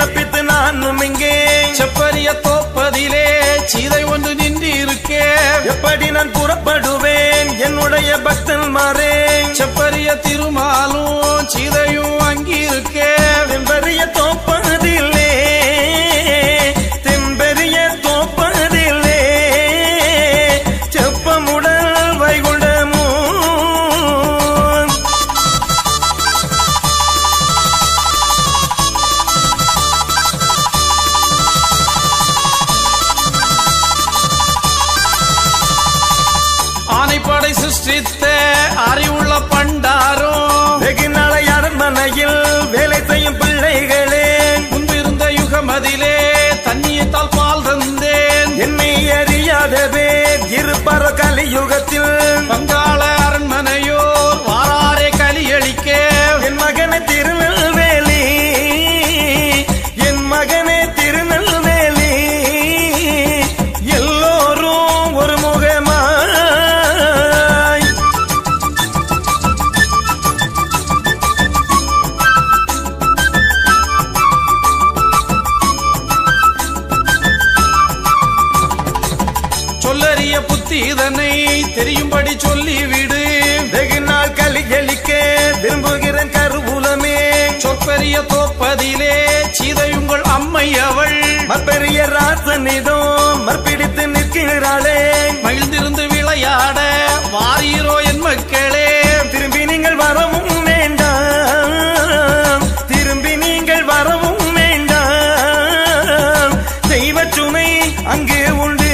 தப்பித்து நானும் இங்கே செப்பரிய தோப்பதிலே சீதை ஒன்று நின்றிருக்கே எப்படி நான் புறப்படுவேன் என்னுடைய பக்தன் மாறே செப்பரிய திருமாலும் சீதையும் அங்கிருக்கே தென்பெரிய தோப்பதில்லே தென்பெரிய தோப்பதில்லே செப்பமுடல் வைகுண்டமோ ஆனைப்படை சிருஷ்டித்த அறிவுள்ள பண்டாரும் வெகு நாளை அரண்மனையில் வேலை செய்யும் பிள்ளைகளே முன்பிருந்த யுகமதிலே தண்ணியத்தால் பால் தந்தேன் என்னை அறியாத பேர் இருப்பற கலியுகத்தில் பங்காள அரண்மனையோர் வாராரே கலியளிக்க என் மகனை திருநெல்வேலி என் மகனே திருநெல்வேலி எல்லோரும் ஒரு முகமாய் சொல்லறிய புத்தி இதனை தெரியும்படி சொல்லிவிடு வெகு நாள் கலிகளிக்க விரும்புகிறேன் கருவூலமே சொற்பெரிய தோப்பதிலே சீதையுங்கள் அம்மை அவள் மற்பெரிய ராசனிடம் மற்பிடித்து நிற்கிறாளே மகிழ்ந்திருந்து விளையாட வாரீரோ என் மக்களே திரும்பி நீங்கள் வரவும் வேண்டாம் திரும்பி நீங்கள் வரவும் வேண்டாம் தெய்வ துணை அங்கே உண்டு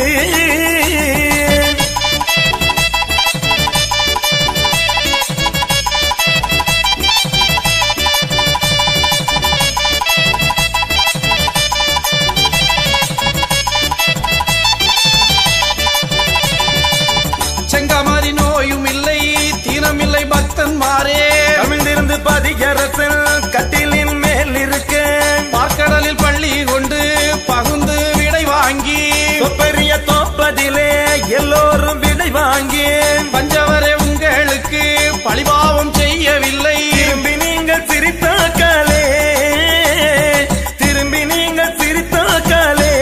செங்கமாரி நோயும் இல்லை தீனமில்லை பக்தன்மாரே தமிழ்ந்திருந்து பதிகரசன் கட்டிலின் மேல் இருக்க பார்க்கடலில் பள்ளி கொண்டு பகுந்து விடை வாங்கி பெரிய தோப்பதிலே எல்லோரும் விடை வாங்கி பஞ்சவரே உங்களுக்கு பழிபாவம் செய்யவில்லை திரும்பி நீங்கள் சிரித்தாக்காலே திரும்பி நீங்கள் சிரித்தாக்காலே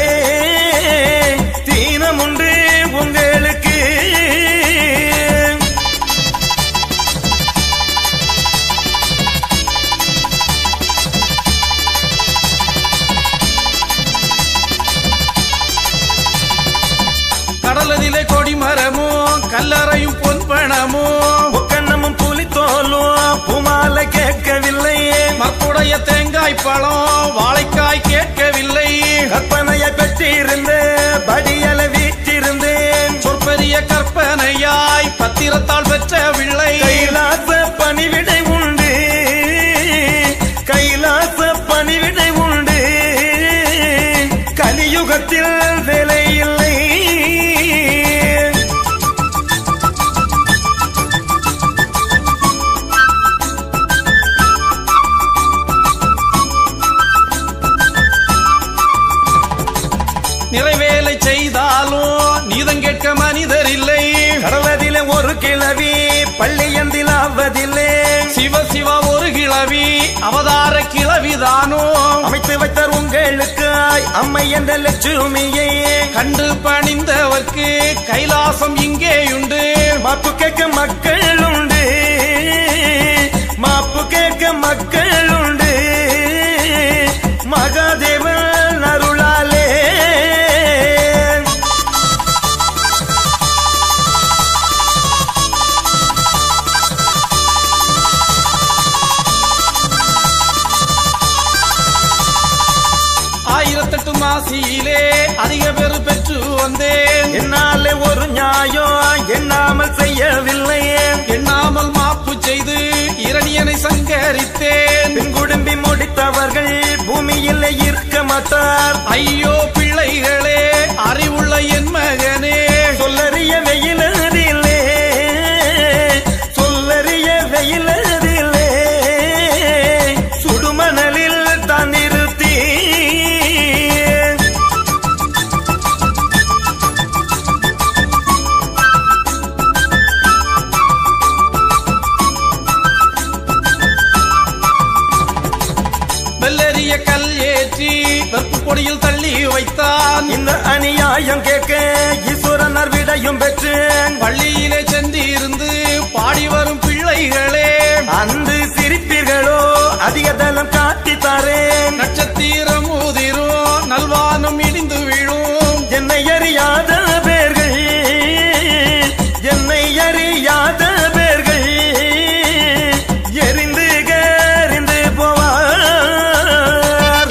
தீனம் உண்டு உங்களுக்கு கடலதிலே கொடிமரமோ கல்லறையும் பொன்பணமோ முக்கண்ணமும் புலித்தோலும் பூமாலை கேட்கவில்லை மக்குடைய தேங்காய் பழம் வாழைக்காய் கேட்கவில்லை கற்பனையை பெற்றிருந்த படியல வீற்றிருந்தேன் சொற்பெரிய கற்பனையாய் பத்திரத்தால் பெற்ற பிள்ளை கைலாச பணிவிடை உண்டு கைலாச பணிவிடை உண்டு கலியுகத்தில் வேலை இல்லை நிறைவேலை செய்தாலும் நீதம் கேட்க மனிதர் இல்லை கடலதில ஒரு கிழவி பள்ளியந்தில் ஆவதில்லை சிவ சிவ ஒரு கிழவி அவதார கிழவிதானோ அமைத்து வைத்தார் உங்களுக்காய் அம்மை என்ற லட்சுமியை கண்டு பணிந்தவர்க்கு கைலாசம் இங்கேயுண்டு மாப்பு கேட்க மக்கள் உண்டு மாப்பு கேட்க மக்கள் உண்டு மகாதேவன் அருளாலே ஆயிரத்தெட்டு மாசியிலே அதிக பேரு பெற்று வந்தேன் என்னாலே ஒரு நியாயம் எண்ணாமல் செய்யவில்லை எண்ணாமல் மாப்பு செய்து இரணியனை சங்கரித்தேன் பின்குடும்பி முடித்தவர்கள் பூமியில் இருக்க மாட்டார் ஐயோ பிள்ளைகளே அறிவுள்ள என் மகனே சொல்லறிய வெயிலதில்லே சொல்லறிய வெயிலதில்லே சுடுமணலில் தான் நிறுத்தி வெள்ளரிய கல் ஏற்றி பொடியில் தள்ளி வைத்தான் இந்த அநியாயம் கேட்க ஈஸ்வரனர் விடையும் பெற்று பள்ளியிலே சென்றிருந்து பாடி வரும் பிள்ளைகளே அன்று சிரிப்பீர்களோ அதிக தலம் காட்டி தாரேன் நட்சத்திரம் ஊதிரும் நல்வானம் இடிந்து விழும் என்னை அறியாத பேர்கள் என்னை அறியாத பேர்கள் எரிந்து கரிந்து போவார்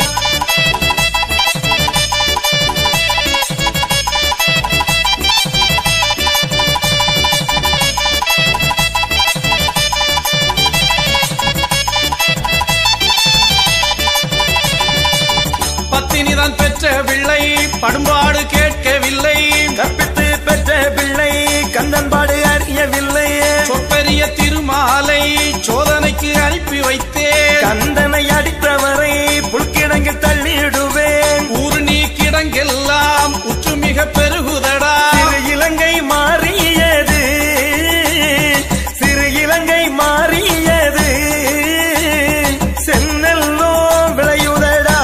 பத்தினிதான் பெற்ற பிள்ளை படும்பாடு கேட்கவில்லை கற்பித்து பெற்ற பிள்ளை கந்தன்பாடு அறியவில்லை சொற்பெரிய திருமாலை சோதனைக்கு அனுப்பி வைத்தேன் கந்தனை அடித்தவரை புல்கிடங்கில் தள்ளிடுவேன் ஊரு நீ கிடங்கெல்லாம் உற்று மிக பெருகுதடா சிறு இலங்கை மாறியது சிறு இலங்கை மாறியது சென்னல்லோ விளையுதடா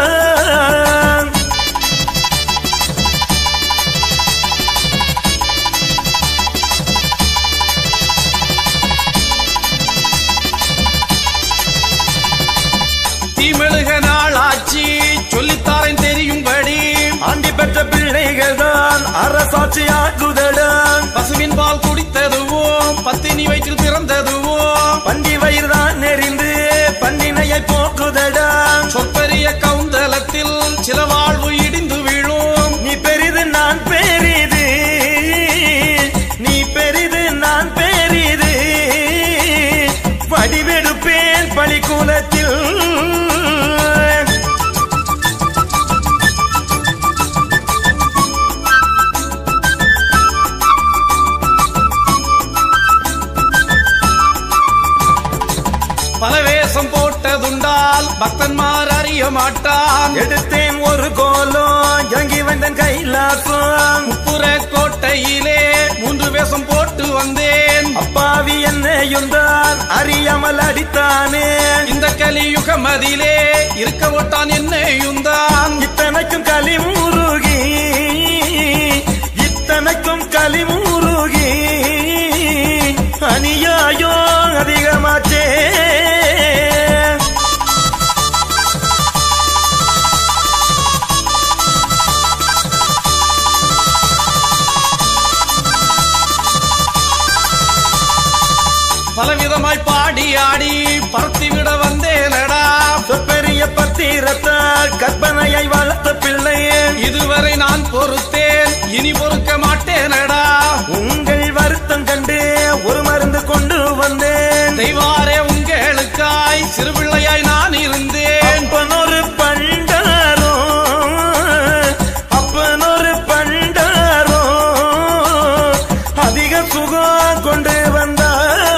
தீமெழுக நாளாச்சி சொல்லித்தாரேன் தெரியும்படி ஆண்டி பெற்ற பிள்ளைகள் தான் அரசாட்சி ஆகுதடா பசுவின் பால் குடித்ததுவோ பத்தினி வயிற்றில் பிறந்ததுவோ பண்டி வயிறுதான் நெறிந்து பண்டினையை போக்குதடா சொற்பெரிய கவுந்தலத்தில் சில வாழ்வு இடிந்து விழும் நீ பெரிது நான் பெரிது நீ பெரிது நான் பெரிது வடிவெடுப்பேன் பழிக்கூலத்தில் பல வேஷம் போட்டதுண்டால் பக்தன்மார் அறிய மாட்டான் எடுத்தேன் ஒரு கோலம் இறங்கி வந்தேன் கைலாசம் புற கோட்டையிலே மூன்று வேஷம் போட்டு வந்தேன் அப்பாவி என்னையும் தான் அறியாமல் அடித்தானே இந்த கலியுக மதிலே இருக்க ஓட்டான் என்னையும் தான் இத்தனைக்கும் களிமுருகி இத்தனைக்கும் களிமுருகி அநியாயோ அதிகமாச்சே பலவிதமாய் பாடி ஆடி பறத்தி விட வந்தேனடா பெரிய பத்திரத்தால் கற்பனையை வளர்த்த பிள்ளையே இதுவரை நான் பொறுத்தேன் இனி பொறுக்க மாட்டேனடா உங்கள் வருத்தம் கண்டு ஒரு மருந்து கொண்டு வந்தேன் தெய்வாரே உங்களுக்காய் சிறு பிள்ளையாய் நான் இருந்தேன் அப்பனொரு பண்டாரோ அப்பனொரு பண்டாரோ அதிக சுகம் கொண்டு வந்தார்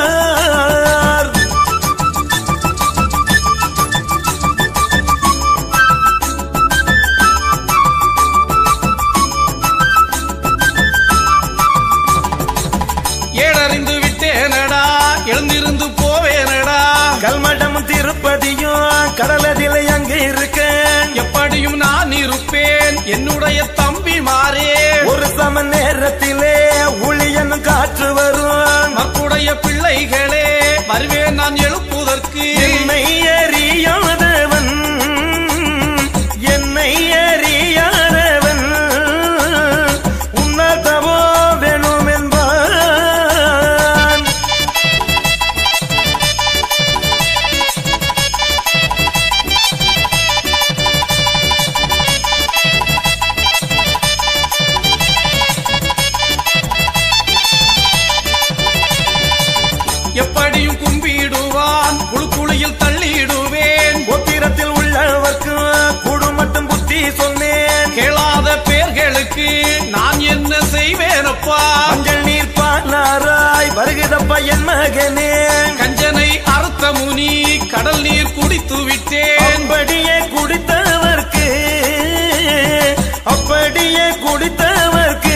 ஏடறிந்து விட்டேனடா எழுந்திருந்து போவேனடா கல்மடம் திருப்பதியும் கடலதில் அங்கே இருக்கேன் எப்படியும் நான் இருப்பேன் என்னுடைய தம்பி மாறே ஒரு சம நேரத்திலே ஊழியன் காற்று வரும் மக்குடைய பிள்ளைகளே வருவேன் நான் எழுப்புவதற்கு என்னை அறியாதவன் என்னை அறியாதவன் உன்னதவோ வேணும் என்பான் எப்படியும் கும்பிடுவான் குழு குழியில் தள்ளிடுவேன் கோத்திரத்தில் உள்ளவர்க்கு குடு மட்டும் புத்தி சொன்னேன் கேளாத பேர்களுக்கு நான் என்ன செய்வேனப்பா மஞ்சள் நீர் பாலாராய் வருகிறப்ப என் மகனே கஞ்சனை அறுத்த முனி கடல் நீர் குடித்து விட்டேன் அப்படியே குடித்தவர்க்கு அப்படியே குடித்தவர்க்கு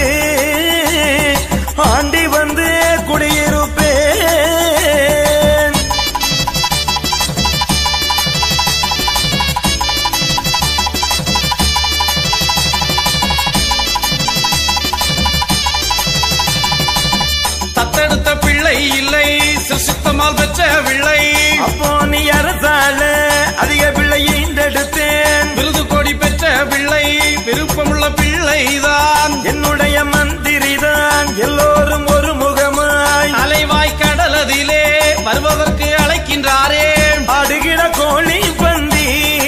ஆண்டி வந்து குடியிருப்பேன் இல்லை சித்தமால் பெற்ற பிள்ளை அப்போ நீ அரசால அதிக பிள்ளை ஈண்டெடுத்தேன் விருது கோடி பெற்ற பிள்ளை விருப்பமுள்ள பிள்ளைதான் என்னுடைய மந்திரிதான் எல்லோரும் ஒரு முகமாய் அலைவாய் கடலதிலே வருவதற்கு அழைக்கின்றாரே ஆடுகிற கோழி பந்தி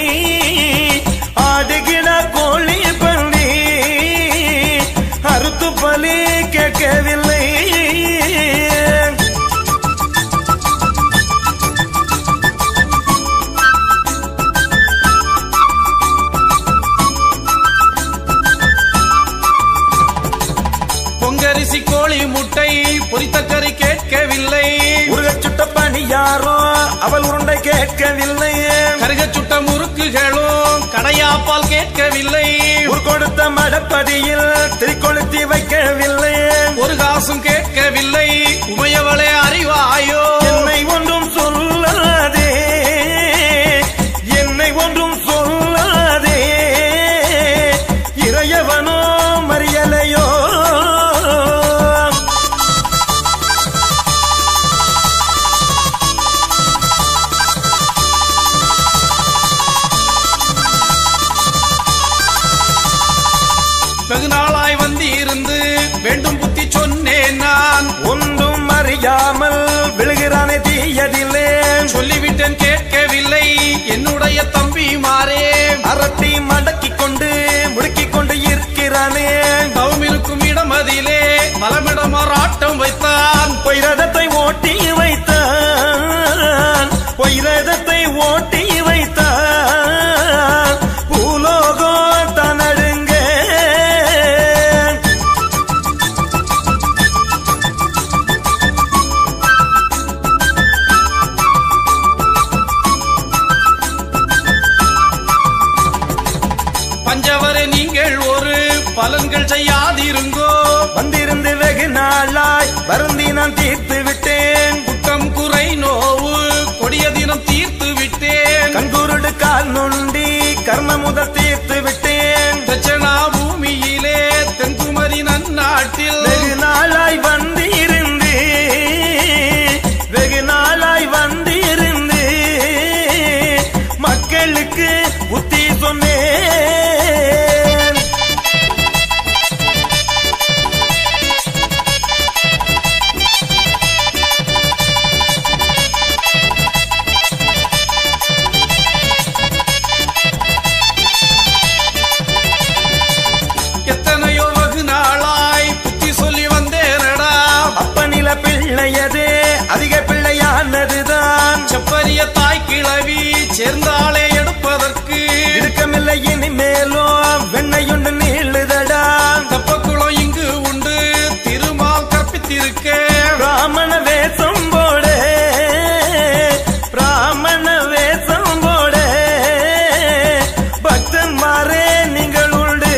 ஆடுகிற கோழி பந்தி அறுத்து பலி கேட்கவில்லை பொங்கரிசி கோழி முட்டை பொரித்த கறி கேட்கவில்லை உருகச் சுட்ட பணியாரோ அவள் உருண்டை கேட்கவில்லை கருகச் சுட்ட முறுக்குகளும் கடையாப்பால் கேட்கவில்லை ஒரு கொடுத்த மடப்பதியில் திரிக்கொளுத்தி வைக்கவில்லை ஒரு காசும் கேட்கவில்லை உமையவளே அறிவாயோ என்னை ஒன்றும் சொல்லாதே என்னை ஒன்றும் சொல்லாதே இறையவனோ மறியலையோ வெகு நாளாய் வந்திருந்து வேண்டும் புத்தி சொன்னேன் நான் ஒன்றும் அறியாமல் விழுகிறானே தீயதில்லே சொல்லிவிட்டேன் கேட்கவில்லை என்னுடைய தம்பி மாறே அரட்டி மடக்கிக் கொண்டு முடுக்கிக் கொண்டு இருக்கிறானே தவம் இருக்கும் இடம் அதிலே மலமிடமாறாட்டம் வைத்தான் பொய்ரதத்தை ஓட்டி வைத்தான் பொய்ரதத்தை ஓட்டி வைத்தான் பூலோகோ தனடுங்க பஞ்சவரை நீங்கள் ஒரு பலன்கள் செய்யாதிருங்கோ வந்திருந்து வெகு நாளாய் வருந்தி நான் தீர்த்து விட்டேன் குற்றம் குறை நோவு கொடிய தினம் தீர்த்து விட்டேன் கண்குருடு கால் நொண்டி கர்ம முதல் தீர்த்து விட்டேன் தட்சணா பூமியிலே தென்குமரி நன்னாட்டில் வெகு நாளாய் வந்திருந்து வெகு நாளாய் வந்திருந்து மக்களுக்கு புத்தி சொன்னேன் எத்தனையோ வகு நாளாய் புத்தி சொல்லி வந்தேனடா அப்பனில பிள்ளையது அதிக பிள்ளையானதுதான் செப்பரிய தாய் கிழவி சேர்ந்தாளே எடுப்பதற்கு இடுக்கமில்லை இனிமேலும் வெண்ணையுண்டு நீளுதடா தப்பக்குளம் இங்கு உண்டு திருமால் கற்பித்திருக்க பிராமண வேஷம் போட பிராமண வேஷம் போட பக்தன்மாரே நீங்கள் உண்டு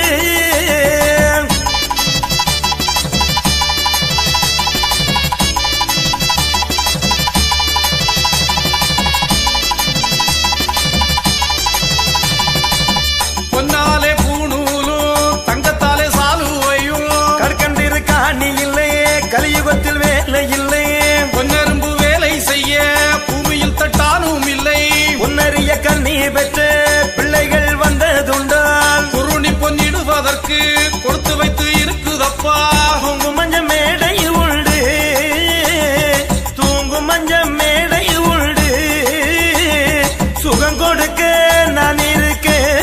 பொன்னாலே பூணூலும் தங்கத்தாலே சாலுவையும் கற்கண்டிரு காணி இல்லையே கலியுகத்தில் வேலை இல்லையே பொன்னரும்பு வேலை செய்ய பூமியில் தட்டானும் இல்லை உன்னறிய கண்ணி பெற்ற பிள்ளைகள் வந்ததுண்டால் குருணி பொன்னிடுவதற்கு கொடுத்து வைத்து இருக்குதப்பா தூங்கு மஞ்ச மேடை உண்டு தூங்கு மஞ்ச மேடை உண்டு சுகம் கொடுக்க நான் இருக்கேன்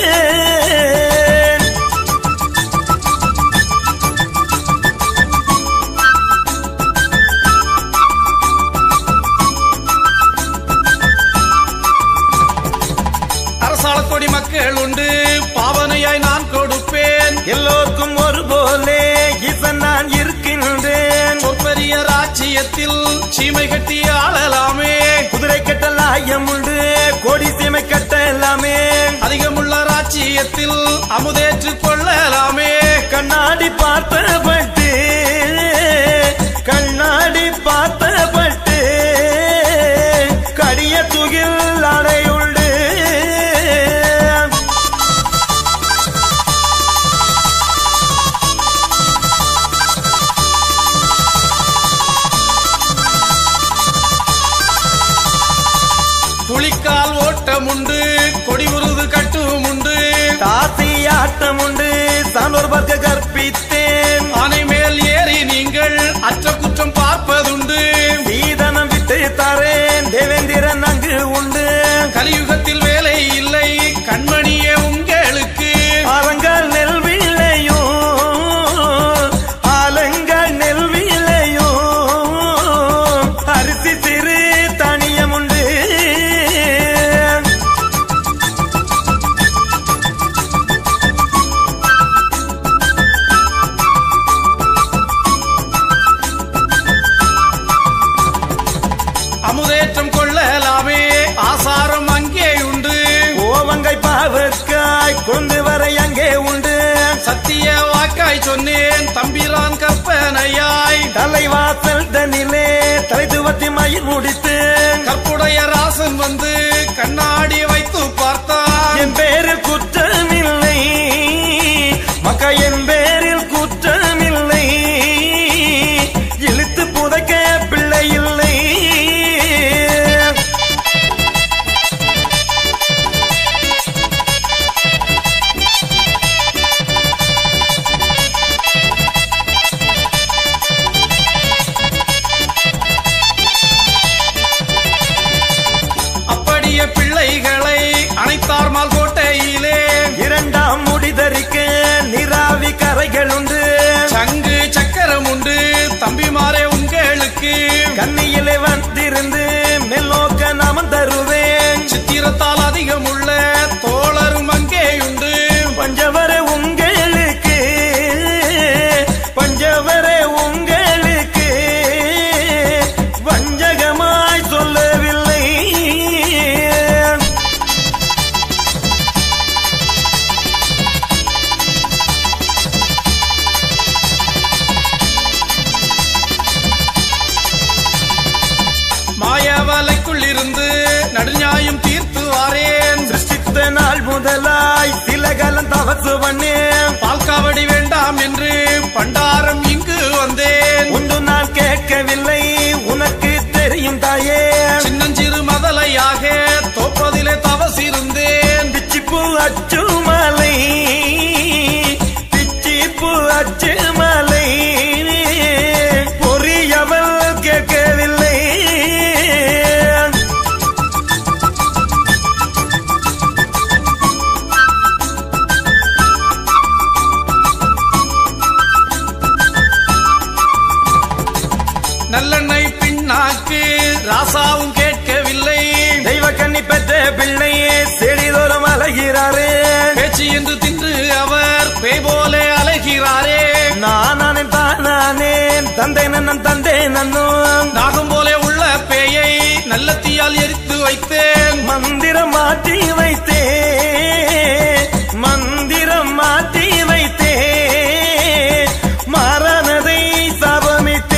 அரசாளத்தொடி மக்கள் உண்டு பாவனையாய் நான் கொடுப்பேன் எல்லோருக்கும் ஒரு போலே ஈசன் நான் இருக்கின்றேன் சொற்பெரிய ராஜ்யத்தில் சீமை கட்டி ஆளலாமே குதிரை கட்ட லாயம் உண்டு கோடி சீமை கட்ட எல்லாமே அதிகமுள்ள ராஜ்யத்தில் அமுதேற்று கொள்ளலாமே கண்ணாடி பார்த்தபட்டு கண்ணாடி பார்த்தபட்டு கடிய துகில் அடையுண்டு தாசி ஆட்டம் உண்டு சான்றோர் பார்க்க கற்பித்தேன் ஆனை மேல் ஏறி நீங்கள் அற்ற குற்றம் பார்ப்பதுண்டு சீதனம் விட்டு தரேன் தேவேந்திரன் அங்கு உண்டு கலியுகத்தில் வேலை இல்லை கண்மணியே உங்களுக்கு ஆலங்கால் நெல் விளையும் ஆலங்கால் நெல் விளையும் அரிசி சிறு தானியம் உண்டு அமுதேற்றம் கொள்ளலாமே ஆசாரம் அங்கே உண்டு கோவங்கை பாவக்காய் கொண்டு வரை அங்கே உண்டு சத்திய வாக்காய் சொன்னேன் தம்பிரான் கற்பனையாய் தலைவாசல் தனிலே தலை துவத்தி மயிர் முடித்து கற்புடைய ராசன் வந்து கண்ணாடி வைத்து பார்த்தான் என் பேரில் குற்றமில்லை மக்கா என் பேரில் குற்றமில்லை இழுத்து புதைக்க பிள்ளை இல்லை அப்படியே பிள்ளைகளை அனைத்தார் மால் கோட்டையிலே இரண்டாம் முடிதறிக்க நிராவி கரைகள் உண்டு சங்கு சக்கரம் உண்டு தம்பிமாரே உங்களுக்கு கண்ணியிலே வந்திருந்து மெல்லோக்க நாமம் தருவேன் சித்திரத்தால் அதிகம் உள்ள தோழரும் அங்கே உண்டு பஞ்சவர உங்களுக்கு பஞ்சவர உங்களுக்கு வஞ்சகமாய் சொல்லவில்லை மாயாவலைக்குள் இருந்து நடுநியாயம் தீர்த்து வாரேன் சிருஷ்டித்த நாள் முதலாய் சில காலம் தவசு பண்ணேன் பால்காவடி வேண்டாம் என்று பண்டாரம் இங்கு வந்தேன் ஒன்று நான் கேட்கவில்லை உனக்கு தெரியும் தாயே சின்னஞ்சிறு மதலையாக தோப்பதிலே தவசிருந்தேன் பிச்சிப்பூ அச்சுமலை பிச்சிப்பூ அச்சுமலை பொறியவள் கேட்கவில்லை நல்லெண்ணெய் பின்னாக்கு ராசாவும் கேட்கவில்லை தெய்வ கண்ணி பெற்ற பிள்ளையே செடிதோறும் அழகிறாரே பேச்சு என்று தின்று அவர் பேய் போலே அலைகிறாரே நானே தானே தந்தை நன்னன் தந்தை நன்னும் நாகம் போலே உள்ள பேயை நல்ல தீயால் எரித்து வைத்தேன் மந்திரம் மாற்றி வைத்தே மந்திரம் மாற்றி வைத்தே மரணதை சபமித்தேன்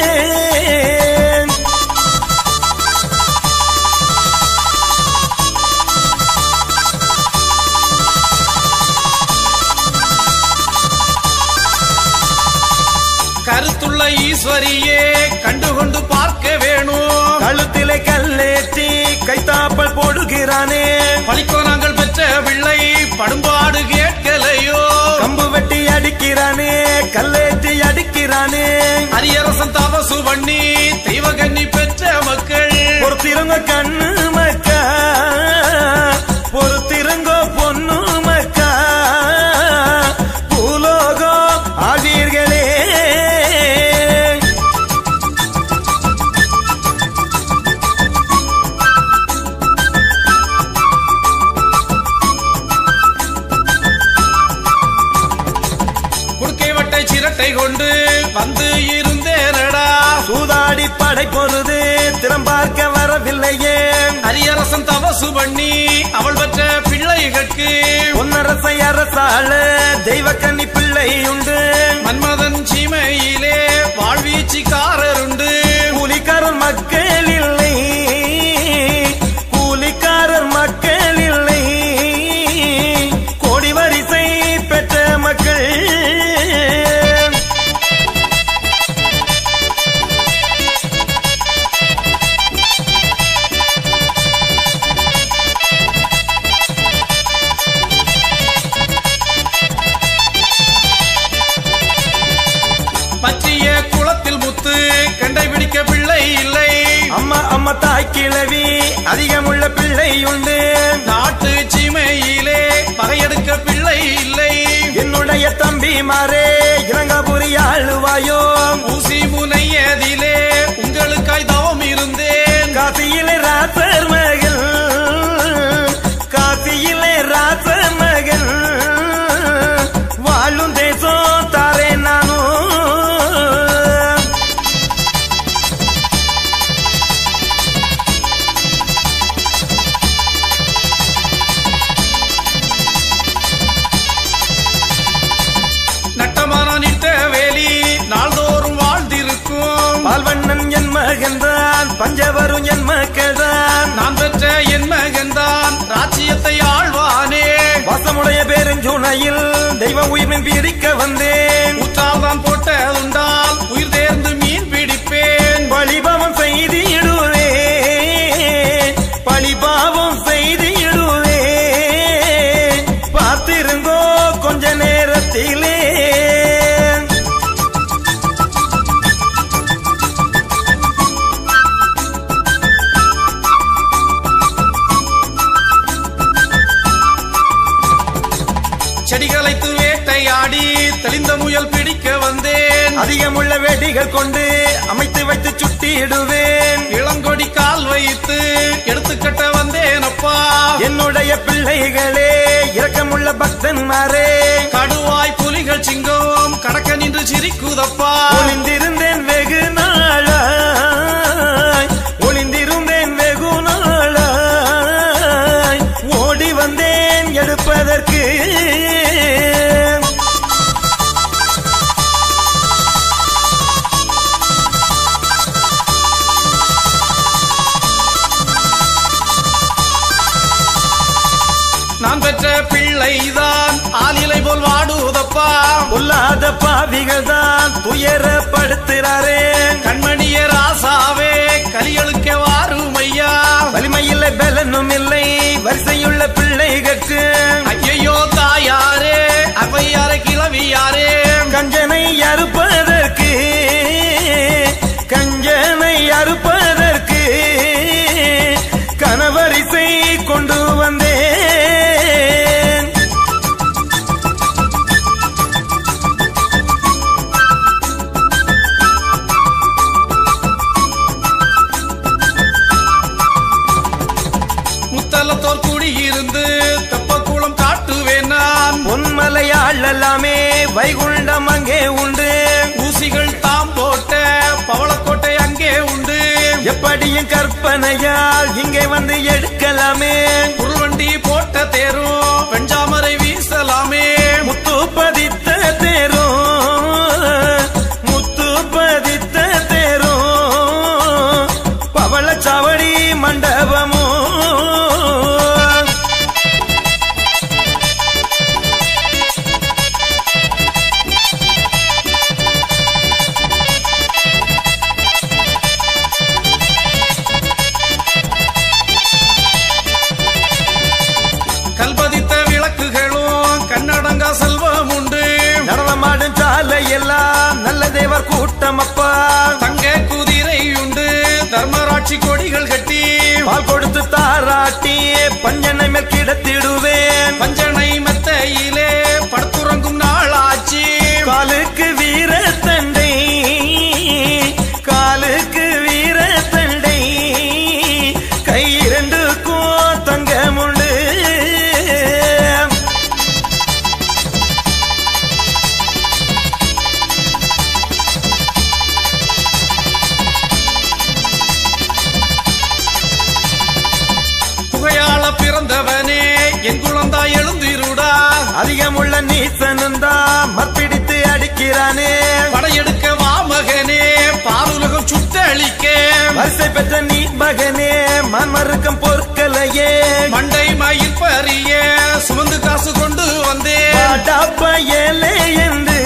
கருத்துள்ள ஈஸ்வரியே கண்டுகொண்டு பார்க்க வேணும் கழுத்திலே கல்லேற்றி கைத்தாப்பல் போடுகிறானே பழிக்கோ நாங்கள் பெற்ற பிள்ளை படும்பாடு கேட்கலையோ கம்பு வெட்டி அடிக்கிறானே கல்லேற்றி அடிக்கிறானே அரியரசன் தவசு பண்ணி தெய்வகன்னி பெற்ற மக்கள் பொறுத்திருங்க கண்ணு மக்கா பொறுத்திருங்க பொண்ணு மக்கா பூலோகம் ஆவீர்களே குறுக்கை வட்டை சிரட்டை கொண்டு வந்து இருந்தேனடா சூதாடி படை பொருது திறம் பார்க்க வரவில்லையே அரியரசன் தவசு பண்ணி அவள் பெற்ற பிள்ளைகளுக்கு பொன்னரசை அரசாள தெய்வ கன்னி பிள்ளை உண்டு மன்மதன் சீமையிலே வாழ்வீச்சுக்காரருண்டு கூலிக்காரர் மக்கள் இல்லை கூலிக்காரர் மக்கள் இல்லை கோடி வரிசை பெற்ற மக்கள் கண்டை பிடிக்க பிள்ளை இல்லை அம்மா அம்மா தாய் கிழவி அதிகமுள்ள பிள்ளை உண்டு நாட்டு சீமையிலே பகையெடுக்க பிள்ளை இல்லை என்னுடைய தம்பி மாறே இளங்காபுரி ஆளுவாயோ ஊசி முனையதிலே உங்களுக்காய் தவம் இருந்தேன் காசியிலே ராசர் மகன் காசியிலே ராசர் மகன் வாழும் தேசம் தாரே நானும் நட்டமான நிட்ட வேலி நாள்தோறும் வாழ்ந்திருக்கும் பால்வண்ணன் என் மகன்தான் பஞ்சவரும் என் மக்கள்தான் நான் பெற்ற என் மகன்தான் ராஜ்யத்தை ஆழ்வானே வாசமுடைய பெருஞ்சுனையில் தெய்வ உயிரின் பிடிக்க வந்தேன் ஊற்றால் தான் போட்டதுண்டால் உயிர் தேர்ந்து மீன் பிடிப்பேன் பழிபாவம் செய்திடுவேன் பழிபாவம் செய்திடுவேன் பார்த்திருந்தோ கொஞ்ச நேரத்திலே செடிகளைத்து வேட்டையாடி தெளிந்த முயல் பிடிக்க வந்தேன் அதிகமுள்ள வெடிகள் கொண்டு அமைத்து வைத்து சுட்டிடுவேன் இளங்கொடி கால் வைத்து எடுத்துக்கட்ட வந்தேன் அப்பா என்னுடைய பிள்ளைகளே இரக்கமுள்ள பக்தன்மாரே கடுவாய் புலிகள் சிங்கம் கடக்க நின்று சிரிக்குதப்பா ஒளிந்திருந்தேன் வெகு நாளாய் ஒளிந்திருந்தேன் வெகு நாளாய் ஓடி வந்தேன் எடுப்பதற்கு நான் பெற்ற பிள்ளைதான் ஆலிலை போல் வாடுவதப்பா பொல்லாத பாவிகள் தான் துயரப்படுத்துறாரே கண்மணிய ராசாவே கலியழுக்க வாரும் ஐயா வலிமையில்லை பலனும் இல்லை வரிசையுள்ள பிள்ளைகளுக்கு ஐயையோ தாயாரே அவையாரே கிளவியாரே கஞ்சனை அறுப்பதற்கு கஞ்சனை அறுப்பதற்கு கணவரிசை கொண்டு வந்தேன் முத்தலத்தோர் குடியிருந்து தெப்பக்குளம் காட்டுவேன் நான் பொன்மலையாளலாமே வைகுண்டம் அங்கே உண்டு ஊசிகள் தாம் போட்ட பவளக்கோட்டை அங்கே உண்டு எப்படியும் கற்பனையால் இங்கே வந்து எடுக்கலாமே குருவண்டி போட்ட தேரும் வெஞ்சாமரை வீசலாமே முத்து பதித்த தேரும் முத்து பதித்த தேரும் பவளச்சாவடி மண்டபமும் கல்பதித்த விளக்குகளும் கண்ணடங்கா செல்வம் உண்டு நடனமாடும் சாலை எல்லாம் நல்ல தேவர் கூட்டம் அப்பா தங்க குதிரை உண்டு தர்மராட்சி கொடிகள் கட்டி பால் கொடுத்து தாராட்டி பஞ்சனை மேல் கிடத்திடுவேன் பஞ்சனை மெத்தையிலே படுத்துறங்கும் நாளாச்சு காலுக்கு வீர தண்டை காலுக்கு வீர தண்டை கை இரண்டுக்கும் தங்கமுண்டு புகையாள பிறந்தவனே என் குழந்தா எழுந்திருடா அதிகமுள்ள நீசனும் தான் மற்பிடித்து அடிக்கிறானே படையெடுக்க வா மகனே பாருலகம் சுட்டழிக்க வரிசை பெற்ற நீ மகனே மன்மருக்கம் பொற்களையே மண்டை மயிர் பறிய சுமந்து காசு கொண்டு வந்தேன் வாடா பயலே என்று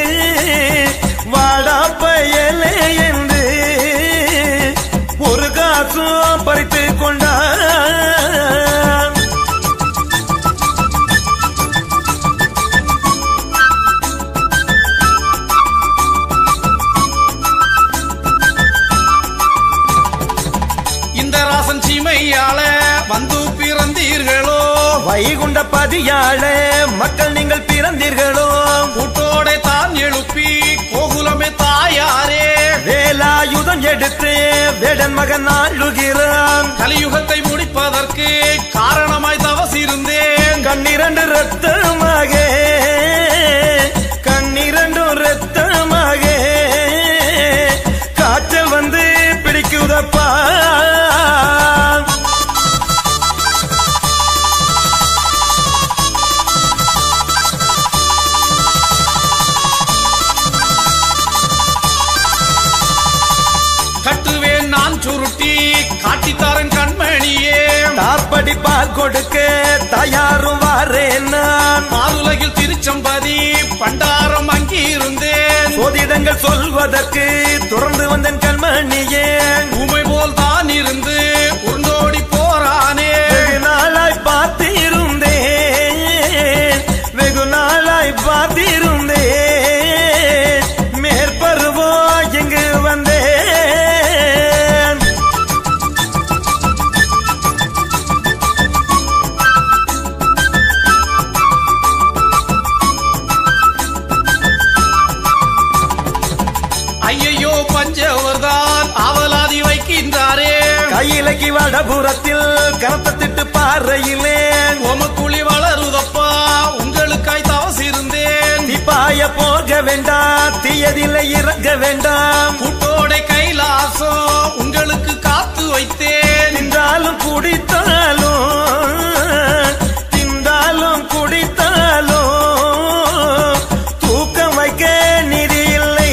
வாடா பயலே என்று ஒரு காசும் பறித்து கொண்டான் உன்னையாள வந்து பிறந்தீர்களோ வைகுண்ட பதியாள மக்கள் நீங்கள் பிறந்தீர்களோ கூட்டோட தான் எழுப்பி கோகுலமே தாயாரே வேலாயுதம் எடுத்து வேடன் மகன் ஆளுகிறான் கலியுகத்தை முடிப்பதற்கு காரணமாய் தவசிருந்தேன் கண்ணிரண்டு ரத்தமாக கண்ணிரண்டு ரத்தமாக காய்ச்சல் வந்து பிடிக்குதப்பா கட்டுவேன் நான் சுருட்டி காட்டித்தாரன் கண்மணியே தாப்படி பால் கொடுக்க தயாரும் வாரேன் நான் மாதுலகில் திருச்சம்பதி பண்டாரம் அங்கிருந்தேன் சோதிடங்கள் சொல்வதற்கு தொடர்ந்து வந்தன் கண்மணியே உமை போல் தான் இருந்து உருண்டோடி போறானே வெகு நாளாய் பார்த்திருந்தேன் வெகு நாளாய் பார்த்திருந்தேன் மேற்பருவோ எங்கு வந்தேன் ஐயையோ பஞ்சவர்தான் அவலாதி வைக்கின்றாரே கையிலக்கி வடபுறத்தில் கனத்த திட்டு பாறையிலே உமக்குழி வளருதப்பா உங்களுக்காய் தவசிருந்தேன் தீப்பாய போக வேண்டாம் தீயதில்லை இறங்க வேண்டாம் கூட்டோட கைலாசம் உங்களுக்கு காத்து வைத்தேன் தின்றாலும் குடித்தாலும் தின்றாலும் குடித்தாலும் தூக்கம் வைக்க நிதி இல்லை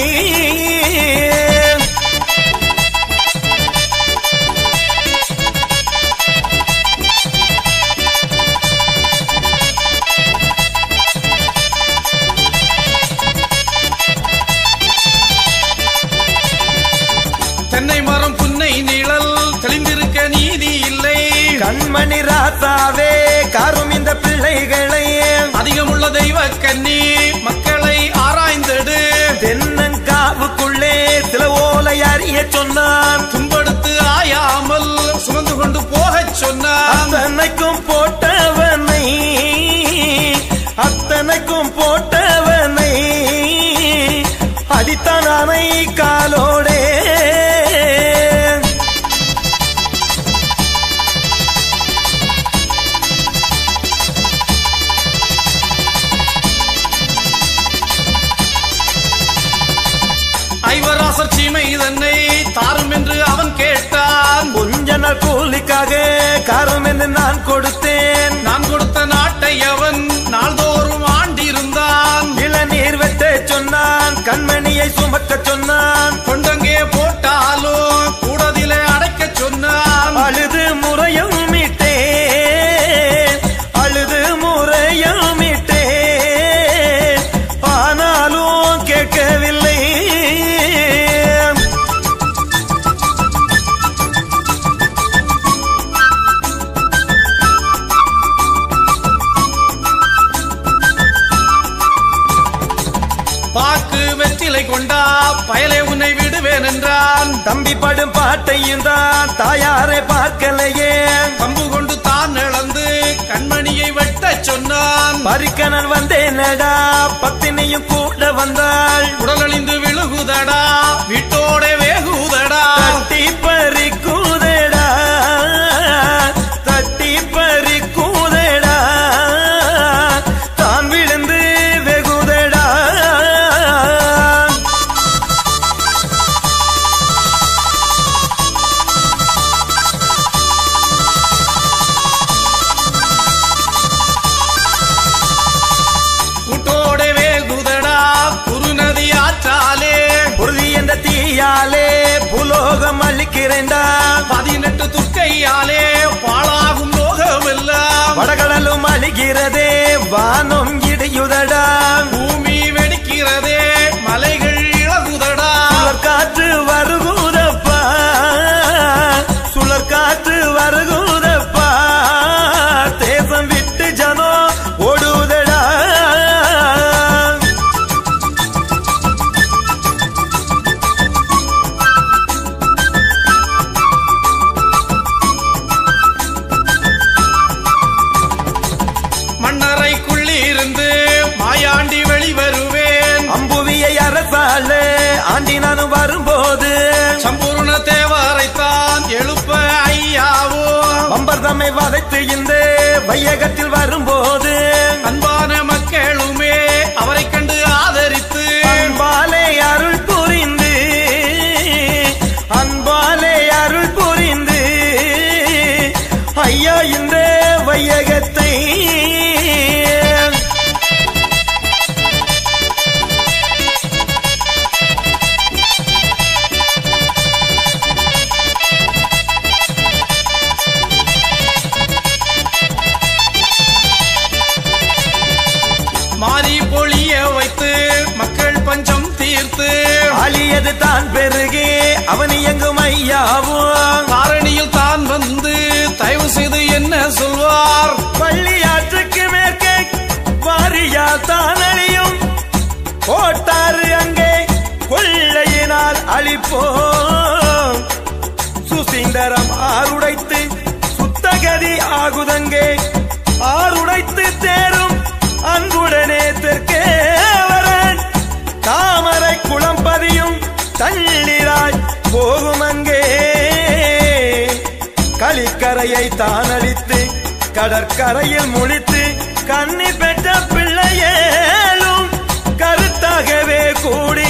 தென்னை மரம் புன்னை நிழல் தெளிந்திருக்க நீதி இல்லை கண்மணி ராசாவே காரும் இந்த பிள்ளைகளை அதிகமுள்ள தெய்வ கன்னி மக்களை ஆராய்ந்தெடு தென்னங்காவுக்குள்ளே சில ஓலை அறிய சொன்னான் துன்படுத்து ஆயாமல் சுமந்து கொண்டு போகச் சொன்னான் அத்தனைக்கும் போட்டவனை அத்தனைக்கும் போட்டவனை அடித்தான் அணை காலோடே ஐவராசர் சீமை தன்னை தாரும் என்று அவன் கேட்டான் கொஞ்ச நாள் கூலிக்காக காரம் என்று நான் கொடுத்தேன் நான் கொடுத்த நாட்டை அவன் நாள்தோறும் ஆண்டிருந்தான் இளநீர் வெட்ட சொன்னான் கண்மணியை சுமக்க சொன்னான் கொண்டங்கே போட்டாலும் கூடதிலே அடைக்கச் சொன்னான் அழுது முறையும் மீட்டேன் அழுது முறையும் மீட்டேன் ஆனாலும் கேட்கவில்லை பாக்கு வெற்றிலை கொண்டா பயலே உன்னை விடுவேன் என்றான் தம்பி படும் பாட்டையும் தான் தாயாரை பார்க்கலையே கம்பு கொண்டு தான் இழந்து கண்மணியை வெட்டச் சொன்னான் பறிக்க நான் வந்தேனடா பத்தினியும் கூட வந்தாள் உடலழிந்து விழுகுதடா வீட்டோட வேகுதடா தட்டி பறிக்குதடா தட்டி பறிக்குதடா தான் விழுந்து வெகுதடா கூட்டோட வேகுதடா குறுநதி ஆற்றாலே உறுதி என்ற தீயாலே புலோகம் அழிக்கிறேன்டா பதினெட்டு துர்க்கையாலே பாழாகும் லோகமெல்லாம் வடகடலும் அழிகிறதே வானம் இடியுதடா பூமி வெடிக்கிறதே மலைகள் இழகுதடா சுழற்காற்று வருகுதப்பா சுழற்காற்று வருகுதப்பா தேசம் விட்டு ஜனம் ஓடுதடா நம்மை வதைத்து இந்த வையகத்தில் வரும்போது அன்பான மக்களுமே அவரை கண்டு ஆதரித்து அன்பாலே அருள் புரிந்து அன்பாலே அருள் புரிந்து ஐயா இந்த வையகத்தை மாறி பொழிய வைத்து மக்கள் பஞ்சம் தீர்த்து அழியது தான் பெருகே அவன் எங்கும் ஐயாவும் காரணியில் தான் வந்து தயவு செய்து என்ன சொல்வார் பள்ளியாற்றுக்கு மேற்கே வாரியா தான் அழியும் போட்டாரு அங்கே கொள்ளையினால் அழிப்போம் சுசீந்தரம் ஆறுடைத்து சுத்தகதி ஆகுதங்கே ஆறுடைத்து தேரும் அன்புடனே தெற்கே வரன் தாமரை குளம் பதியும் தண்ணீராய் போகும் அங்கே களிக்கரையை தானளித்து கடற்கரையில் முழித்து கண்ணி பெற்ற பிள்ளையேலும் கருத்தாகவே கூடி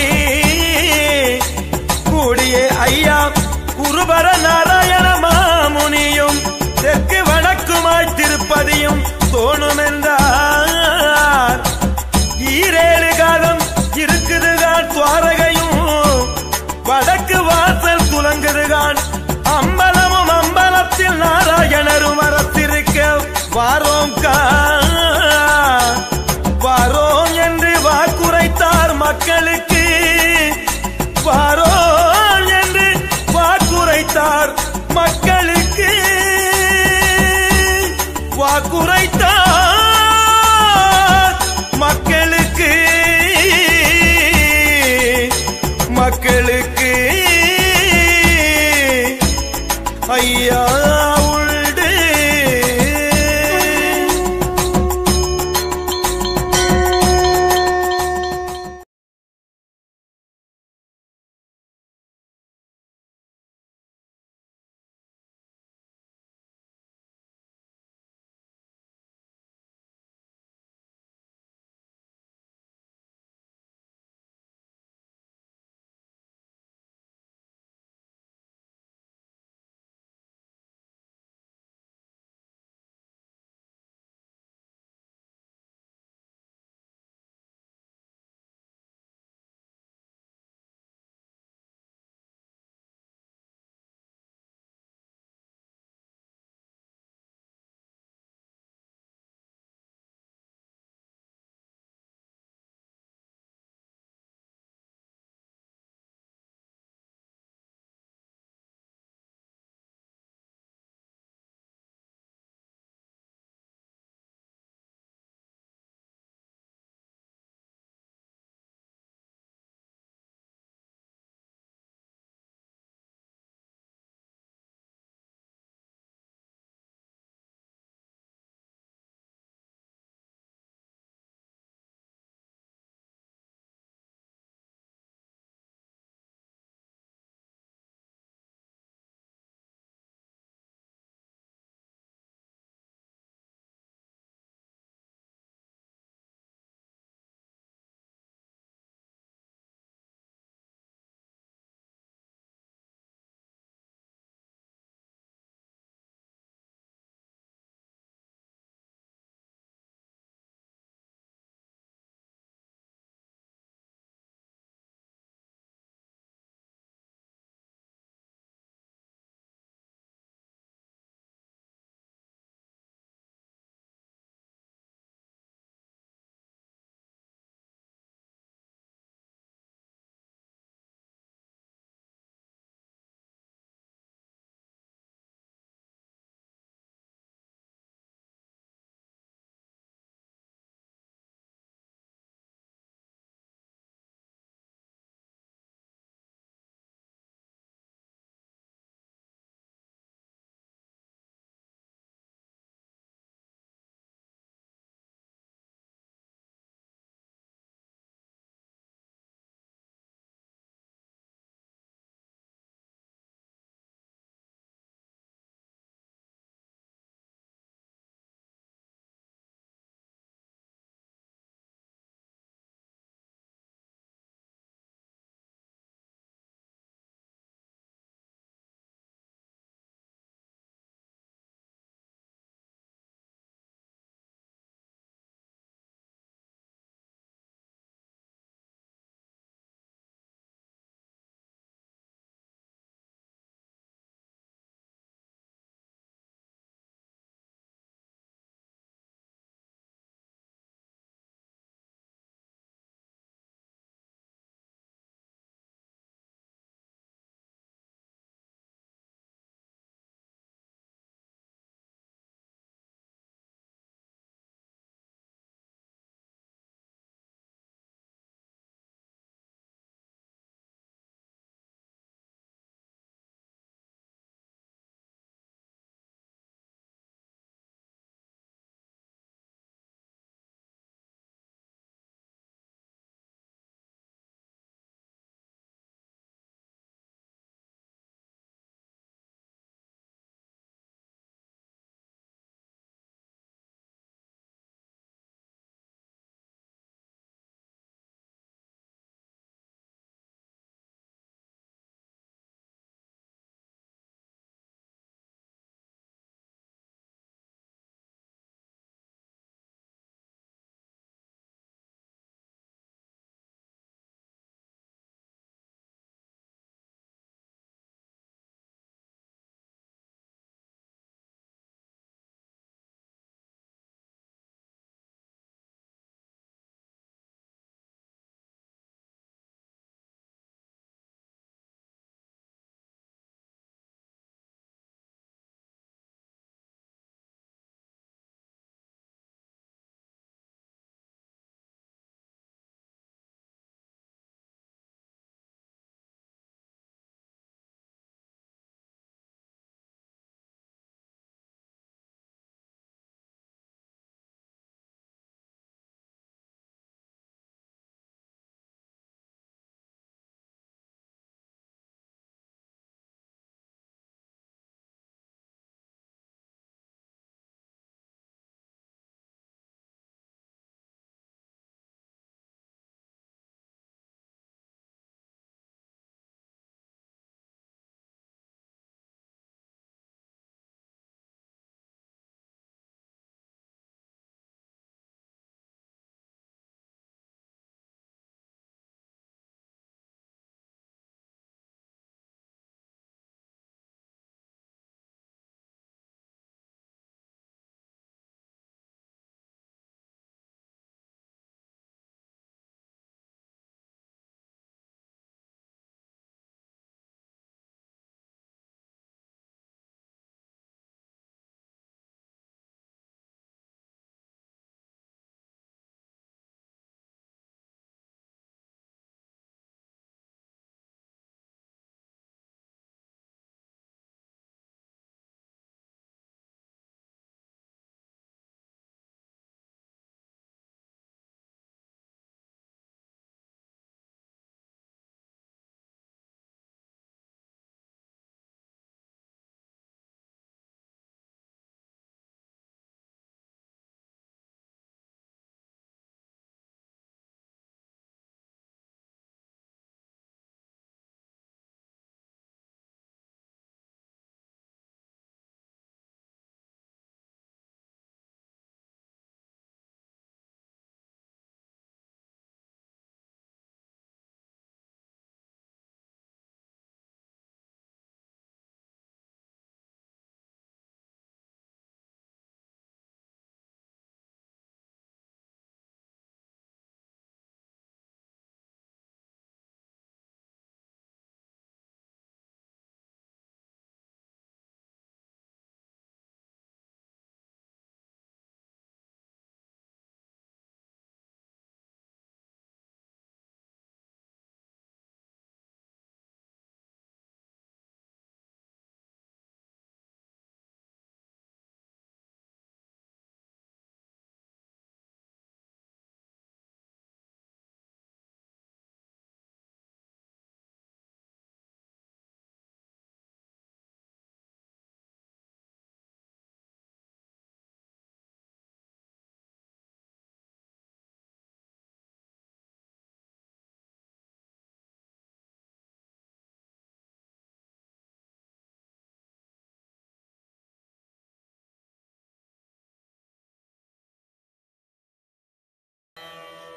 கூடிய ஐயா குருபர நாராயண மாமுனியும் தெற்கு வடக்குமாய் திருப்பதியும் தோணுமென்றார் ஈரேழு காலம் இருக்குதுதான் துவாரகையும் வடக்கு வாசல் துலங்குதுகான் அம்பலமும் அம்பலத்தில் நாராயணரும் அரசிருக்க வாரோம் கா வாரோம் என்று வாக்குரைத்தார் மக்களுக்கு வாரோம் என்று வாக்குரைத்தார் மக்களுக்கு வாக்குரைத்தார் மக்களுக்கு மக்களுக்கு ஐயா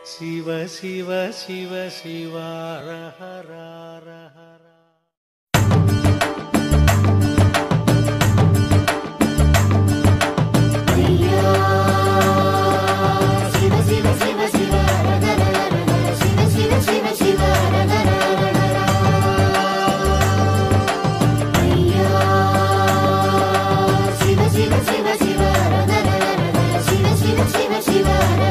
சிவ சிவ சிவ சிவார ஹர ஹர சிவ சிவ சிவ சிவ சிவ சிவ சிவ சிவ ஐயா சிவ சிவ சிவ சிவ சிவ சிவ சிவ சிவ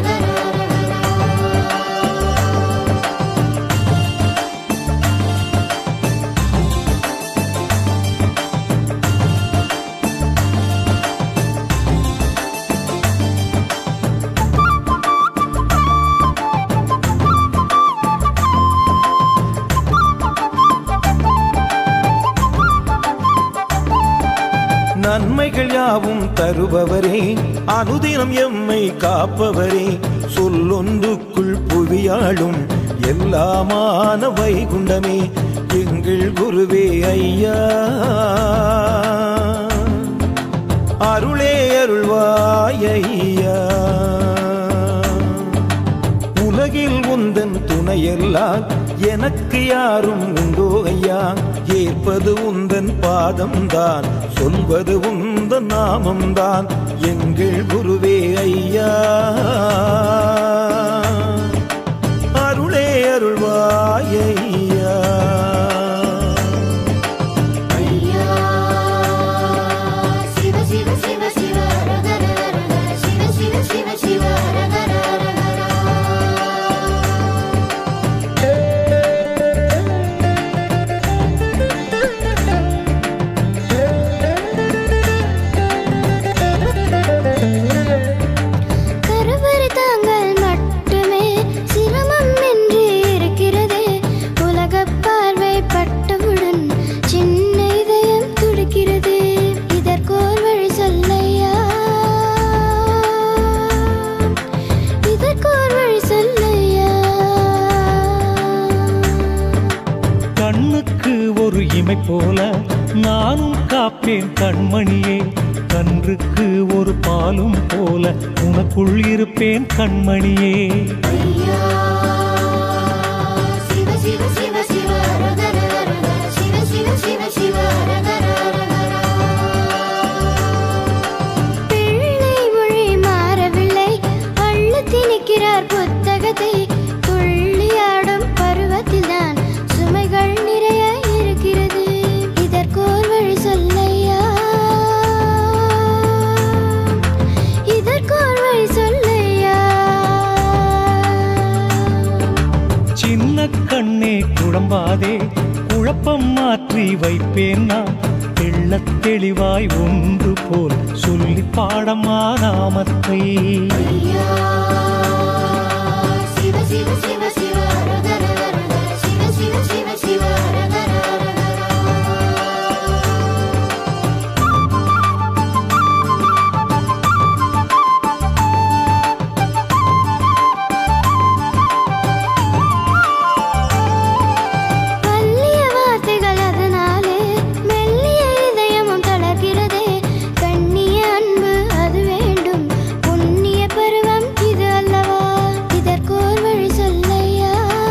நன்மைகள் யாவும் தருபவரே அனுதினம் எம்மை காப்பவரே சொல்லொன்றுக்குள் புவியாளும் எல்லாமான வைகுண்டமே எங்கள் குருவே ஐயா அருளே அருள்வாய் ஐயா உலகில் உந்தன் துணையெல்லாம் எனக்கு யாரும் உண்டோ ஐயா ஏற்பது உந்தன் பாதம்தான் சொல்வது உந்தன் நாமம்தான் எங்கள் குருவே ஐயா அருளே அருள்வாய் ஐயா ஐயா சிவ சிவ சிவ சிவ சிவ சிவ சிவ சிவ கருவறை தாங்கள் மட்டுமே சிரமம் என்று இருக்கிறதே உலகப் பார்வை பட்டவுடன் சின்ன இதயம் துடிக்கிறது இதற்கோர் வழி சொல்லையா இதற்கோர் வழி சொல்லையா கண்ணுக்கு ஒரு இமை போல நானும் காப்பேன் கண்மணியே கன்றுக்கு ஒரு பாலும் போல உனக்குள் இருப்பேன் கண்மணியே ஐயா சிவ சிவ சிவ சிவ சிவ சிவ சிவ சிவ பிள்ளை மொழி மாறவில்லை அள்ளு திணிக்கிறார் புத்தகத்தை துள்ளியாடும் பருவத்தில்தான் சுமைகள் நிறைய இருக்கிறது இதற்கோர் வழி சொல்லையா இதற்கோர் வழி சொல்லையா சின்ன கண்ணே குழம்பாதே குழப்பம் மாற்றி வைப்பேன் நான் தெள்ளத் தெளிவாய் ஒன்று போல் சொல்லி பாடமா நாமத்தை ஐயா சிவ சிவ சிவ சிவ சிவ சிவ சிவ சிவ வல்லிய வார்த்தைகள் அதனாலே மெல்லிய இதயமும் தளர்கிறதே கண்ணிய அன்பு அது வேண்டும் புண்ணிய பருவம் இது அல்லவா இதற்கோர் வழி சொல்லையா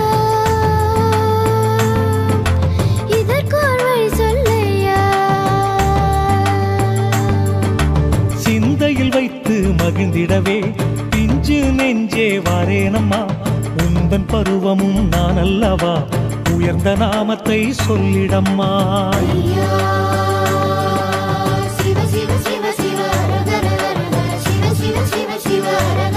இதற்கோர் வழி சொல்லையா சிந்தையில் வைத்து மகிழ்ந்திடவே பிஞ்சு நெஞ்சே வாரேனம்மா உந்தன் பருவமும் நான் அல்லவா உயர்ந்த நாமத்தை சொல்லிடம்மா ஐயா சிவ சிவ சிவ சிவ சிவ சிவ சிவ சிவ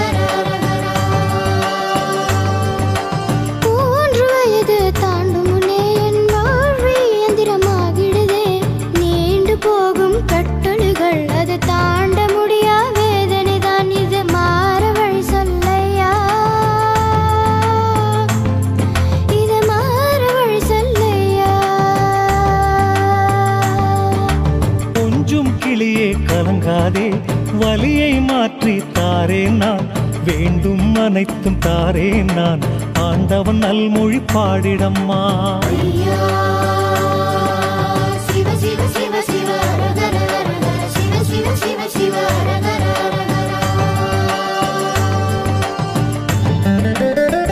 மூன்று வயது தாண்டும் முன்னே என் வாழ்வு இயந்திரமாகிடுதே நீண்டு போகும் கட்டொழுகள் அது தாண்ட முடியா வேதனை தான் இது மாற வழி சொல்லையா இது மாற வழி சொல்லையா கொஞ்சும் கிளியே கலங்காதே வலியை மாற்றி தாரேன் நான் வேண்டும் அனைத்தும் தாரேன் நான் ஆண்டவன் நல்மொழி பாடிடம்மா ஐயா சிவ சிவ சிவ சிவ சிவ சிவ சிவ சிவ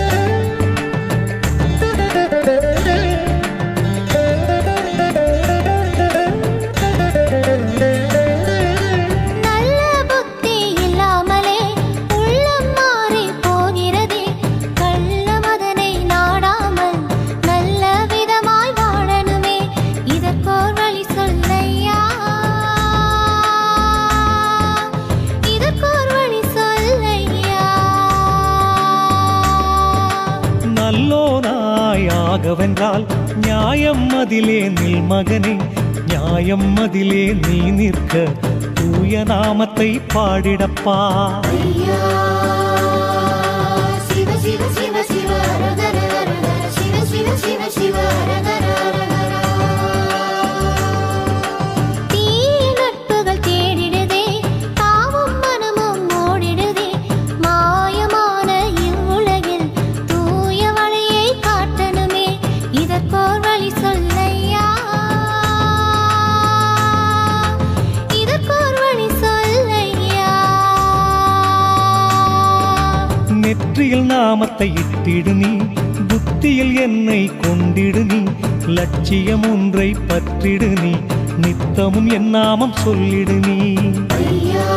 ராகவென்றால் நியாயம் அதிலே நில் மகனே நியாயம் அதிலே நீ நிற்க தூய நாமத்தை பாடிடப்பா ஐயா சிவ சிவ சிவ சிவ ரகர ரகர சிவ சிவ சிவ சிவ ரகர ரகர தீய நட்புகள் தேடிடுதே தாவும் மனமும் ஓடிடுதே மாயமான இவ்வுலகில் தூய வழியை காட்டணுமே இதற்கோர் வழி சொல்லையா இதற்கோர் வழி சொல்லையா நெற்றியில் நாமத்தை இட்டிடு நீ புத்தியில் என்னை கொண்டிடு நீ லட்சியம் ஒன்றை பற்றிடு நீ நித்தமும் என் நாமம் சொல்லிடு நீ ஐயா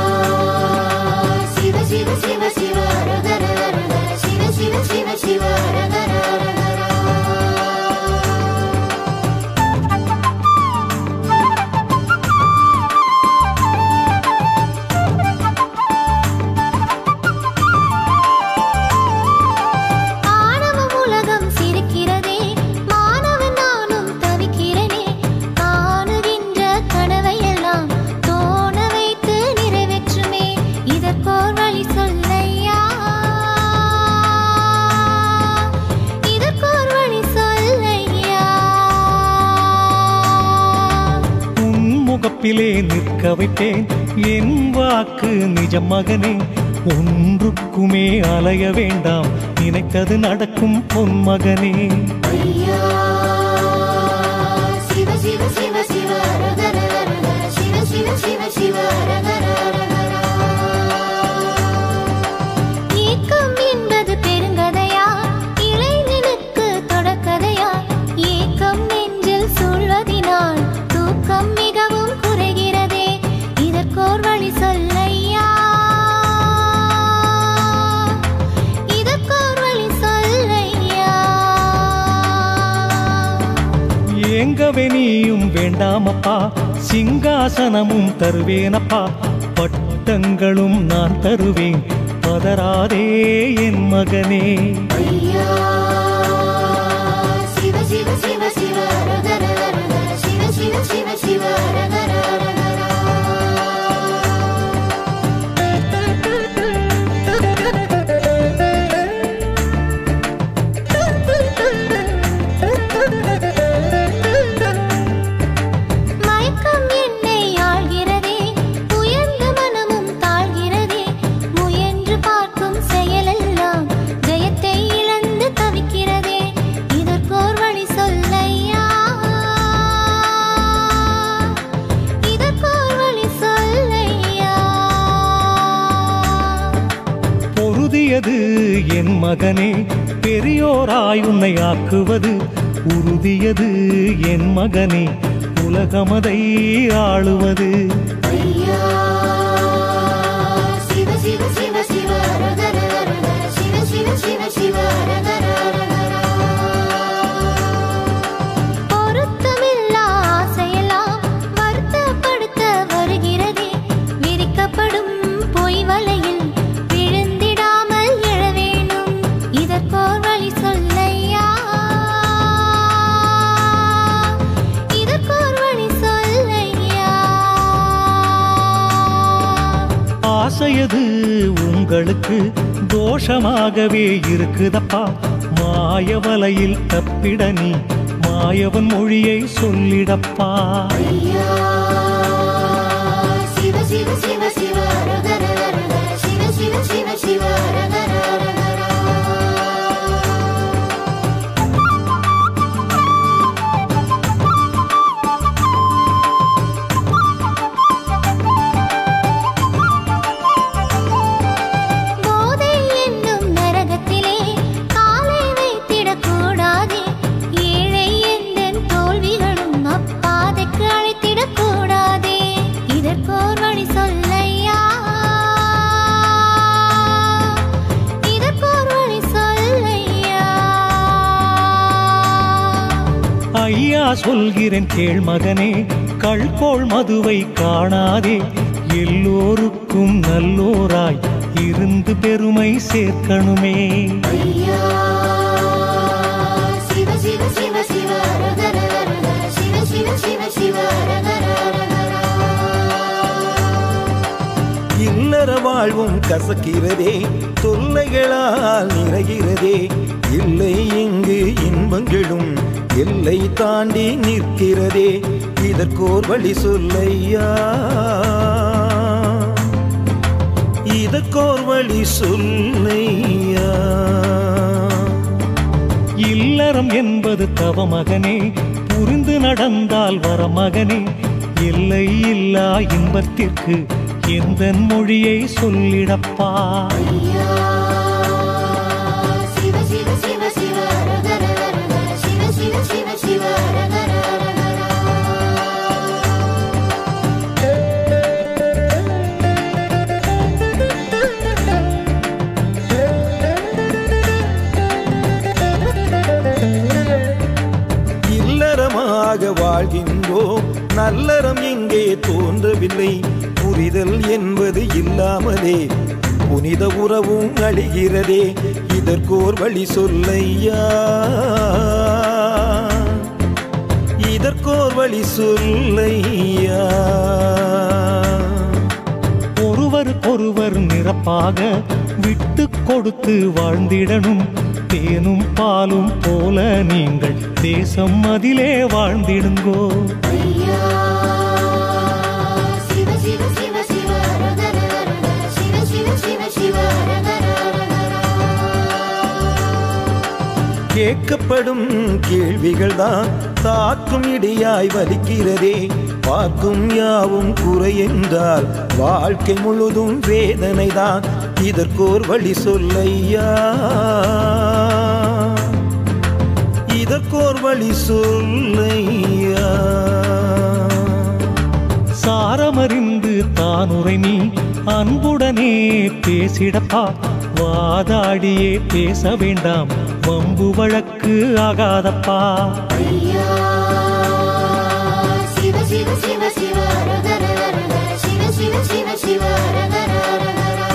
சிவ சிவ சிவ சிவ ரகர ரகர சிவ சிவ சிவ சிவ ரகர ரகர ஆணவம் உலகம் சிரிக்கிறதே மாணவன் நானும் தவிக்கிறனே காணுகின்ற கனவையெல்லாம் தோண வைத்து நிறைவேற்றுமே இதற்கோர் வழி சொல்லையா இதற்கோர் வழி சொல்லையா உன் முகப்பிலே நிற்க வைப்பேன் என் வாக்கு நிஜம் மகனே ஒன்றுக்குமே அலைய வேண்டாம் நினைத்தது நடக்கும் பொன் மகனே ஐயா சிவ சிவ சிவ சிவ ரகர ரகர சிவ சிவ சிவ சிவ ரகர ரகர ஏக்கம் என்பது பெருங்கதையா இளைஞனுக்கு தொடக்கதையா ஏக்கம் நெஞ்சில் சூழ்வதினால் தூக்கம் மிகவும் குறைகிறதே இதற்கோர் வழி சொல்லையா இதற்கோர் வழி சொல்லையா ஏங்கவே நீயும் வேண்டாமப்பா சிங்காசனமும் தருவேனப்பா பட்டங்களும் நான் தருவேன் பதறாதே என் மகனே ஐயா சிவ சிவ சிவ சிவ ரகர ரகர சிவ சிவ சிவ சிவ ரகர மயக்கம் என்னை ஆள்கிறதே உயர்ந்த மனமும் தாழ்கிறதே முயன்று பார்க்கும் செயலெல்லாம் ஜெயத்தை இழந்து தவிக்கிறதே இதற்கோர் வழி சொல்லையா இதற்கோர் வழி சொல்லையா பொருதியது என் மகனே பெரியோராய் உன்னை ஆக்குவது உறுதியது என் மகனே உலகமதை ஆளுவது ஐயா சிவ சிவ சிவ சிவ ரகர ரகர சிவ சிவ சிவ சிவ ரகர ரகர பொருத்தமில்லா ஆசையெல்லாம் வருத்தப்படுத்த வருகிறதே விரிக்கப்படும் பொய் வலையில் விழுந்திடாமல் எழ வேணும் இதற்கோர் வழி சொல்லையா இதற்கோர் வழி சொல்லையா ஆசையது உங்களுக்கு தோஷமாகவே இருக்குதப்பா மாயவலையில் தப்பிட நீ மாயவன் மொழியை சொல்லிடப்பா ஐயா சிவ சிவ சிவ சிவ ரகர ரகர சிவ சிவ சிவ சிவ ரகர ரகர போதை என்னும் நரகத்திலே காலை வைத்திடக் கூடாதே ஏழை எந்தன் தோல்விகளும் அப்பாதைக்கு அழைத்திடக் கூடாதே இதற்கோர் வழி சொல்லையா இதற்கோர் வழி சொல்லையா ஐயா சொல்கிறேன் கேள் மகனே கள்கோள் மதுவை காணாதே எல்லோருக்கும் நல்லோராய் இருந்து பெருமை சேர்க்கணுமே ஐயா சிவ சிவ ஹரஹர ஹரஹரா இல்லற வாழ்வும் கசக்கிறதே தொல்லைகளால் நிறைகிறதே இல்லை இங்கு இன்பங்களும் எல்லை தாண்டி நிற்கிறதே இதற்கோர் வழி சொல்லையா இதற்கோர் வழி சொல்லையா இல்லறம் என்பது தவமகனே புரிந்து நடந்தால் வரமகனே எல்லை இல்லா இன்பத்திற்கு எந்த மொழியை சொல்லிடப்பா ஐயா சிவ சிவ சிவ சிவ ஹரஹர ஹரஹர சிவ சிவ சிவ சிவ ஹரஹர ஹரஹரா இல்லறமாக வாழ்கின்றோம் நல்லறம் எங்கே தோன்றவில்லை புரிதல் என்பது இல்லாமலே புனித உறவும் அழிகிறதே இதற்கோர் வழி சொல்லையா இதற்கோர் வழி சொல்லையா ஒருவருக்கொருவர் நிரப்பாக விட்டு கொடுத்து வாழ்ந்திடணும் தேனும் பாலும் போல நீங்கள் தேசம் அதிலே வாழ்ந்திடுங்கோ ஐயா சிவ சிவ சிவ சிவ ஹரஹர ஹரஹர சிவ சிவ சிவ சிவ ஹரஹர ஹரஹரா கேட்கப்படும் கேள்விகள் தான் தாக்கும் இடியாய் வலிக்கிறதே பார்க்கும் யாவும் குறை என்றால் வாழ்க்கை முழுதும் வேதனை தான் இதற்கோர் வழி சொல்லையா இதற்கோர் வழி சொல்லையா சாரமறிந்து தானுரை நீ அன்புடனே பேசிடப்பா வாதாடியே பேச வேண்டாம் வம்பு வழக்கு ஆகாதப்பா ஐயா சிவ சிவ சிவ சிவ ஹரஹர ஹரஹர சிவ சிவ சிவ சிவ ஹரஹர ஹரஹரா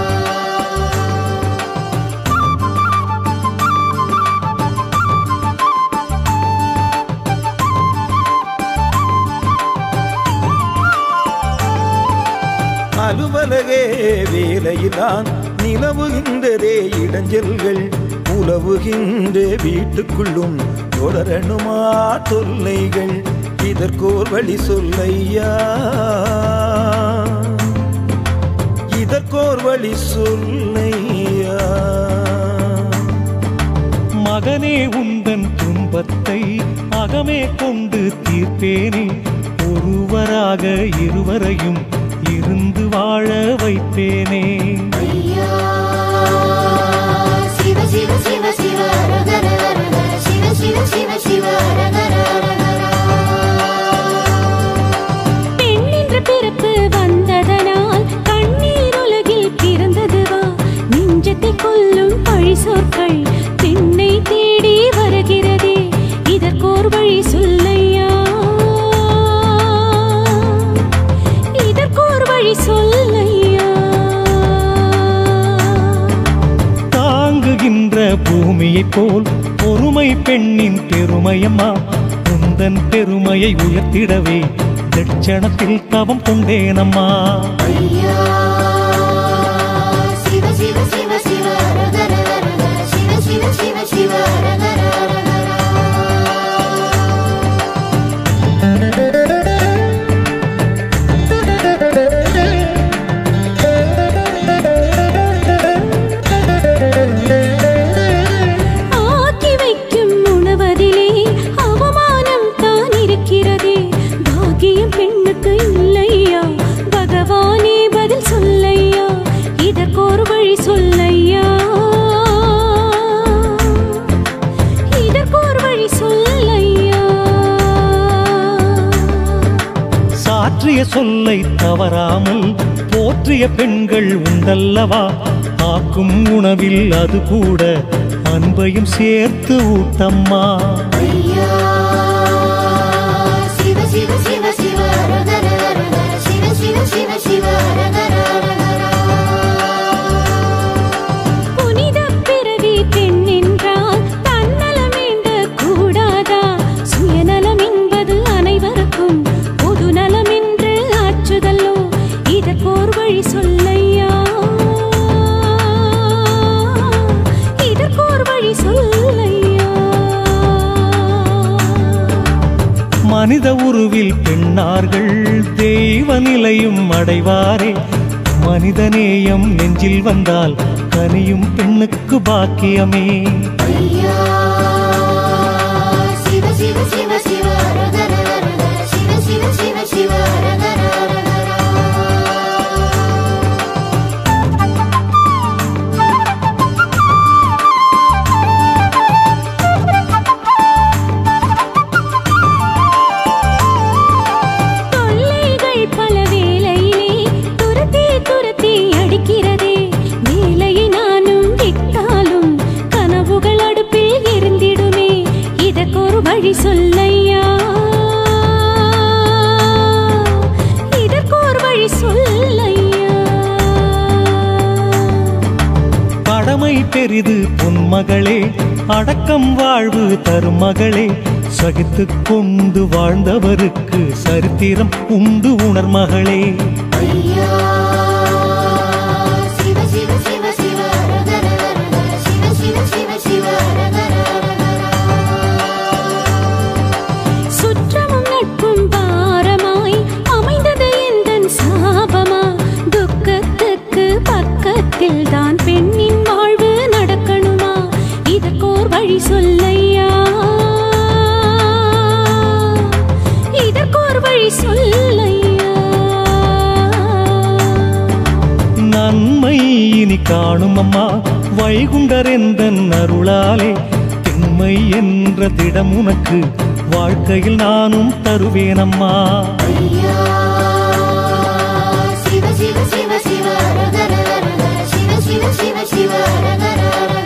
அலுவலகே வேலையிலான் நிலவுகின்றதே இடைஞ்சல்கள் உலவுகின்ற வீட்டுக்குள்ளும் தொடரணுமா தொல்லைகள் இதற்கோர் வழி சொல்லையா இதற்கோர் வழி சொல்லையா மகனே உந்தன் துன்பத்தை அகமே கொண்டு தீர்ப்பேனே ஒருவராக இருவரையும் இருந்து வாழ வைப்பேனே ஐயா சிவ சிவ சிவ சிவ ஹரஹர ஹரஹர சிவ சிவ சிவ சிவ ஹரஹர ஹரஹரா பெண் என்ற பிறப்பு வந்ததனால் கண்ணீர் உலகில் பிறந்ததுவா நெஞ்சத்தை கொல்லும் பழி சொற்கள் பெண்ணை தேடி வருகிறதே இதற்கோர் வழி சொல்லையா இதற்கோர் வழி சொல்லையா தாங்குகின்ற பூமியைப் போல் பொறுமை பெண்ணின் பெருமையம்மா உந்தன் பெருமையை உயர்த்திடவே தட்சணத்தில் தவம் கொண்டேனம்மா ஐயா சிவ சிவ சிவ சிவ ஹரஹர ஹரஹர சிவ சிவ சிவ சிவ ஹரஹர ஹரஹரா ஆக்கி வைக்கும் உணவதிலே அவமானம் தான் இருக்கிறதே பாக்கியம் பெண்ணுக்கு இல்லையா பகவானே பதில் சொல்லையா இதற்கொரு வழி சொல்லையா இதற்கொரு வழி சொல்லையா சாற்றிய சொல்லை தவறாமல் போற்றிய பெண்கள் உண்டல்லவா ஆக்கும் உணவில் அது கூட அன்பையும் சேர்த்து ஊட்டம்மா ஐயா சிவ சிவ சிவ சிவ ஹரஹர ஹரஹர சிவ சிவ சிவ சிவ ஹரஹர ஹரஹரா புனித பிறவி பெண் என்றால் தன்னலம் வேண்ட கூடாதா சுயநலம் என்பது அனைவருக்கும் மனித உருவில் பெண்ணார்கள் தெய்வ நிலையும் அடைவாரே மனிதநேயம் நெஞ்சில் வந்தால் கனியும் பெண்ணுக்கு பாக்கியமே ஐயா சிவ சிவ சிவ சிவ ரகர ரகர சிவ சிவ சிவ சிவ ரகர ரகர தொல்லைகள் பல வேளையிலே துரத்தி துரத்தி அடிக்கிறதே வேலையை நானும் விட்டாலும் கனவுகள் அடுப்பில் எரிந்திடுமே இதற்கொரு வழி சொல்லையா இதற்கொரு வழி சொல்லையா கடமை பெரிது பொன்மகளே அடக்கம் வாழ்வு தரும் மகளே சகித்துக் கொண்டு வாழ்ந்தவருக்கு சரித்திரம் உண்டு உணர் மகளே ஐயா சிவ சிவ சிவ சிவ ரகர ரகர சிவ சிவ சிவ சிவ ரகர ரகர சுற்றமும் நட்பும் பாரமாய் அமைந்தது எந்தன் சாபமா துக்கத்துக்கு பக்கத்தில் தான் பெண்ணின் வாழ்வு நடக்கணுமா இதற்கோர் வழி சொல்லையா இதற்கோர் வழி சொல்லையா நன்மை இனி காணும் அம்மா வைகுண்டர் எந்தன் அருளாலே திண்மை என்ற திடம் உனக்கு வாழ்க்கையில் நானும் தருவேனம்மா ஐயா சிவ சிவ சிவ சிவ ரகர ரகர சிவ சிவ சிவ சிவ ரகர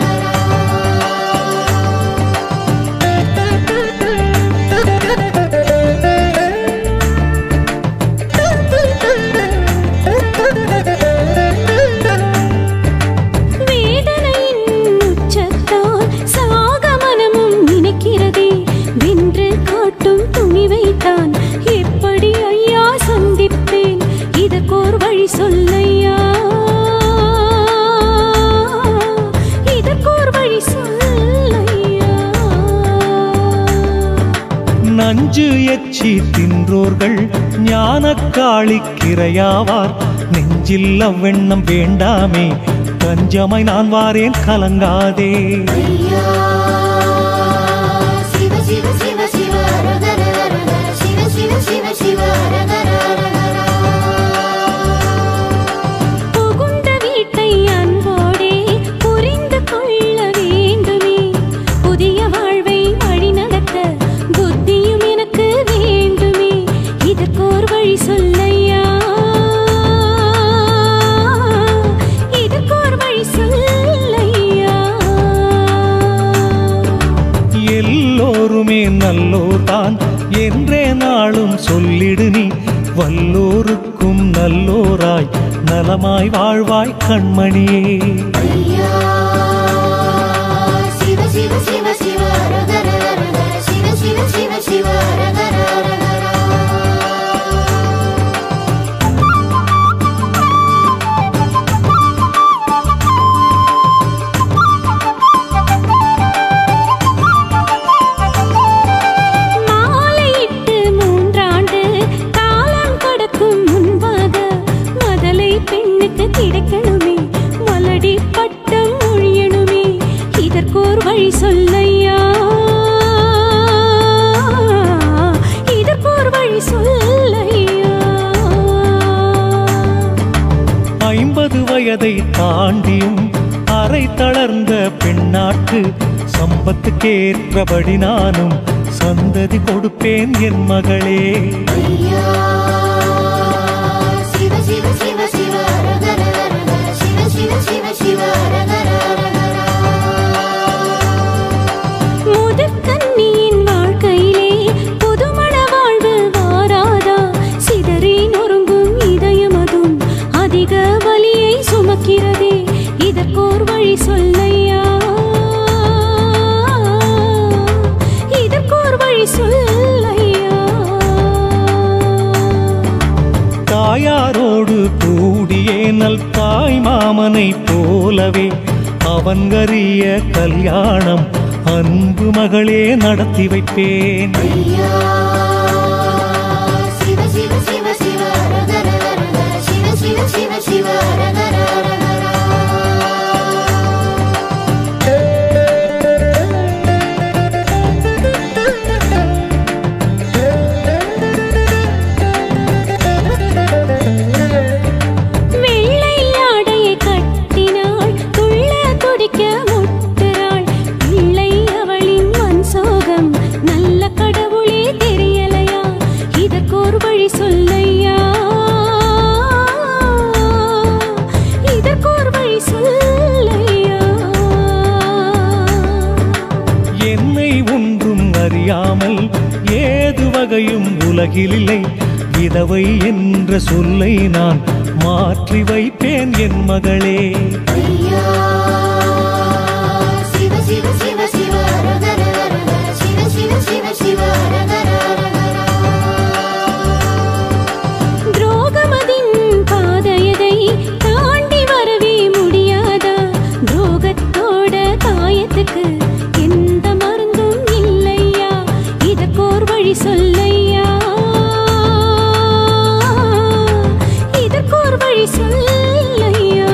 வேதனையின் உச்சத்தால் சாக மனமும் நினைக்கிறதே வென்று காட்டும் துணிவைத்தான் எப்படி ஐயா சந்திப்பேன் இதற்கோர் வழி சொல்லையா இதற்கோர் வழி சொல்லையா நஞ்சு எச்சி தின்றோர்கள் ஞானக்காளிக்கிரையாவார் நெஞ்சில் அவ்வெண்ணம் வேண்டாமே கஞ்சமாய் நான் வாரேன் கலங்காதே ஐயா சிவ சிவ சிவ சிவ ரகர ரகர சிவ சிவ சிவ சிவ ரகர ரகர புகுந்த வீட்டை அன்போடே புரிந்து கொள்ள வேண்டுமே புதிய வாழ்வை வழிநடத்த புத்தியும் எனக்கு வேண்டுமே இதற்கோர் வழி சொல்லையா இதற்கோர் வழி சொல்லையா எல்லோருமே நல்லோர் தான் என்றே நாளும் சொல்லிடு நீ வல்லோருக்கும் நல்லோராய் நலமாய் வாழ்வாய் கண்மணியே ஐயா சிவ சிவ சிவ சிவ ரகர ரகர சிவ சிவ சிவ சிவ ரகர ரகர மாலையிட்டு மூன்றாண்டு காலம் கடக்கும் முன்பாக மதலை பெண்ணுக்கு கிடைக்கணுமே மலடி பட்டம் ஒழியணுமே இதற்கோர் வழி சொல்லையா இதற்கோர் வழி சொல்லையா ஐம்பது வயதை தாண்டியும் அரை தளர்ந்த பெண்ணாற்கு சம்பத்துக்கேற்றபடி நானும் சந்ததி கொடுப்பேன் என் மகளே ஐயா சிவ சிவ சிவ சிவ ரகர ரகர சிவ சிவ சிவ சிவ ரகர ரகர முதுக்கன்னியின் வாழ்க்கையிலே புதுமண வாழ்வு வாராதா சிதறி நொறுங்கும் இதயமதும் அதிக வலியை சுமக்கிறதே இதற்கோர் வழி சொல்லையா இதற்கோர் வழி சொல்லையா தாயாரோடு கூடியே நல் தாய் மாமனை போலவே அவன்கரிய கல்யாணம் அன்பு மகளே நடத்தி வைப்பேன் ஐயா உலகிலில்லை விதவை என்ற சொல்லை நான் மாற்றி வைப்பேன் என் மகளே ஐயா சிவ சிவ சிவ சிவ ரகர ரகர சிவ சிவ சிவ சிவ ரகர ரகர துரோகமதின் பாதையதை தாண்டி வரவே முடியாதா துரோகத்தோட காயத்துக்கு எந்த மருந்தும் இல்லையா இதற்கோர் வழி சொல்லையா இதற்கோர் வழி சொல்லையா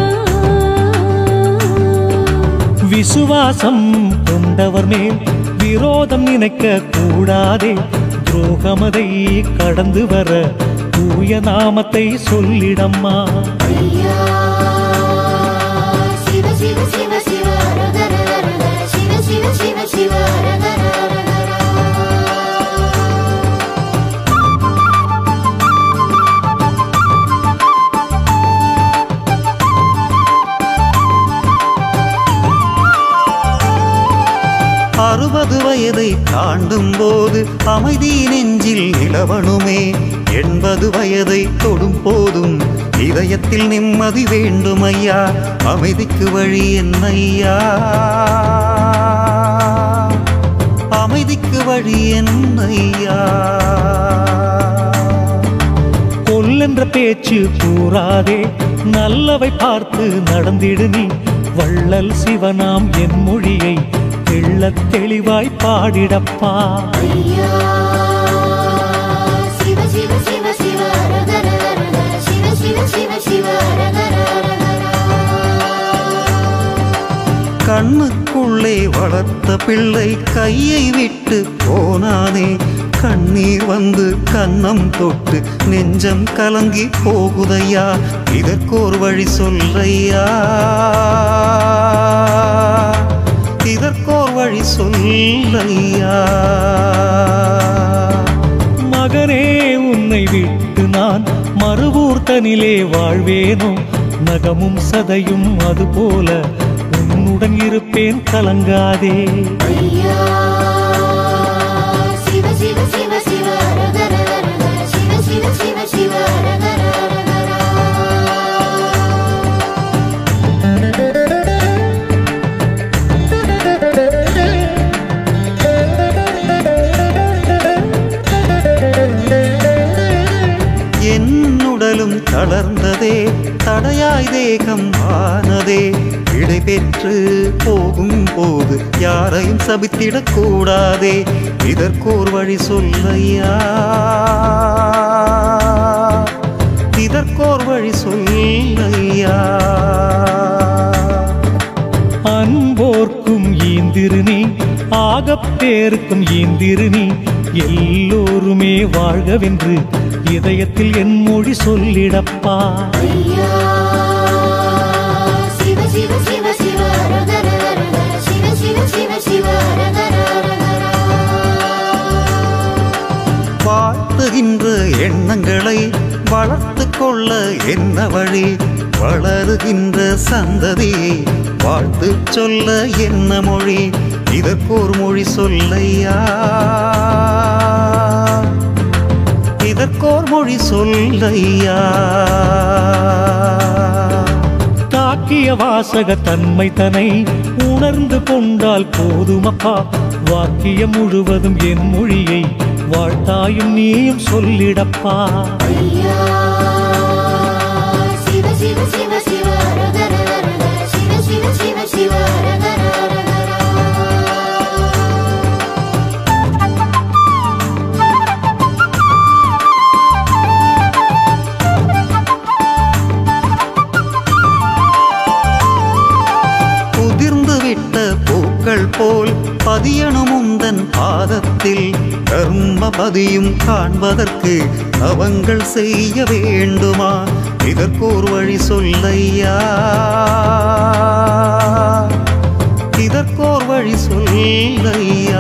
விசுவாசம் கொண்டவர் மேல் விரோதம் நினைக்க கூடாதே துரோகமதை கடந்து வர தூய நாமத்தை சொல்லிடம்மா ஐயா சிவ சிவ சிவ சிவ ரகர ரகர சிவ சிவ சிவ சிவ ரகர ரகர அறுபது வயதை தாண்டும் போது அமைதி நெஞ்சில் நிலவணுமே எண்பது வயதை தொடும் போதும் இதயத்தில் நிம்மதி வேண்டும் ஐயா அமைதிக்கு வழி என்னையா அமைதிக்கு வழி என்னையா கொல்லென்ற பேச்சு கூறாதே நல்லவை பார்த்து நடந்திடு நீ வள்ளல் சிவனாம் என் மொழியை தெள்ளத் தெளிவாய் பாடிடப்பா ஐயா சிவ சிவ சிவ சிவ ரகர ரகர சிவ சிவ சிவ சிவ ரகர ரகர கண்ணுக்குள்ளே வளர்த்த பிள்ளை கையை விட்டு போனானே கண்ணீர் வந்து கன்னம் தொட்டு நெஞ்சம் கலங்கி போகுதையா இதற்கோர் வழி சொல்லையா இதற்கோர் வழி சொல்லையா மகனே உன்னை விட்டு நான் மறுவூர் தனிலே வாழ்வேனோ நகமும் சதையும் அதுபோல உன்னுடன் இருப்பேன் கலங்காதே ஐயா சிவ சிவ சிவ சிவ ரகர ரகர சிவ சிவ சிவ சிவ ரகர ரகர என்னுடலும் தளர்ந்ததே தடையாய் தேகம் ஆனதே விடை பெற்று போகும் போது யாரையும் சபித்திடக் கூடாதே இதற்கோர் வழி சொல்லையா இதற்கோர் வழி சொல்லையா அன்போர்க்கும் ஈந்திரு நீ ஆகப்பேருக்கும் ஈந்திரு நீ எல்லோருமே வாழ்கவென்று இதயத்தில் என் மொழி சொல்லிடப்பா ஐயா சிவ சிவ சிவ சிவ ரகர ரகர சிவ சிவ சிவ சிவ ரகர ரகர வாழ்த்துகின்ற எண்ணங்களை வளர்த்து கொள்ள என்ன வழி வளருகின்ற சந்ததியை வாழ்த்து சொல்ல என்ன மொழி இதற்கோர் மொழி சொல்லையா இதற்கோர் மொழி சொல்லையா தாக்கிய வாசக தன்மை தனை உணர்ந்து கொண்டால் போதுமப்பா வாக்கியம் முழுவதும் என் மொழியை வாழ்த்தாயும் நீயும் சொல்லிடப்பா ஐயா சிவ சிவ சிவ சிவ ரகர ரகர சிவ சிவ சிவ சிவ ரகர ரகர உதிர்ந்து விட்ட பூக்கள் போல் பதியணும் உந்தன் பாதத்தில் கர்மபதியும் காண்பதற்கு அவங்கள் செய்ய வேண்டுமா இதற்கோர் வழி சொல்லையா இதற்கோர் வழி சொல்லையா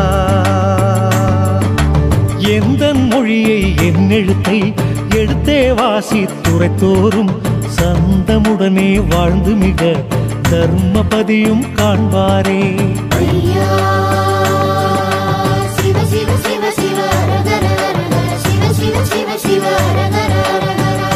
எந்த மொழியை என் எழுத்தை எடுத்தே வாசி துரைத்தோறும் சந்தமுடனே வாழ்ந்து மிக தர்மபதியும் காண்பாரே ஐயா சிவ சிவ சிவ சிவ ரகர ரகர சிவ சிவ ஹரஹர ஹரஹரா.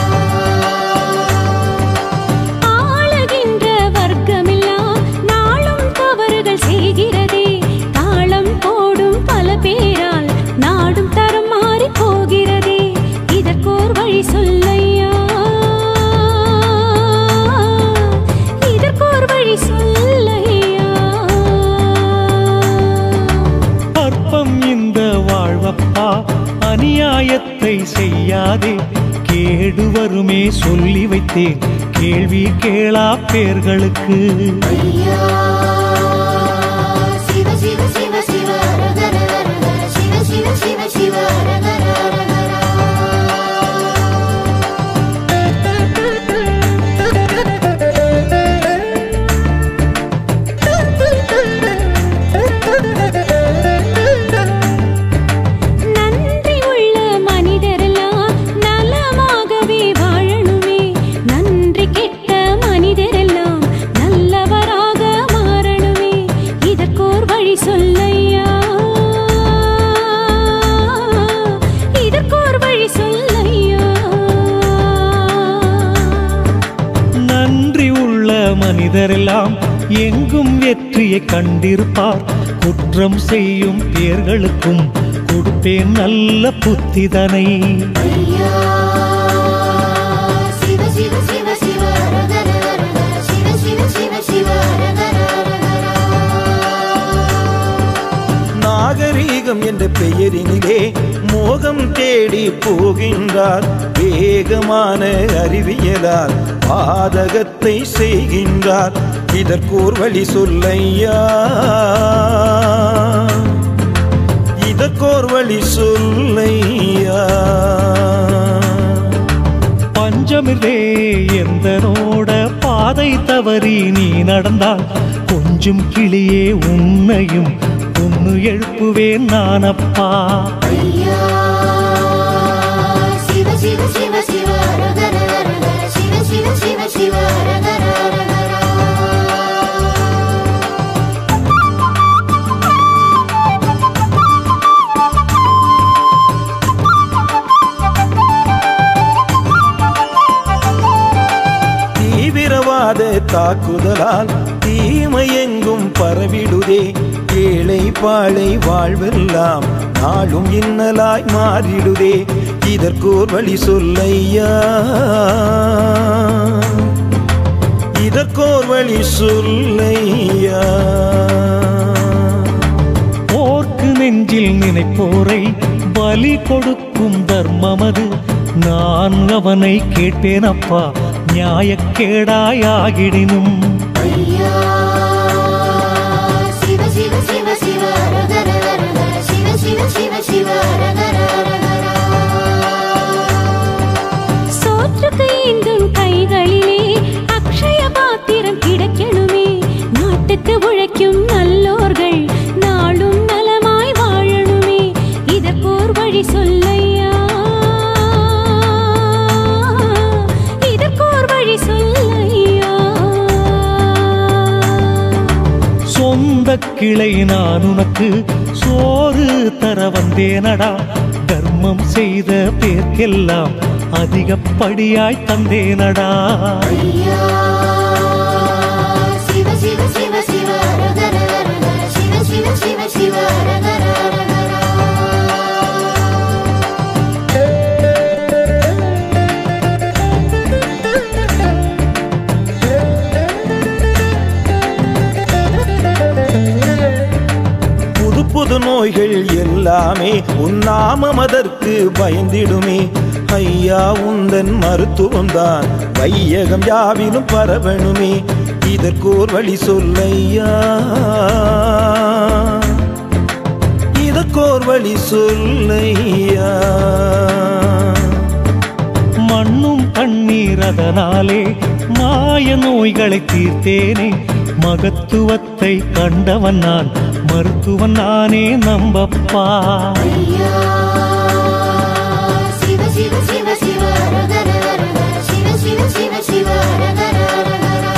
ஆளுகின்ற வர்க்கமெல்லாம் நாளும் தவறுகள் செய்கிறதே தாளம் போடும் பல பேரால் நாடும் தரம் மாறி போகிறதே இதற்கோர் வழி சொல்லையா இதற்கோர் வழி சொல்லையா அற்பம் இந்த வாழ்வப்பா அநியாயத்தை செய்யாதே கேடு வருமே சொல்லி வைத்தேன் கேள்வி கேளா பேர்களுக்கு ஐயா சிவ சிவ சிவ சிவ ஹரஹர ஹரஹர. சிவ சிவ சிவ சிவ ஹரஹர ஹரஹரா. நன்றி உள்ள மனிதரெல்லாம் நலமாகவே வாழணுமே நன்றி கெட்ட மனிதரெல்லாம் நல்லவராக மாறணுமே இதற்கோர் வழி சொல்லையா இதற்கோர் வழி சொல்லையா நன்றி உள்ள மனிதரெல்லாம் எங்கும் வெற்றியை கண்டிருப்பார் குற்றம் செய்யும் பேர்களுக்கும் கொடுப்பேன் நல்ல புத்திதனை ஐயா சிவ சிவ சிவ சிவ ஹரஹர ஹரஹர. சிவ சிவ சிவ சிவ ஹரஹர ஹரஹரா. நாகரீகம் என்ற பெயரினிலே மோகம் தேடி போகின்றார் வேகமான அறிவியலால் பாதகத்தை செய்கின்றார் இதற்கோர் வழி சொல்லையா இதற்கோர் வழி சொல்லையா பஞ்சமிலே எந்தனோட பாதை தவறி நீ நடந்தால் கொஞ்சம் கிளியே உன்னையும் பொண்ணு எழுப்புவேன் நானப்பா ஐயா சிவ சிவ சிவ சிவ ஹரஹர ஹரஹர. சிவ சிவ சிவ சிவ ஹரஹர ஹரஹரா. தீவிரவாத தாக்குதலால் தீமை எங்கும் பரவிடுதே ஏழை பாழை வாழ்வெல்லாம் நாளும் இன்னலாய் மாறிடுதே இதற்கோர் வழி சொல்லையா இதற்கோர் வழி சொல்லையா போர்க்கு நெஞ்சில் நினைப்போரை பலி கொடுக்கும் தர்மமது நான் அவனை கேட்பேன் அப்பா நியாயக்கேடாயாகிடினும் ஐயா சிவ சிவ சிவ சிவ ஹரஹர ஹரஹர. சிவ சிவ சிவ சிவ ஹரஹர ஹரஹரா. சோற்றுக்கு ஏந்தும் கைகளிலே அக்ஷய பாத்திரம் கிடைக்கணுமே நாட்டுக்கு உழைக்கும் நல்லோர்கள் நாளும் நலமாய் வாழணுமே இதற்கோர் வழி சொல்லையா இதற்கோர் வழி சொல்லையா சொந்த கிளை நான் உனக்கு சோறு தர வந்தேனடா தர்மம் செய்த பேர்க்கெல்லாம் அதிகப்படியாய் தந்தேனடா ஐயா சிவ சிவ சிவ சிவ ஹரஹர ஹரஹர. சிவ சிவ சிவ சிவ ஹரஹர ஹரஹரா. புது புது நோய்கள் எல்லாமே உன் நாமம் அதற்கு பயந்திடுமே ஐயா உந்தன் மருத்துவம் தான் வையகம் யாவிலும் பரவணுமே இதற்கோர் வழி சொல்லையா இதற்கோர் வழி சொல்லையா மண்ணும் தண்ணீர் அதனாலே மாய நோய்களை தீர்த்தேனே மகத்துவத்தை கண்டவன் நான் மருத்துவன் நானே நம்பப்பா ஐயா சிவ சிவ சிவ சிவ ஹரஹர ஹரஹர. சிவ சிவ சிவ சிவ ஹரஹர ஹரஹரா.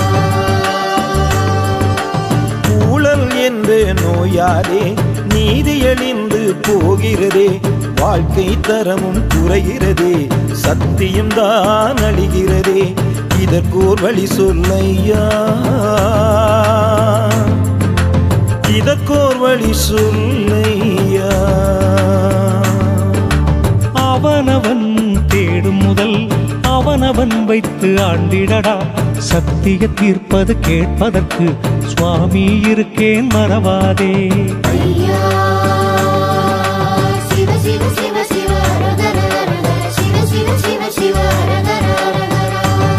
ஊழல் என்ற நோயாலே நீதி அழிந்து போகிறதே வாழ்க்கை தரமும் குறைகிறதே சத்தியம் தான் அழிகிறதே இதற்கோர் வழி சொல்லையா இதற்கோர் வழி சொல்லையா அவனவன் தேடும் முதல் அவனவன் வைத்து ஆண்டிடடா சத்திய தீர்ப்பது கேட்பதற்கு சுவாமி இருக்கேன் மறவாதே ஐயா சிவ சிவ சிவ சிவ ரகர ரகர சிவ சிவ சிவ சிவ ரகர ரகர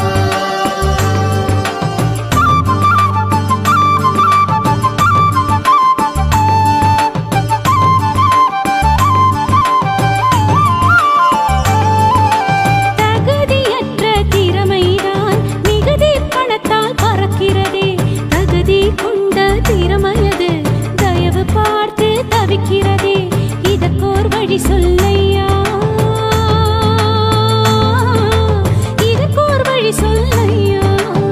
தகுதியற்ற திறமைதான் மிகுதி பணத்தால் பறக்கிறதே தகுதி கொண்ட திறமையது தயவு பார்த்து தவிக்கிறதே இதற்கோர் வழி சொல்லையா இதற்கோர் வழி சொல்லையா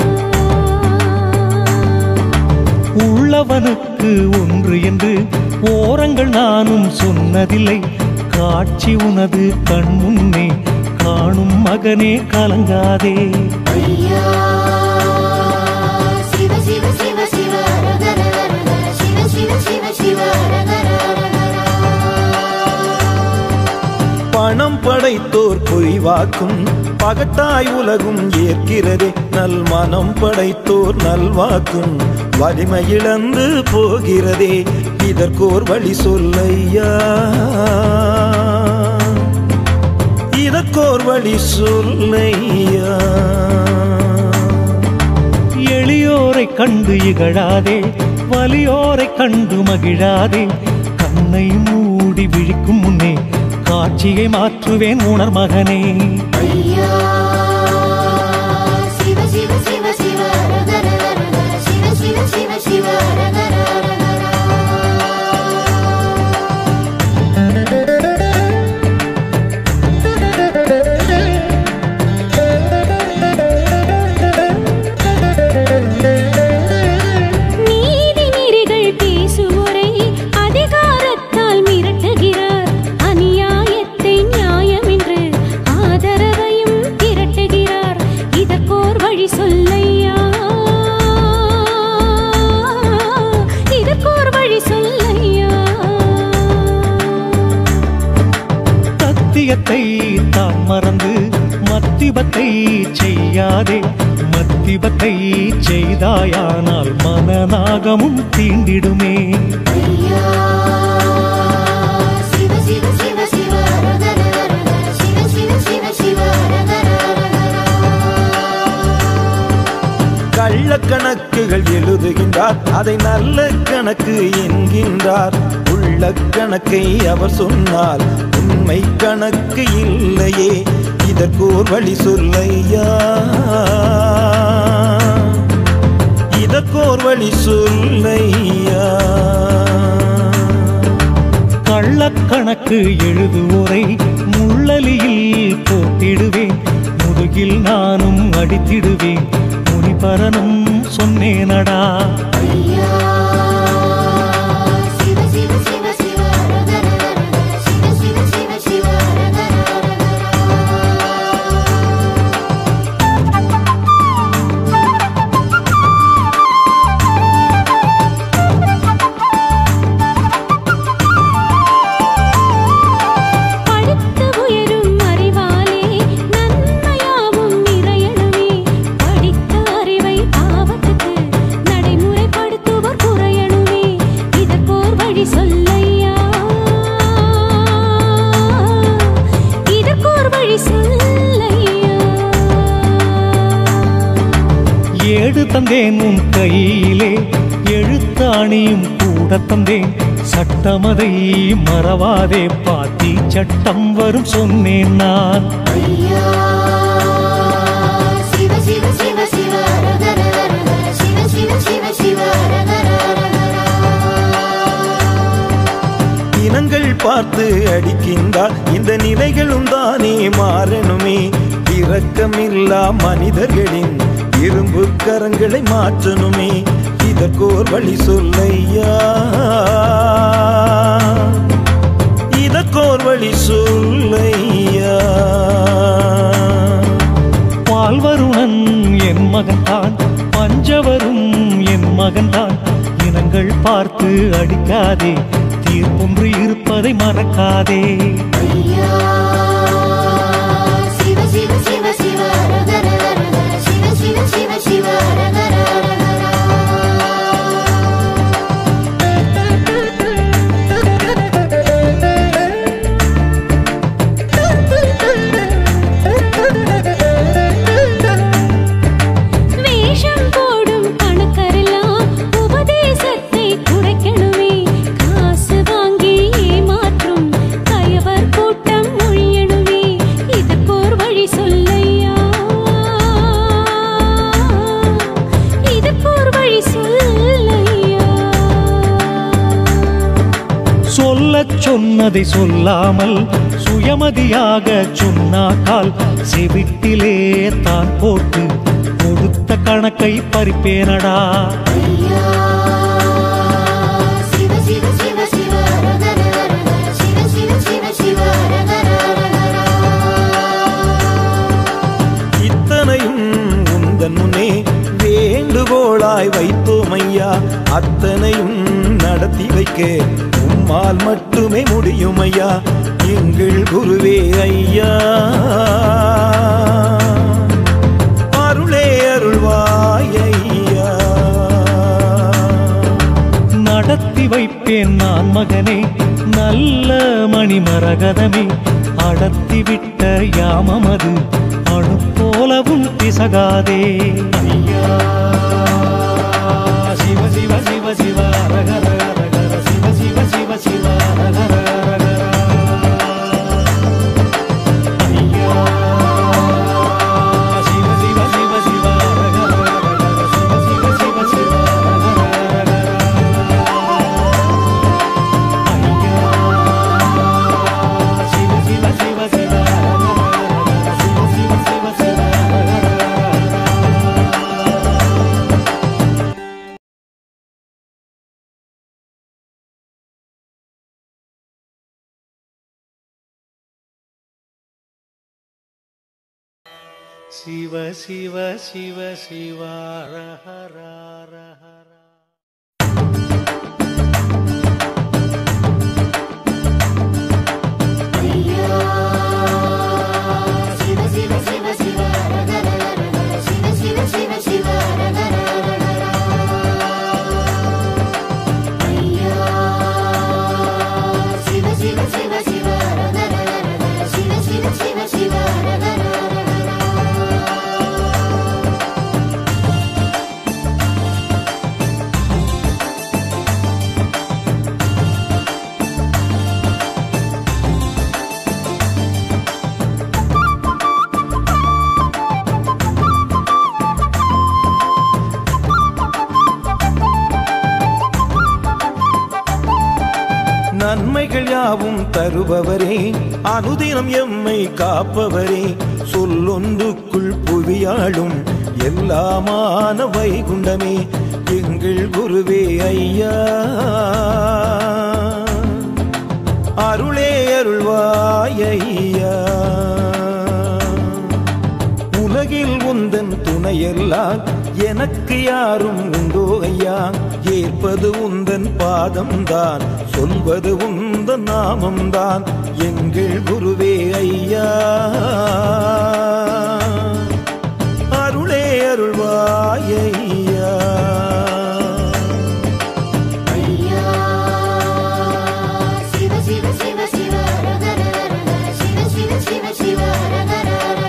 உள்ளவனுக்கு ஒன்று என்று ஓரங்கள் நானும் சொன்னதில்லை காட்சி உனது கண் முன்னே காணும் மகனே கலங்காதே ஐயா சிவ சிவ சிவ சிவ ரகர ரகர சிவ சிவ சிவ சிவ ரகர ரகர பணம் படைத்தோர் பொய்வாக்கும் பகட்டாய் உலகும் ஏற்கிறதே நல் மனம் படைத்தோர் நல்வாக்கும் வலிமை இழந்து போகிறதே இதற்கோர் வழி சொல்லையா இதற்கோர் வழி சொல்லையா எளியோரை கண்டு இகழாதே வலியோரை கண்டு மகிழாதே கண்ணை மூடி விழிக்கும் முன்னே காட்சியை மாற்றுவேன் உணர் மகனே ஐயா சிவ சிவ சிவ சிவ ரகர ரகர சிவ சிவ சிவ சிவ ரகர ரகர நீதி நெறிகள் பேசுவோரை அதிகாரத்தால் மிரட்டுகிறார் அநியாயத்தை நியாயம் என்று ஆதரவையும் திரட்டுகிறார் இதற்கோர் வழி சொல்லையா இதற்கோர் வழி சொல்லையா சத்தியத்தை தான் மறந்து மத்திபத்தை செய்யாதே மத்திபத்தை செய்தாயானால் மனநாகமும் தீண்டிடுமே ஐயா சிவ சிவ சிவ சிவ ரகர ரகர சிவ சிவ சிவ சிவ ரகர ரகர கள்ளக்கணக்குகள் எழுதுகின்றார் அதை நல்ல கணக்கு என்கின்றார் உள்ள கணக்கை அவர் சொன்னால் உண்மை கணக்கு இல்லையே இதற்கோர் வழி சொல்லையா இதற்கோர் வழி சொல்லையா கள்ளக்கணக்கு எழுதுவோரை முள்ளலியில் போட்டிடுவேன் முதுகில் நானும் அடித்திடுவேன் முனிபரனும் சொன்னேனடா ஐயா சிவ சிவ சிவ சிவ ரகர ரகர சிவ சிவ சிவ சிவ ரகர ரகர படுத்து உயரும் அறிவாலே நன்மையாவும் நிறையணுமே படித்த அறிவை பாவத்துக்கு நடைமுறைப்படுத்துவோர் குறையணுமே இதற்கோர் வழி சொல்லையா இதற்கோர் வழி சொல்லையா ஏடு தந்தேன் உன் கையிலே எழுத்தாணியும் கூட தந்தேன் சட்டமதை மறவாதே பாத்தி சட்டம் வரும் சொன்னேன் நான் ஐயா சிவ சிவ சிவ சிவ ரகர ரகர சிவ சிவ சிவ சிவ ரகர ரகர இனங்கள் பார்த்து அடிக்கின்றால் இந்த நிலைகளும் தானே மாறணுமே இரக்கமில்லா மனிதர்களின் இரும்பு கரங்களை மாற்றணுமே இதற்கோர் வழி சொல்லையா இதற்கோர் வழி சொல்லையா பால்வருணன் என் மகன்தான் பஞ்சவரும் என் மகன்தான் இனங்கள் பார்த்து அடிக்காதே தீர்ப்பொன்று இருப்பதை மறக்காதே ஐயா சிவ சிவ சிவ சிவ ரகர ரகர சிவ சிவ சிவ சிவ ரகர வேஷம் போடும் கணக்கரெல்லாம் உபதேசத்தை குறைக்கணுமே காசு வாங்கி ஏமாற்றும் கயவர் கூட்டம் ஒழியணுமே இதற்கோர் வழி சொல்லையா இதற்கோர் வழி சொல்லையா சொல்லச் சொன்னதை சொல்லாமல் சுயமதியாக சொன்னாக்கால் செவிட்டிலே தான் போட்டு கொடுத்த கணக்கை பறிப்பேனடா ஐயா சிவ சிவ சிவ சிவ ரகர ரகர சிவ சிவ சிவ சிவ ரகர இத்தனையும் உந்தன் முன்னே வேண்டுகோளாய் வைத்தோம் ஐயா அத்தனையும் நடத்தி வைக்க உம்மால் மட்டுமே முடியும் ஐயா எங்கள் குருவே ஐயா அருளே அருள்வாய் ஐயா நடத்தி வைப்பேன் நான் மகனே நல்ல மணிமரகதமே அடர்த்தி விட்ட யாமமது அணு போலவும் பிசகாதே ஐயா சிவ சிவ சிவ சிவ அரகர அரகர சிவ சிவ சிவ சிவ அரகர அரகர ஐயா சிவ சிவ சிவ சிவ அரகர அரகர சிவ சிவ சிவ சிவ அரகர அரகர சிவ சிவ சிவ சிவ சிவ சிவ சிவ சிவ சிவ சிவ சிவ சிவ ஹர ஹர ஹர ஐயா சிவ சிவ சிவ சிவ ரகர ரகர சிவ சிவ சிவ சிவ ரகர ஐயா சிவ சிவ சிவ சிவ ரகர ரகர சிவ சிவ சிவ சிவ ரகர நன்மைகள் யாவும் தருபவரே அனுதினம் எம்மை காப்பவரே சொல்லொன்றுக்குள் புவியாளும் எல்லாமான வைகுண்டமே எங்கள் குருவே ஐயா அருளே அருள்வாய் ஐயா உலகில் உந்தன் துணையெல்லாம் எனக்கு யாரும் உண்டோ ஐயா ஏற்பது உந்தன் பாதம்தான் சொல்வது உந்தன் நாமம்தான் எங்கள் குருவே ஐயா அருளே அருள்வாய் ஐயா ஐயா சிவ சிவ சிவ சிவ ரகர ரகர சிவ சிவ சிவ சிவ ரகர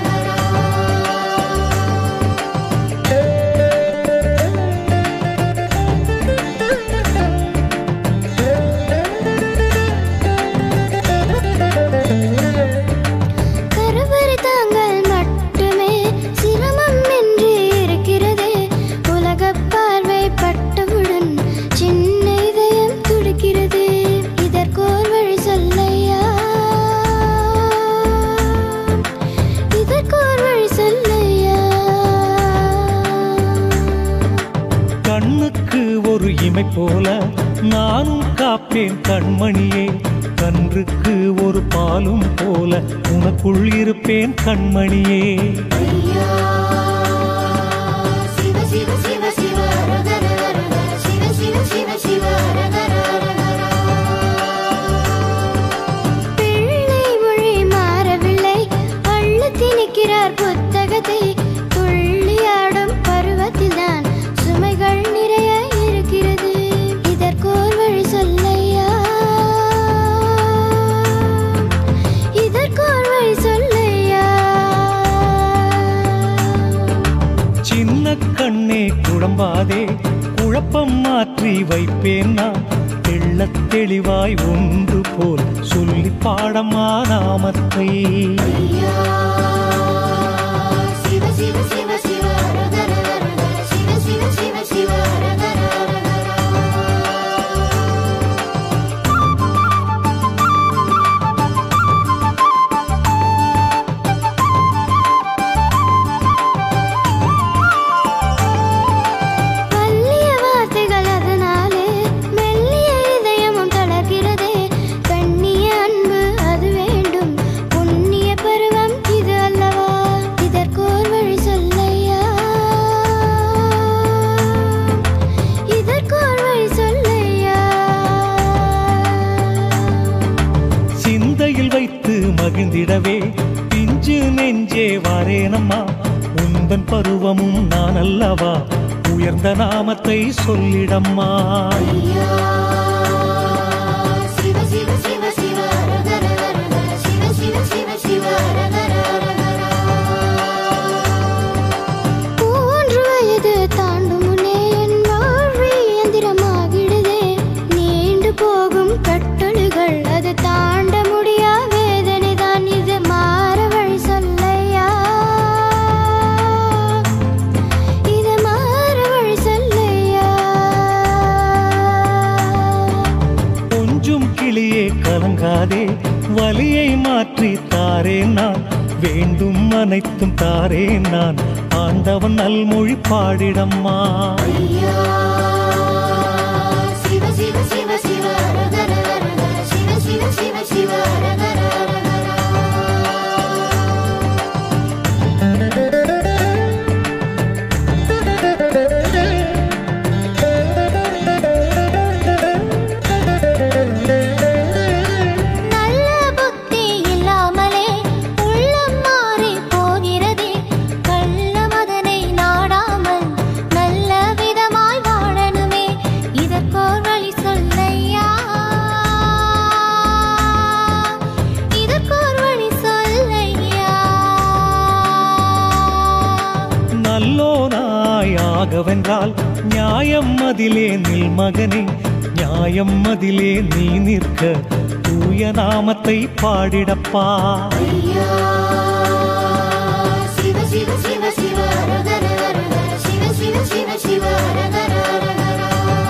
கருவறை தாங்கள் மட்டுமே சிரமம் என்று இருக்கிறதே உலகப் பார்வை பட்டவுடன் சின்ன இதயம் துடிக்கிறது இதற்கோர் வழி சொல்லையா இதற்கோர் வழி சொல்லையா கண்ணுக்கு ஒரு இமை போல நானும் காப்ப பார்ப்பேன் கண்மணியே கன்றுக்கு ஒரு பாலும் போல உனக்குள் இருப்பேன் கண்மணியே ஐயா சிவ சிவ சிவ சிவ ரகர ரகர சிவ சிவ சிவ சிவ ரகர ரகர பிள்ளை மொழி மாறவில்லை அள்ளு திணிக்கிறார் புத்தகத்தை துள்ளியாடும் பருவத்தில்தான் சுமைகள் நிறைய இருக்கிறது இதற்கோர் வழி சொல்லையா இதற்கோர் வழி சொல்லையா சின்ன கண்ணே குழம்பாதே குழப்பம் மாற்றி வைப்பேன் நான் தெள்ளத் தெளிவாய் ஒன்று போல் சொல்லி பாடமா நாமத்தை ஐயா சிவ சிவ சிவ சிவ ரகர ரகர சிவ சிவ சிவ சிவ ரகர ரகர வல்லிய வார்த்தைகள் அதனாலே மெல்லிய இதயமும் தளர்கிறதே கண்ணிய அன்பு அது வேண்டும் புண்ணிய பருவம் இது அல்லவா இதற்கோர் வழி சொல்லையா இதற்கோர் வழி சொல்லையா சிந்தையில் வைத்து மகிழ்ந்திடவே பிஞ்சு நெஞ்சே வாரேனம்மா உந்தன் பருவமும் நான் அல்லவா உயர்ந்த நாமத்தை சொல்லிடம்மா ஐயா சிவ சிவ சிவ சிவ ரகர ரகர சிவ சிவ சிவ சிவ ரகர ரகர மூன்று வயது தாண்டும் முன்னே என் வாழ்வு இயந்திரமாகிடுதே நீண்டு போகும் கட்டளைகள் அது தாண்ட முடியா வேதனை தான் இது மாற வழி சொல்லையா இது மாற வழி சொல்லையா கொஞ்சம் கிளியே கலங்காதே வலியை மாற்றி தாரேன் நான் வேண்டும் அனைத்தும் தாரேன் நான் ஆண்டவன் நல்மொழி பாடிடம்மா ஐயா சிவ சிவ சிவ சிவ ரகர ரகர சிவ சிவ சிவ சிவ ரகர ரகர நல்ல புத்தி இல்லாமலே உள்ளம் மாறி போகிறதே கள்ளம் அதனை நாடாமல் நல்ல விதமாய் வாழணுமே இதற்கோர் வழி சொல்லையா இதற்கோர் வழி சொல்லையா நல்லோனாய் ஆகவென்றால் நியாயம் அதிலே நில் மகனே நியாயம் அதிலே நீ நிற்க தூய நாமத்தை பாடிடப்பா ஐயா சிவ சிவ சிவ சிவ ரகர ரகர சிவ சிவ சிவ சிவ ரகர ரகர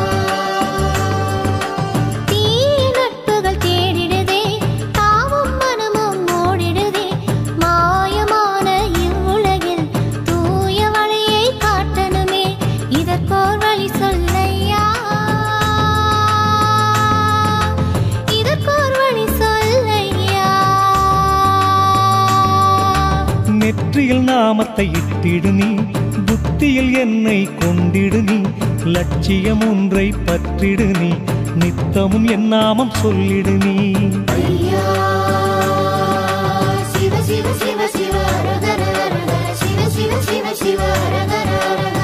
தீய நட்புகள் தேடிடுதே தாவும் மனமும் ஓடிடுதே மாயமான இவ்வுலகில் தூய வழியை காட்டணுமே இதற்கோர் வழி சொல்லையா இதற்கோர் வழி சொல்லையா நெற்றியில் நாமத்தை இட்டிடு நீ புத்தியில் என்னை கொண்டிடு நீ லட்சியம் ஒன்றை பற்றிடு நீ நித்தமும் என் நாமம் சொல்லிடு நீ ஐயா சிவ சிவ சிவ சிவ ரகர ரகர சிவ சிவ சிவ சிவ ரகர ரகர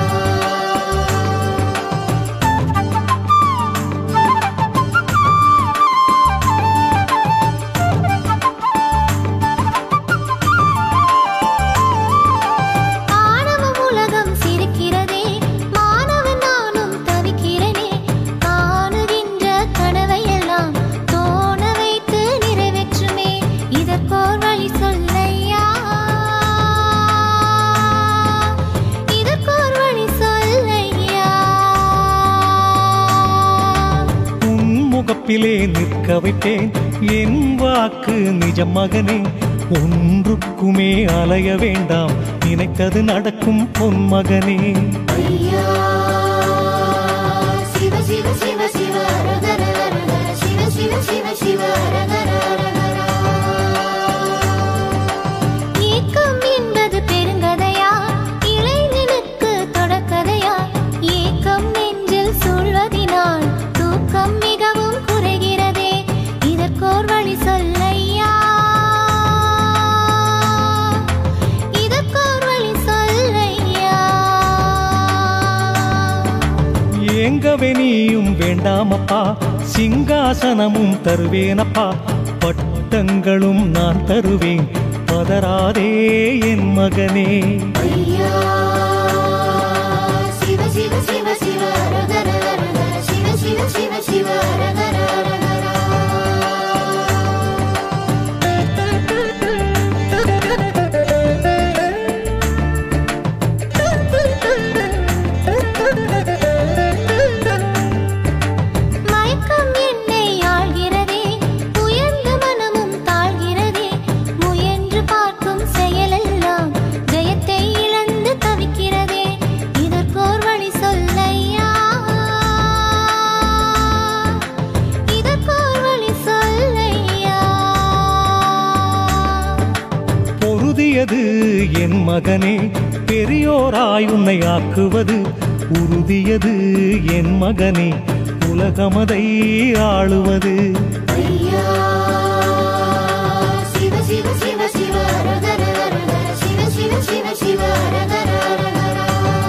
ஆணவம் உலகம் சிரிக்கிறதே மாணவன் நானும் தவிக்கிறேனே காணுகின்ற கனவையெல்லாம் தோண வைத்து நிறைவேற்றுமே இதற்கோர் வழி சொல்லையா இதற்கோர் வழி சொல்லையா உன் முகப்பிலே நிற்க வைப்பேன் என் வாக்கு நிஜம் மகனே ஒன்றுக்குமே அலைய வேண்டாம் நினைத்தது நடக்கும் பொன் மகனே ஐயா சிவ சிவ சிவ சிவ ரகர ரகர வேங்கவே நீயும் வேண்டாமப்பா சிங்காசனமும் தருவேனப்பா பட்டங்களும் நான் தருவேன் பதறாதே என் மகனே ஐயா சிவ சிவ சிவ சிவ ரகர ரகர சிவ சிவ சிவ சிவ ரகர மயக்கம் என்னை ஆள்கிறதே உயர்ந்த மனமும் தாழ்கிறதே முயன்று பார்க்கும் செயலெல்லாம் ஜெயத்தை இழந்து தவிக்கிறதே இதற்கோர் வழி சொல்லையா இதற்கோர் வழி சொல்லையா பொருதியது என் மகனே பெரியோராய் உன்னை ஆக்குவது உறுதியது என் மகனே உலகமதை ஆளுவது ஐயா சிவ சிவ சிவ சிவ ரகர ரகர சிவ சிவ சிவ சிவ ரகர ரகர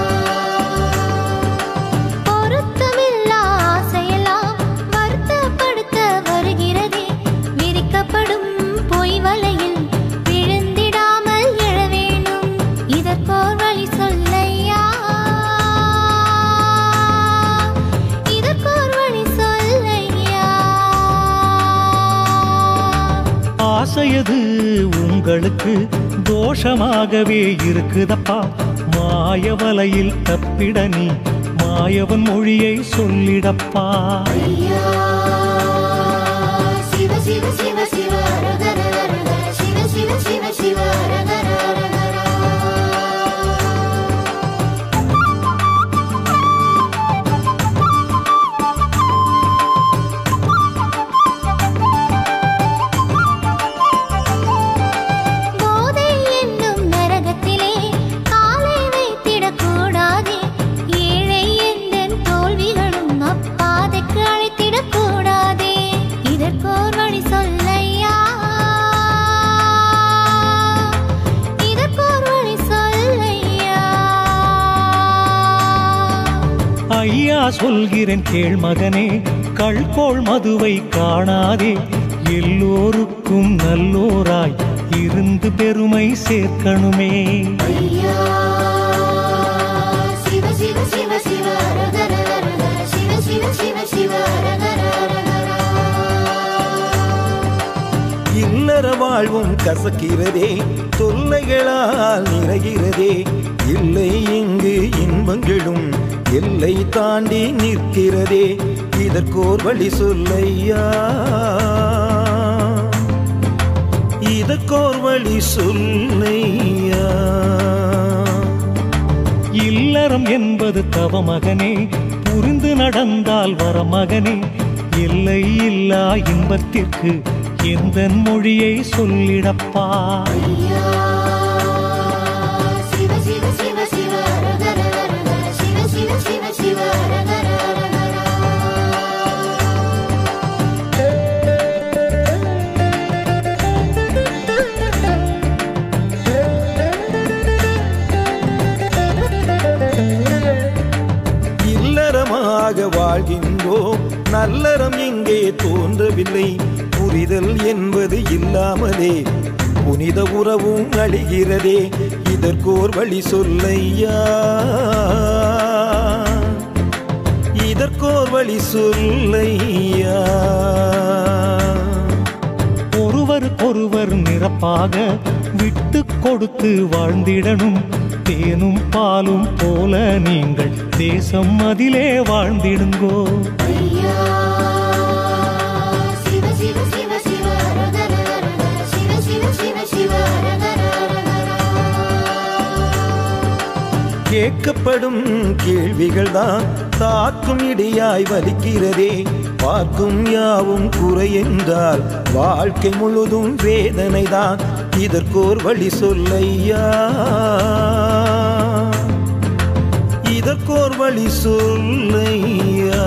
பொருத்தமில்லா ஆசையெல்லாம் வருத்தப்படுத்த வருகிறதே விரிக்கப்படும் பொய் வலையில் விழுந்திடாமல் எழ வேணும் இதற்கோர் வழி சொல்லையா இதற்கோர் வழி சொல்லையா ஆசையது உங்களுக்கு தோஷமாகவே இருக்குதப்பா மாயவலையில் தப்பிட நீ மாயவன் மொழியை சொல்லிடப்பா ஐயா சிவ சிவ சிவ சிவ ரகர ரகர சிவ சிவ சிவ சிவ ரகர ரகர போதை என்னும் நரகத்திலே காலை வைத்திடக் கூடாதே ஏழை எந்தன் தோல்விகளும் அப்பாதைக்கு அழைத்திடக் கூடாதே இதற்கோர் வழி சொல்லையா இதற்கோர் வழி சொல்லையா ஐயா சொல்கிறேன் கேள் மகனே கள்கோள் மதுவை காணாதே எல்லோருக்கும் நல்லோராய் இருந்து பெருமை சேர்க்கணுமே ஐயா சிவ சிவ சிவ சிவ ரகர ரகர சிவ சிவ சிவ சிவ ரகர ரகர இல்லற வாழ்வும் கசக்கிறதே தொல்லைகளால் நிறைகிறதே இல்லை இங்கு இன்பங்களும் எல்லை தாண்டி நிற்கிறதே இதற்கோர் வழி சொல்லையா இதற்கோர் வழி சொல்லையா இல்லறம் என்பது தவ மகனே புரிந்து நடந்தால் வர மகனே எல்லை இல்லா இன்பத்திற்கு எந்த மொழியை சொல்லிடப்பா ஐயா சிவ சிவ சிவ சிவ ரகர ரகர சிவ சிவ சிவ சிவ ரகர ரகர இல்லறமாக வாழ்கின்றோம் நல்லறம் எங்கே தோன்றவில்லை புரிதல் என்பது இல்லாமலே புனித உறவும் அழிகிறதே இதற்கோர் வழி சொல்லையா இதற்கோர் வழி சொல்லையா ஒருவருக்கொருவர் நிரப்பாக விட்டு கொடுத்து வாழ்ந்திடணும் தேனும் பாலும் போல நீங்கள் தேசம் அதிலே வாழ்ந்திடுங்கோ ஐயா சிவ சிவ சிவ சிவ ரகர ரகர சிவ சிவ சிவ சிவ ரகர ரகர கேட்கப்படும் கேள்விகள் தான் தாக்கும் இடியாய் வலிக்கிறதே பார்க்கும் யாவும் குறை என்றால் வாழ்க்கை முழுதும் வேதனை தான் இதற்கோர் வழி சொல்லையா இதற்கோர் வழி சொல்லையா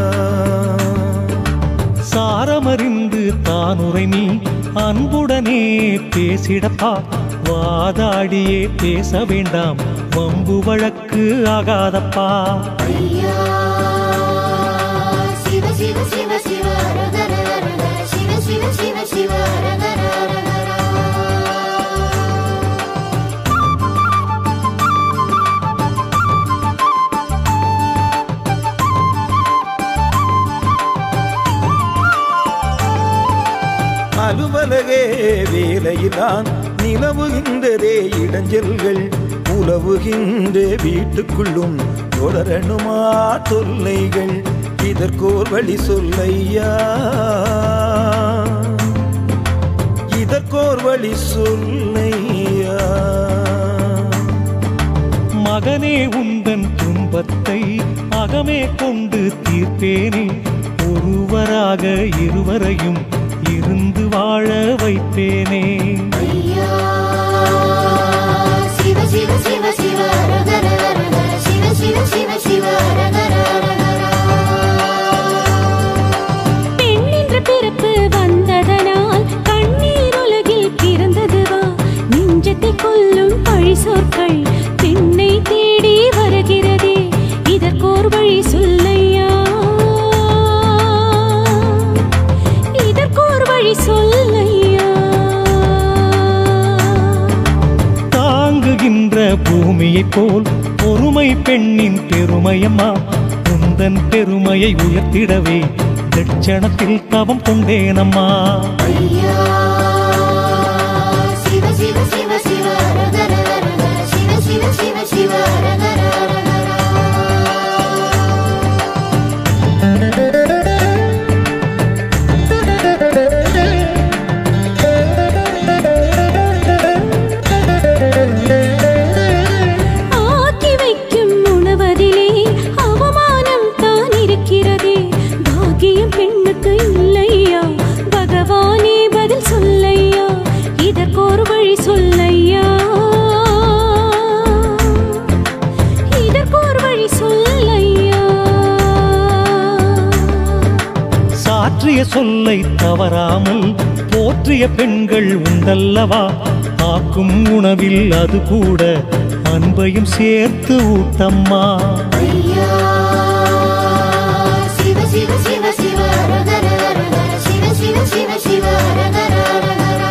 சாரமறிந்து தானுரை நீ அன்புடனே பேசிடப்பா வாதாடியே பேச வேண்டாம் வம்பு வழக்கு ஆகாதப்பா ஐயா வேலையில்தான் நிலவுகின்றதே இடைஞ்சல்கள் உலவுகின்ற வீட்டுக்குள்ளும் தொடரணுமா தொல்லைகள் இதற்கோர் வழி சொல்லையா இதற்கோர் வழி சொல்லையா மகனே உந்தன் துன்பத்தை அகமே கொண்டு தீர்ப்பேனே ஒருவராக இருவரையும் இருந்து வாழ வைப்பேனே ஐயா சிவ சிவ சிவ சிவ ரகர ரகர சிவ சிவ சிவ சிவ ரகர ரகர பெண் என்ற பிறப்பு வந்ததனால் கண்ணீர் உலகில் பிறந்ததுவா நெஞ்சத்தை கொல்லும் பழி சொற்கள் பெண்ணை தேடி வருகிறதே இதற்கோர் வழி சொல்லையா இதற்கோர் வழி சொல்லையா தாங்குகின்ற பூமியைப் போல் பொறுமை பெண்ணின் பெருமையம்மா உந்தன் பெருமையை உயர்த்திடவே தட்சணத்தில் தவம் கொண்டேனம்மா ஐயா சிவ சிவ சிவ சிவ ரகர ரகர சிவ சிவ சிவ சிவ ரகர ரகர ஆக்கி வைக்கும் உணவதிலே அவமானம் தான் இருக்கிறதே பாக்கியம் பெண்ணுக்கு இல்லையா பகவானே பதில் சொல்லையா இதற்கொரு வழி சொல்லையா இதற்கொரு வழி சொல்லையா சாற்றிய சொல்லை தவறாமல் போற்றிய பெண்கள் உண்டல்லவா ஆக்கும் உணவில் அது கூட அன்பையும் சேர்த்து ஊட்டம்மா ஐயா சிவ சிவ சிவ சிவ ரகர ரகர சிவ சிவ சிவ சிவ ரகர ரகர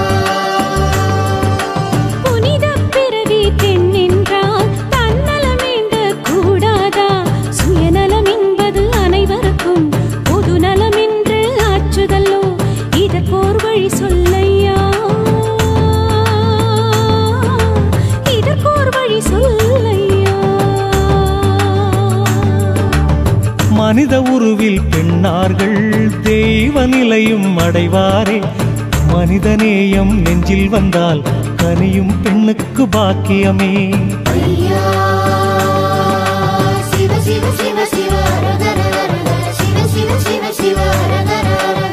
புனித பிறவி பெண் என்றால் தன்னலம் வேண்ட கூடாதா சுயநலம் என்பது அனைவருக்கும் பொது நலம் என்று ஆற்றுதல்லோ இதற்கோர் வழி சொல்லையா இதற்கோர் வழி சொல்லையா மனித உருவில் பெண்ணார்கள் தெய்வ நிலையும் அடைவாரே மனிதநேயம் நெஞ்சில் வந்தால் கனியும் பெண்ணுக்கு பாக்கியமே ஐயா சிவ சிவ சிவ சிவ ரகர ரகர சிவ சிவ சிவ சிவ ரகர ரகர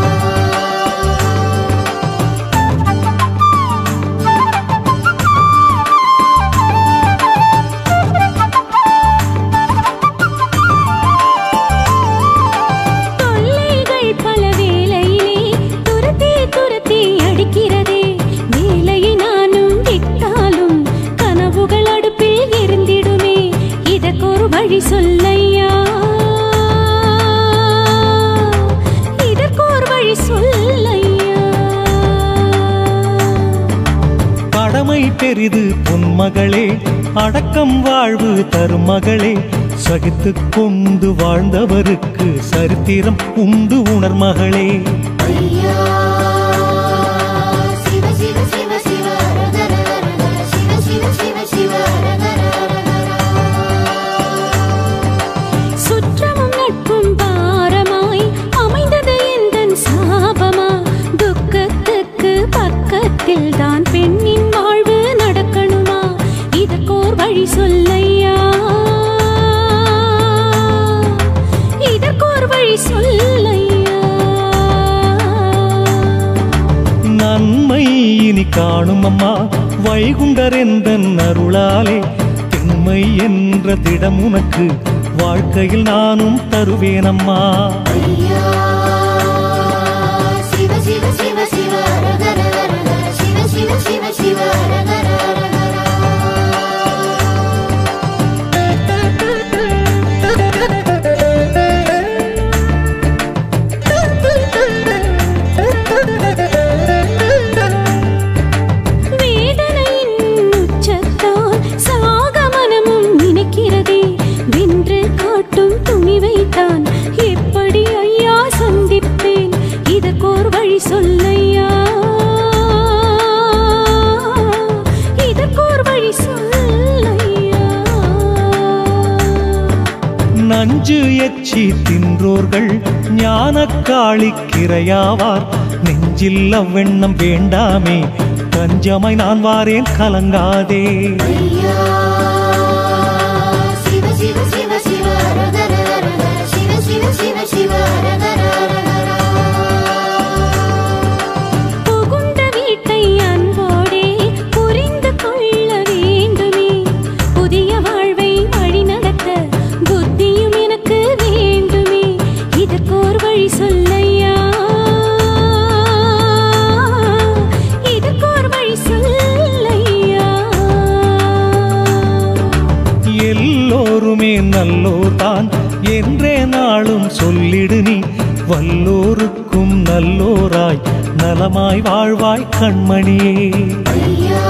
தொல்லைகள் பல வேளையிலே துரத்தி துரத்தி அடிக்கிறதே வேலையை நானும் விட்டாலும் கனவுகள் அடுப்பில் எரிந்திடுமே இதற்கொரு வழி சொல்லையா இதற்கொரு வழி சொல்லையா கடமை பெரிது பொன்மகளே அடக்கம் வாழ்வு தரும் மகளே சகித்துக் கொண்டு வாழ்ந்தவருக்கு சரித்திரம் உண்டு உணர் மகளே ஐயா சிவ சிவ சிவ சிவ ரகர ரகர சிவ சிவ சிவ சிவ ரகர ரகர சுற்றமும் நட்பும் பாரமாய் அமைந்தது எந்தன் சாபமா துக்கத்துக்கு பக்கத்தில் தான் பெண்ணின் வாழ்வு நடக்கணுமா இதற்கோர் வழி சொல்லையா இதற்கோர் வழி சொல்லையா நன்மை இனி காணும் அம்மா வைகுண்டர் எந்தன் அருளாலே திண்மை என்ற திடம் உனக்கு வாழ்க்கையில் நானும் தருவேனம்மா ஐயா சிவ சிவ சிவ சிவ ரகர ரகர சிவ சிவ சிவ சிவ ரகர ரகர வேதனையின் உச்சத்தால் சாக மனமும் நினைக்கிறதே வென்று காட்டும் துணிவைத்தான் எப்படி ஐயா நஞ்சு எச்சி தின்றோர்கள் ஞானக்காளிக்கிரையாவார் நெஞ்சில் அவ்வெண்ணம் வேண்டாமே கஞ்சமாய் நான் வாரேன் கலங்காதே ஐயா சிவ சிவ சிவ சிவ ரகர ரகர சிவ சிவ சிவ சிவ ரகர ரகர புகுந்த வீட்டை அன்போடே புரிந்து கொள்ள வேண்டுமே புதிய வாழ்வை வழிநடத்த புத்தியும் எனக்கு வேண்டுமே இதற்கோர் வழி சொல்லையா இதற்கோர் வழி சொல்லையா எல்லோருமே நல்லோர்தான் என்றே நாளும் சொல்லிடு நீ வல்லோருக்கும் நல்லோராய் நலமாய் வாழ்வாய் கண்மணியே ஐயா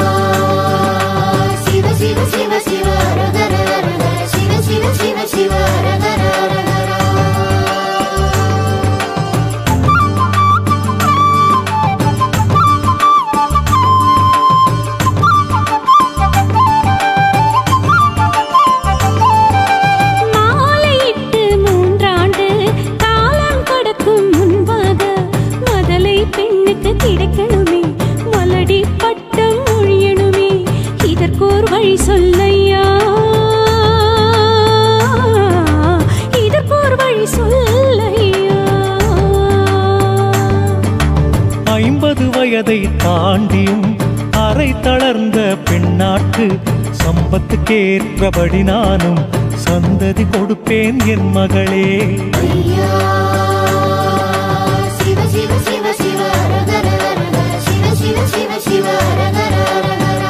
சிவ சிவ சிவ சிவ ரகர ரகர சிவ சிவ சிவ சிவ ரகர ரகர மாலையிட்டு மூன்றாண்டு காலம் கடக்கும் முன்பாக மதலை பெண்ணுக்கு கிடைக்கணுமே மலடி பட்டம் ஒழியணுமே இதற்கோர் வழி சொல்லையா இதற்கோர் வழி சொல்லையா ஐம்பது வயதை தாண்டியும் அரை தளர்ந்த பெண்ணாட்டு சம்பத்துக்கேற்றபடி நானும் சந்ததி கொடுப்பேன் என் மகளே ஐயா சிவ சிவ சிவ சிவ ரகர ரகர சிவ சிவ சிவ சிவ ரகர ரகர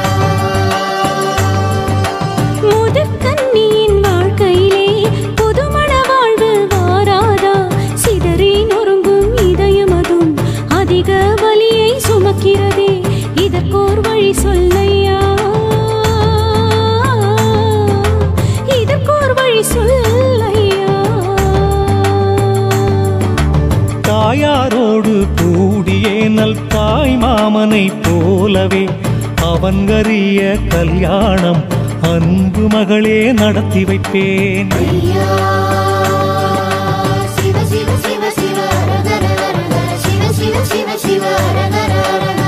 முதுக்கன்னியின் வாழ்க்கையிலே புதுமண வாழ்வு வாராதா சிதறி நொறுங்கும் இதயமதும் அதிக வலியை சுமக்கிறதே இதற்கோர் வழி சொல்லையா இதற்கோர் வழி சொல்லையா தாயாரோடு கூடியே நல் தாய் மாமனை போலவே அவன்கரிய கல்யாணம் அன்பு மகளே நடத்தி வைப்பேன் ஐயா சிவ சிவ சிவ சிவ ரகர ரகர சிவ சிவ சிவ சிவ ரகர ரகர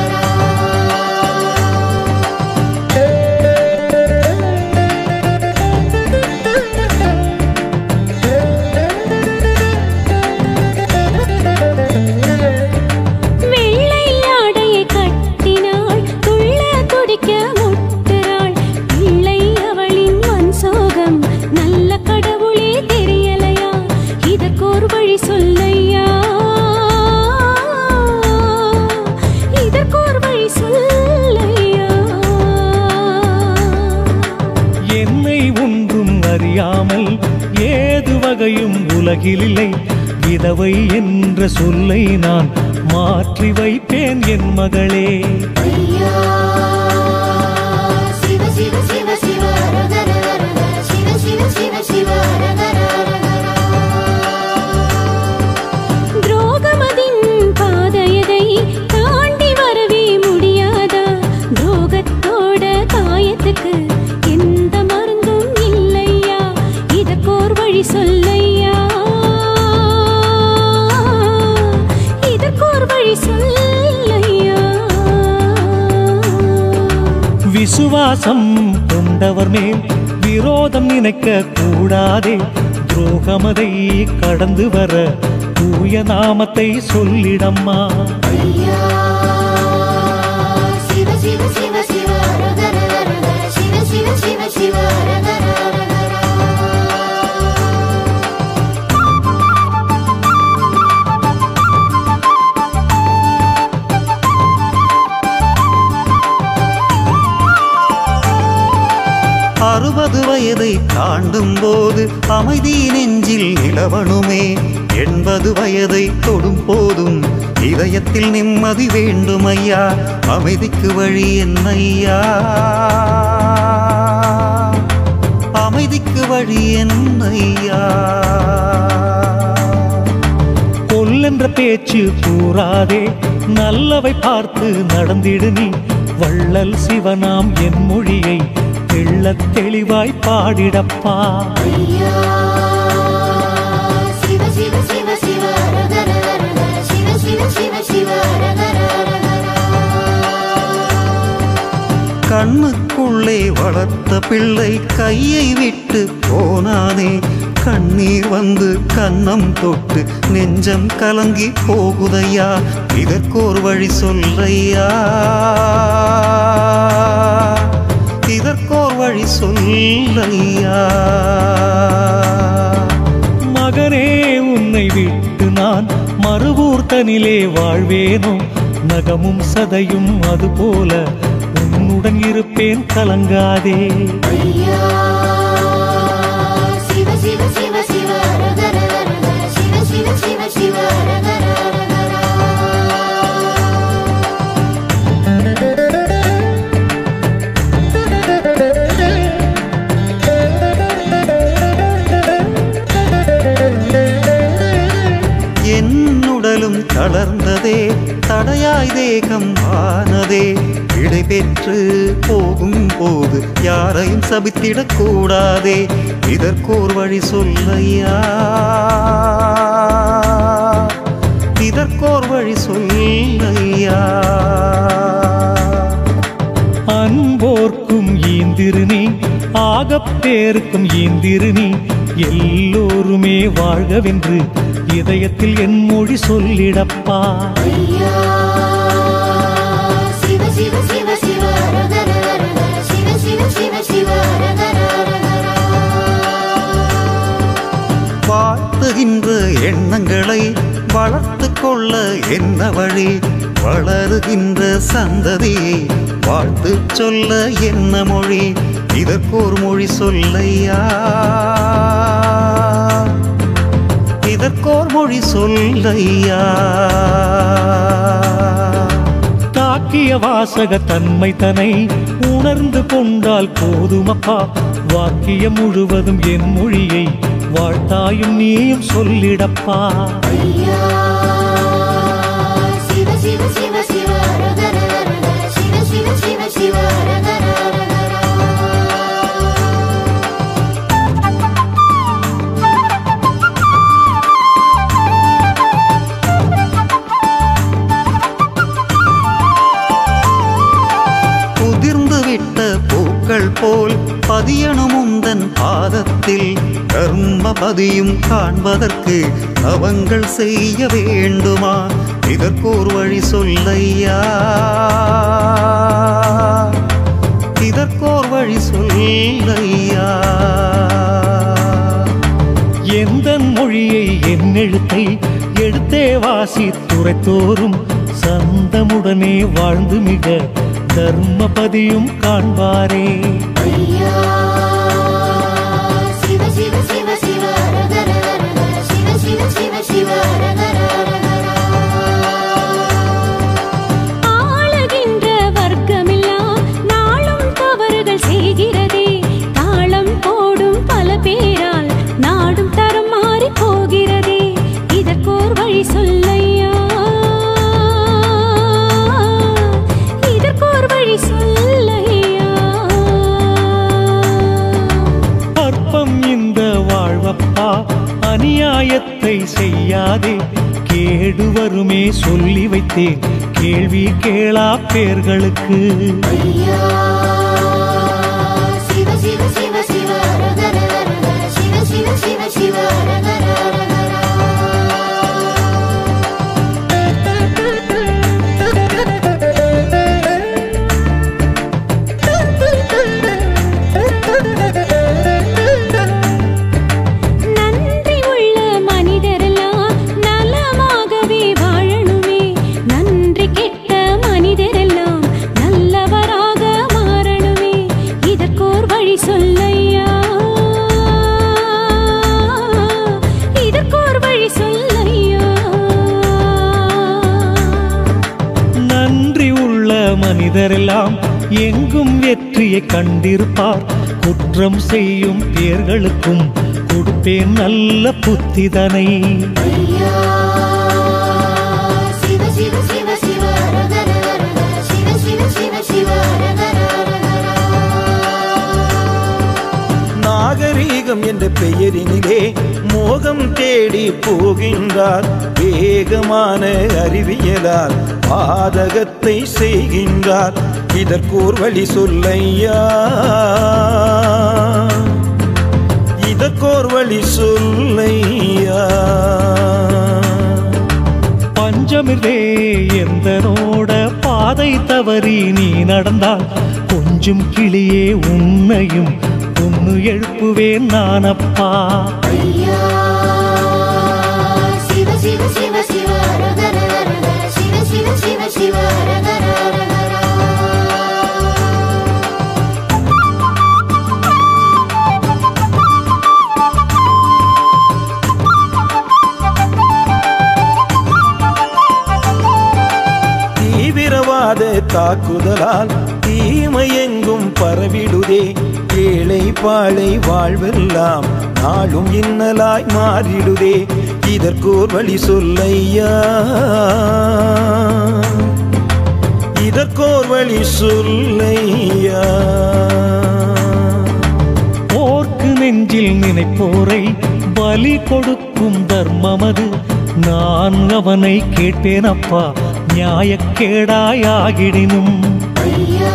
வெள்ளை ஆடையை கட்டினாள் துள்ள துடிக்க முட்டுறாள் பிள்ளை அவளின் மண் சோகம் நல்ல கடவுளே தெரியலையா இதற்கோர் வழி சொல்லையா இதற்கோர் வழி சொல்லையா என்னை ஒன்றும் அறியாமல் ஏது வகையும் உலகில் இல்லை விதவை என்ற சொல்லை நான் மாற்றி வைப்பேன் என் மகளே ஐயா சிவ சிவ சிவ சிவ ரகர ரகர சிவ சிவ சிவ சிவ ரகர ரகர துரோகமதின் பாதையதை தாண்டி வரவே முடியாதா துரோகத்தோட காயத்துக்கு எந்த மருந்தும் இல்லையா இதற்கோர் வழி சொல்லையா இதற்கோர் வழி சொல்லையா விசுவாசம் கொண்டவர் மேல் விரோதம் நினைக்க கூடாதே துரோகமதை கடந்து வர தூய நாமத்தை சொல்லிடம்மா ஐயா சிவ சிவ சிவ சிவ ரகர ரகர சிவ சிவ சிவ சிவ ரகர ரகர அறுபது வயதை தாண்டும் போது அமைதி நெஞ்சில் நிலவணுமே எண்பது வயதை தொடும் போதும் இதயத்தில் நிம்மதி வேண்டும் ஐயா அமைதிக்கு வழி என்னையா அமைதிக்கு வழி என்னையா கொல்லென்ற பேச்சு கூறாதே நல்லவை பார்த்து நடந்திடு நீ வள்ளல் சிவனாம் என் மொழியை தெள்ளத் தெளிவாய் பாடிடப்பா ஐயா சிவ சிவ ரகர கண்ணுக்குள்ளே வளர்த்த பிள்ளை கையை விட்டு போனானே கண்ணீர் வந்து கன்னம் தொட்டு நெஞ்சம் கலங்கி போகுதையா இதற்கோர் வழி சொல்லையா இதற்கோர் வழி சொல்லையா மகனே உன்னை விட்டு நான் மறுவூர் தனிலே வாழ்வேனோ நகமும் சதையும் அதுபோல உன்னுடன் இருப்பேன் கலங்காதே ஐயா சிவ சிவ சிவ சிவ ரகர சிவ சிவ சிவ சிவ ரகர என்னுடலும் தளர்ந்ததே தடையாய் தேகம் ஆனதே விடை பெற்று போகும் போது யாரையும் சபித்திடக் கூடாதே இதற்கோர் வழி சொல்லையா இதற்கோர் வழி சொல்லையா அன்போர்க்கும் ஈந்திரு நீ ஆகப் பேருக்கும் ஈந்திரு நீ எல்லோருமே வாழ்கவென்று இதயத்தில் என் மொழி சொல்லிடப்பா ஐயா சிவ சிவ சிவ சிவ ரகர சிவ சிவ சிவ சிவ ரகர வாழ்த்துகின்ற எண்ணங்களை வளர்த்து கொள்ள என்ன வழி வளருகின்ற சந்ததியை வாழ்த்து சொல்ல என்ன மொழி இதற்கோர் மொழி சொல்லையா இதற்கோர் மொழி சொல்லையா தாக்கிய வாசக தன்மை தனை உணர்ந்து கொண்டால் போதுமப்பா வாக்கியம் முழுவதும் என் மொழியை வாழ்த்தாயும் நீயும் சொல்லிடப்பா ஐயா சிவ சிவ சிவ சிவ ரகர சிவ சிவ சிவ சிவ ரகர உதிர்ந்து விட்ட பூக்கள் போல் பதியணும் உந்தன் பாதத்தில் கர்மபதியும் காண்பதற்கு அவங்கள் செய்ய வேண்டுமா இதற்கோர் வழி சொல்லையா இதற்கோர் வழி சொல்லையா எந்த மொழியை என் எழுத்தை எடுத்தே வாசி துரைத்தோறும் சந்தமுடனே வாழ்ந்து மிக தர்மபதியும் காண்பாரே ஐயா சிவ சிவ சிவ சிவ ரகர சிவ சிவ சிவ சிவ ரகர ஆளுகின்ற வர்க்கமெல்லாம் நாளும் தவறுகள் செய்கிறதே தாளம் போடும் பல பேரால் நாடும் தரம் மாறி போகிறதே இதற்கோர் வழி சொல்லையா இதற்கோர் வழி சொல்லையா அற்பம் இந்த வாழ்வப்பா அநியாயத்தை செய்யாதே கேடு வருமே சொல்லி வைத்தேன் கேள்வி கேளா பேர்களுக்கு ஐயா சிவ சிவ சிவ சிவ ரகர சிவ சிவ சிவ சிவ ரகர நன்றி உள்ள மனிதரெல்லாம் நலமாகவே வாழணுமே நன்றி கெட்ட மனிதரெல்லாம் நல்லவராக மாறணுமே இதற்கோர் வழி சொல்லையா இதற்கோர் வழி சொல்லையா நன்றி உள்ள மனிதரெல்லாம் எங்கும் வெற்றியை கண்டிருப்பார் குற்றம் செய்யும் பேர்களுக்கும் கொடுப்பேன் நல்ல புத்திதனை ஐயா சிவ சிவ சிவ சிவ ரகர சிவ சிவ சிவ சிவ ரகர நாகரீகம் என்ற பெயரினிலே மோ மோகம் தேடி போகின்றார் வேகமான அறிவியலால் பாதகத்தை செய்கின்றார் இதற்கோர் வழி சொல்லையா இதற்கோர் வழி சொல்லையா பஞ்சமில்லே எந்தனோட பாதை தவறி நீ நடந்தால் கொஞ்சம் கிளியே உன்னையும் ஒன்னு எழுப்புவேன் நானப்பா ஐயா சிவ சிவ சிவ சிவ ரகர ரகர சிவ சிவ சிவ சிவ ரகர ரகர தீவிரவாத தாக்குதலால் தீமை எங்கும் பரவிடுதே ஏழை பாழை வாழ்வெல்லாம் நாளும் இன்னலாய் மாறிடுதே இதற்கோர் வழி சொல்லையா இதற்கோர் வழி சொல்லையா போர்க்கு நெஞ்சில் நினைப்போரை பலி கொடுக்கும் தர்மமது நான் அவனை கேட்டேன் அப்பா நியாயக்கேடாயாகிடினும் ஐயா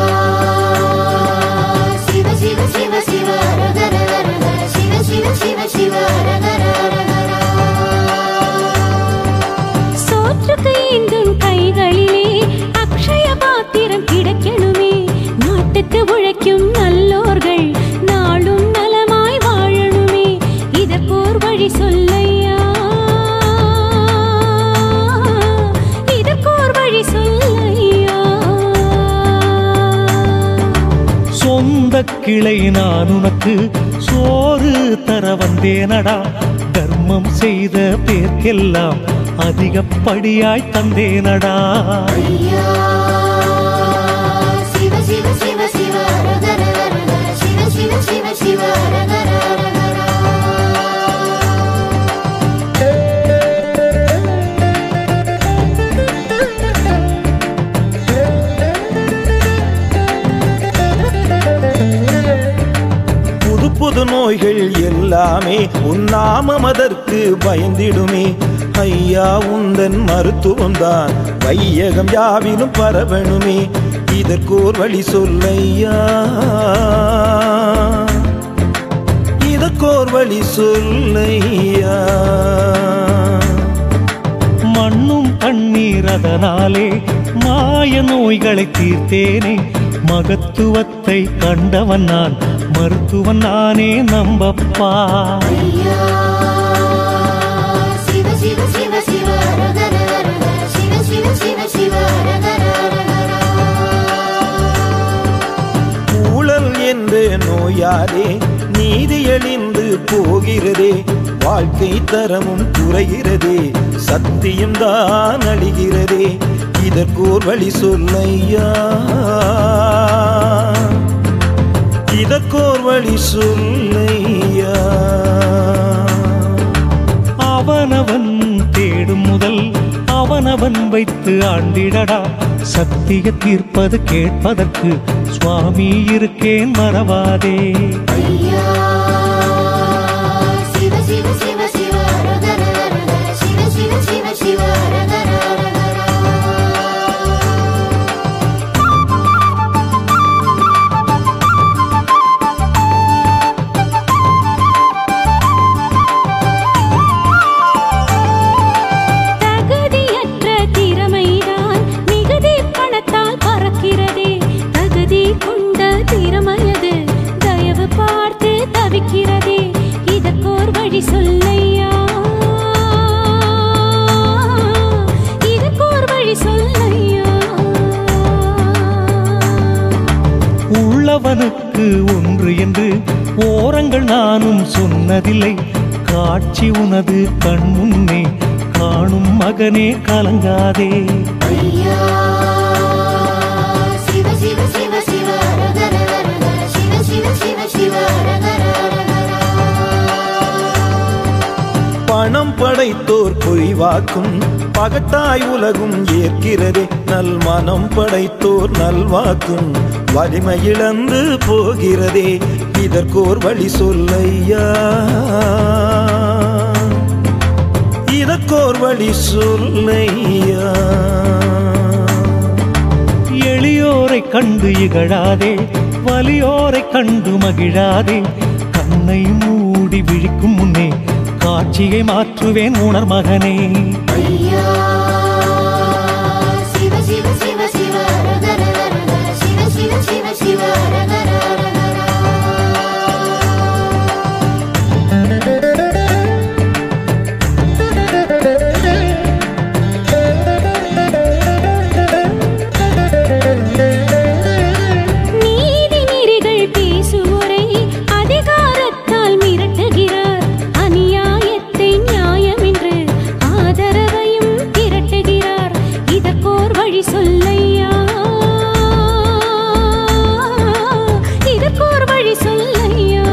சிவ சிவ சிவ சிவ ரகர ரகர சிவ சிவ சிவ சிவ ரகர ரகர சோற்றுக்கு ஏந்தும் கைகளிலே அக்ஷய பாத்திரம் கிடைக்கணுமே நாட்டுக்கு உழைக்கும் நல்லோர்கள் நாளும் நலமாய் வாழணுமே இதற்கோர் வழி சொல்லையா இதற்கோர் வழி சொல்லையா சொந்த கிளை நான் உனக்கு சோறு தர வந்தேனடா தர்மம் செய்த பேர்க்கெல்லாம் அதிகப்படியாய் தந்தேனடா ஐயா சிவ சிவ சிவ சிவ ரகர ரகர சிவ சிவ சிவ சிவ ரகர ரகர புது புது நோய்கள் எல்லாமே உன்னாமம் அதற்கு பயந்திடுமே ஐயா உந்தன் மருத்துவம் தான் வையகம் யாவிலும் பரவணுமே இதற்கோர் வழி சொல்லையா இதற்கோர் வழி சொல்லையா மண்ணும் தண்ணீர் அதனாலே மாய நோய்களை தீர்த்தேனே மகத்துவத்தை கண்டவன் நான் மருத்துவன் நானே நம்பப்பா ஐயா சிவ சிவ சிவ சிவ ரகர ரகர சிவ சிவ சிவ சிவ ரகர ரகர ஊழல் என்ற நோயாலே நீதியழிந்து போகிறதே வாழ்க்கை தரமும் குறைகிறதே சத்தியம் தான் அழிகிறதே இதற்கோர் வழி சொல்லையா இதற்கோர் வழி சொல்லையா அவனவன் தேடும் முதல் அவனவன் வைத்து ஆண்டிடடா சத்திய தீர்ப்பது கேட்பதற்கு சுவாமி இருக்கேன் மறவாதே ஐயா சிவ சிவ சிவ சிவ ரகர ரகர சிவ சிவ சிவ சிவ ரகர ரகர தகுதியற்ற திறமைதான் மிகுதி பணத்தால் பறக்கிறதே தகுதி கொண்ட திறமையது தயவு பார்த்து தவிக்கிறதே இதற்கோர் வழி சொல்லையா இதற்கோர் வழி சொல்லையா உள்ளவனுக்கு ஒன்று என்று ஓரங்கள் நானும் சொன்னதில்லை காட்சி உனது கண் முன்னே காணும் மகனே கலங்காதே ஐயா சிவ சிவ சிவ சிவ ரகர ரகர சிவ சிவ சிவ சிவ ரகர ரகர பணம் படைத்தோர் பொய்வாக்கும் பகட்டாய் உலகும் ஏற்கிறதே நல் மனம் படைத்தோர் நல்வாக்கும் வலிமை இழந்து போகிறதே இதற்கோர் வழி சொல்லையா இதற்கோர் வழி சொல்லையா எளியோரை கண்டு இகழாதே வலியோரை கண்டு மகிழாதே கண்ணை மூடி விழிக்கும் முன்னே காட்சியை மாற்றுவேன் உணர் மகனே ஐயா சிவ சிவ சிவ சிவ ரகர ரகர சிவ சிவ சிவ சிவ ரகர ரகர நீதி நெறிகள் பேசுவோரை அதிகாரத்தால் மிரட்டுகிறார் அநியாயத்தை நியாயம் என்று ஆதரவையும் திரட்டுகிறார் இதற்கோர் வழி சொல்லையா இதற்கோர் வழி சொல்லையா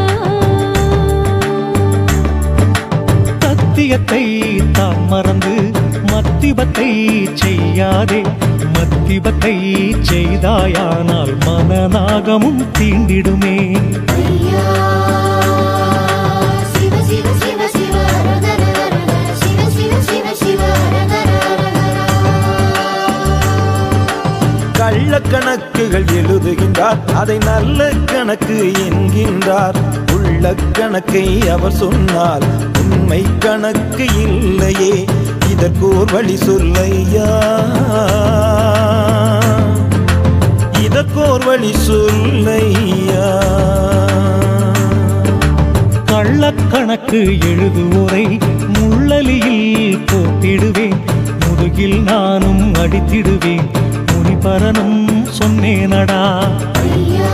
சத்தியத்தை தான் மறந்து மத்திபத்தை செய்யாதே மத்திபத்தை செய்தாயானால் மனநாகமும் தீண்டிடுமே ஐயா சிவ சிவ சிவ சிவ ரகர ரகர சிவ சிவ சிவ சிவ ரகர ரகர கள்ளக்கணக்குகள் எழுதுகின்றார் அதை நல்ல கணக்கு என்கின்றார் உள்ள கணக்கை அவர் சொன்னால் உண்மை கணக்கு இல்லையே இதற்கோர் வழி சொல்லையா இதற்கோர் வழி சொல்லையா கள்ளக்கணக்கு எழுதுவோரை முள்ளலியில் போட்டிடுவேன் முதுகில் நானும் அடித்திடுவேன் முனிபரனும் சொன்னேனடா ஐயா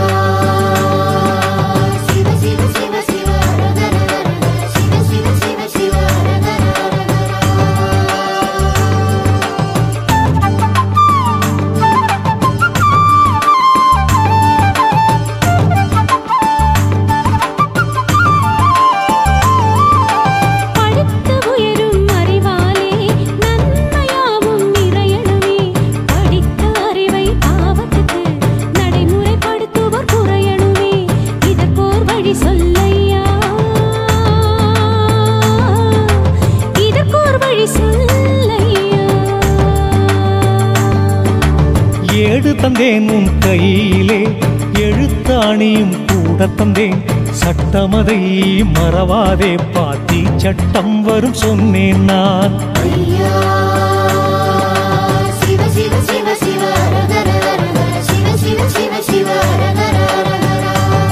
சிவ சிவ சிவ சிவ ரகர ரகர சிவ சிவ சிவ சிவ ரகர ரகர படுத்து உயரும் அறிவாலே நன்மையாவும் நிறையணுமே படித்த அறிவை பாவத்துக்கு நடைமுறைப்படுத்துவோர் குறையணுமே இதற்கோர் வழி சொல்லையா இதற்கோர் வழி சொல்லையா ஏடு தந்தேன் உன் கையிலே எழுத்தாணியும் கூட தந்தேன் சட்டமதை மறவாதே பாத்தி சட்டம் வரும் சொன்னேன் நான் ஐயா சிவ சிவ சிவ சிவ ரகர ரகர சிவ சிவ சிவ சிவ ரகர ரகர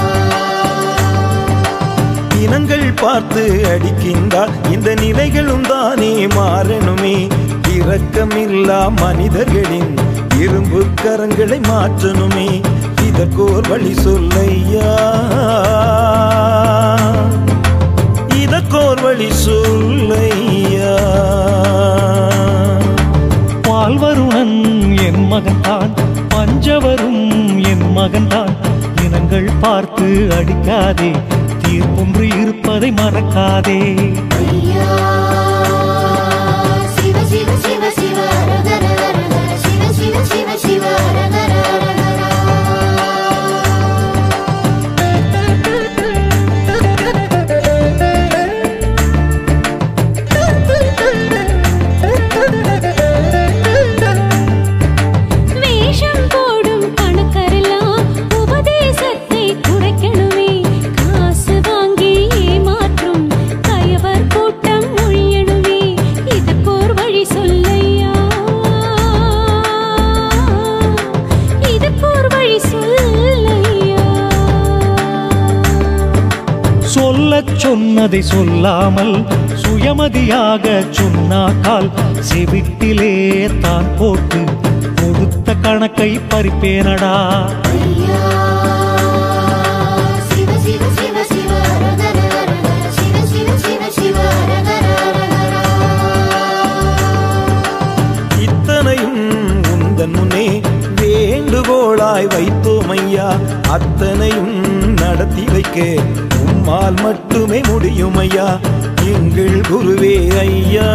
இனங்கள் பார்த்து அடிக்கின்றார் இந்த நிலைகளும் தானே மாறணுமே இரக்கமில்லா மனிதர்களின் இரும்பு கரங்களை மாற்றணுமே இதற்கோர் வழி சொல்லையா இதற்கோர் வழி சொல்லையா பால்வருணன் என் மகன்தான் பஞ்சவரும் என் மகன்தான் இனங்கள் பார்த்து அடிக்காதே தீர்ப்பொன்று இருப்பதை மறக்காதே ஐயா சிவ சிவ சிவ சிவ ரகர ரகர சிவ சிவ சிவ சிவ ரகர ரகர வேஷம் போடும் கணக்கரெல்லாம் உபதேசத்தை குறைக்கணுமே காசு வாங்கி ஏமாற்றும் கயவர் கூட்டம் ஒழியணுமே இதற்கோர் வழி சொல்லையா இதற்கோர் வழி சொல்லையா சொல்லச் சொன்னதை சொல்லாமல் சுயமதியாக சொன்னாக்கால் செவிட்டிலே தான் போட்டு கொடுத்த கணக்கை பறிப்பேனடா ஐயா சிவ சிவ சிவ சிவ ரகர ரகர சிவ சிவ சிவ சிவ ரகர ரகர இத்தனையும் உந்தன் முன்னே வேண்டுகோளாய் வைத்தோம் ஐயா அத்தனையும் நடத்தி வைக்க உம்மால் மட்டுமே முடியும் ஐயா எங்கள் குருவே ஐயா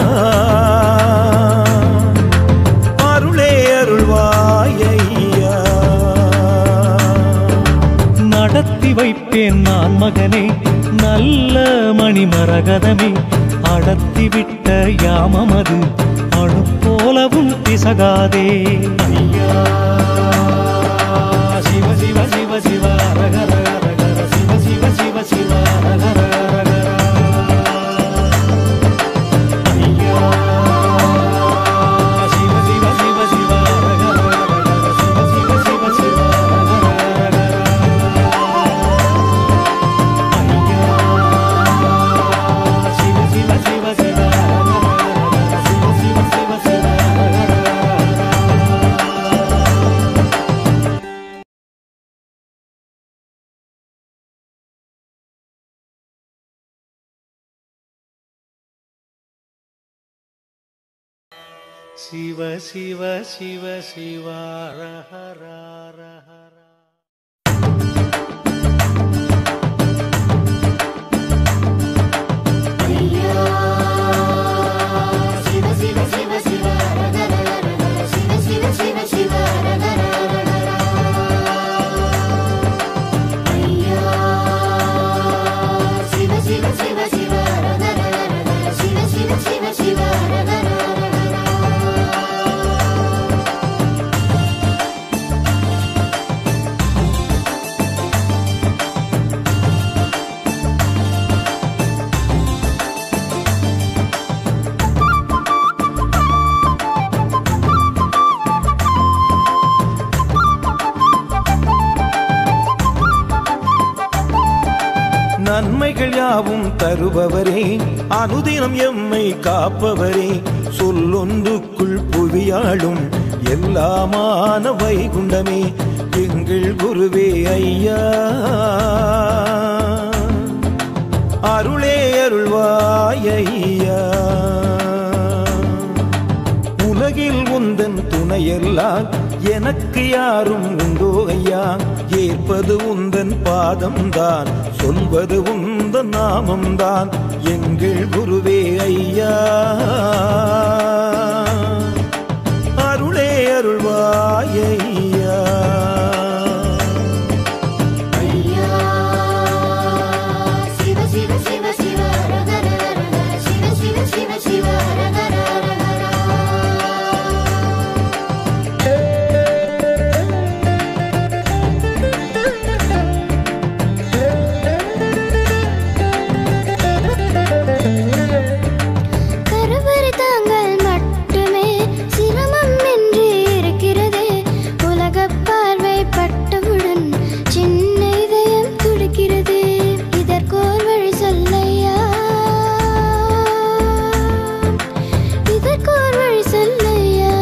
அருளே அருள்வாய் ஐயா நடத்தி வைப்பேன் நான் மகனே நல்ல மணிமரகதமே அடர்த்திவிட்ட யாமமது அணு போலவும் பிசகாதே ஐயா சிவ சிவ சிவ சிவ அரகர அரகர சிவ சிவ சிவ சிவ அரகர அரகர ஐயா சிவ சிவ சிவ சிவ அரகர அரகர சிவ சிவ சிவ சிவ அரகர அரகர ஐயா சிவ சிவ சிவ சிவ அரகர அரகர சிவ சிவ சிவ சிவ அரகர சிவ சிவ சிவ சிவ ஹர ஹர ஹர சிவ சிவ சிவ சிவ ரகர ரகர சிவ சிவ சிவ சிவ ரகர ரகர ஐயா சிவ சிவ சிவ சிவ ரகர ரகர சிவ சிவ சிவ சிவ ரகர ரகர நன்மைகள் யாவும் தருபவரே அனுதினம் எம்மை காப்பவரே சொல்லொன்றுக்குள் புவியாளும் எல்லாமான வைகுண்டமே எங்கள் குருவே ஐயா அருளே அருள்வாய் ஐயா உலகில் உந்தன் துணையெல்லாம் எனக்கு யாரும் உண்டோ ஐயா ஏற்பது உந்தன் பாதம்தான் சொல்வது உந்தன் நாமம்தான் எங்கள் குருவே ஐயா அருளே அருள்வாய் ஐயா ஐயா சிவ சிவ சிவ சிவ ரகர ரகர சிவ சிவ சிவ சிவ ரகர ரகர கருவறை தாங்கள் மட்டுமே சிரமம் என்று இருக்கிறதே உலகப் பார்வை பட்டவுடன் சின்ன இதயம் துடிக்கிறது இதற்கோர் வழி சொல்லையா இதற்கோர் வழி சொல்லையா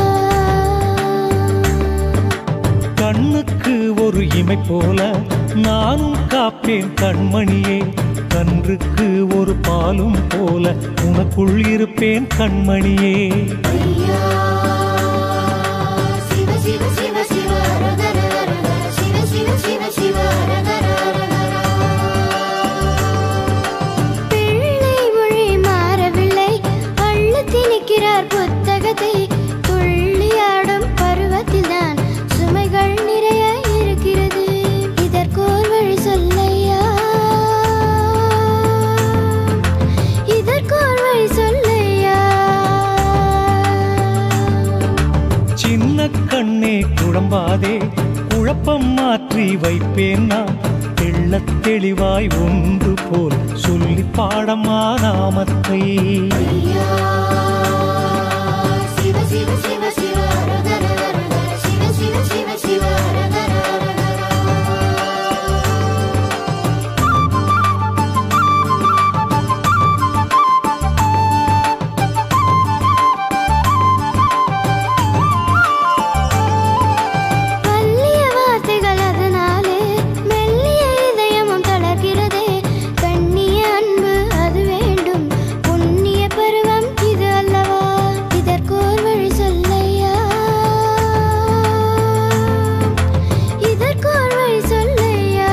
கண்ணுக்கு ஒரு இமை போல நானும் காப்பேன் கண்மணியே கன்றுக்கு ஒரு பாலும் போல உனக்குள் இருப்பேன் கண்மணியே ஐயா சிவ சிவ சிவ சிவ ரகர ரகர சிவ சிவ சிவ சிவ ரகர ரகர பிள்ளை மொழி மாறவில்லை அள்ளு திணிக்கிறார் புத்தகத்தை துள்ளியாடும் பருவத்தில்தான் சுமைகள் நிறைய இருக்கிறது இதற்கோர் வழி சொல்லையா இதற்கோர் வழி சொல்லையா சின்ன கண்ணே குழம்பாதே குழப்பம் மாற்றி வைப்பேன் நான் தெள்ளத் தெளிவாய் ஒன்று போல் சொல்லி பாடமா நாமத்தை ஐயா சிவ சிவ சிவ சிவ ரகர ரகர சிவ சிவ சிவ சிவ ரகர ரகர வல்லிய வார்த்தைகள் அதனாலே மெல்லிய இதயமும் தளர்கிறதே கண்ணிய அன்பு அது வேண்டும் புண்ணிய பருவம் இது அல்லவா இதற்கோர் வழி சொல்லையா இதற்கோர் வழி சொல்லையா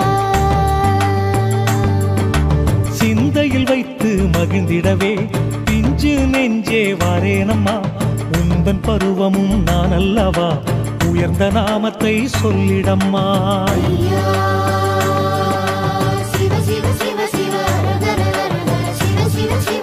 சிந்தையில் வைத்து மகிழ்ந்திடவே பிஞ்சு நெஞ்சே வாரேனம்மா உந்தன் பருவமும் நான் அல்லவா உயர்ந்த நாமத்தை சொல்லிடம்மா ஐயா சிவ சிவ சிவ சிவ ரகர ரகர சிவ சிவ சிவ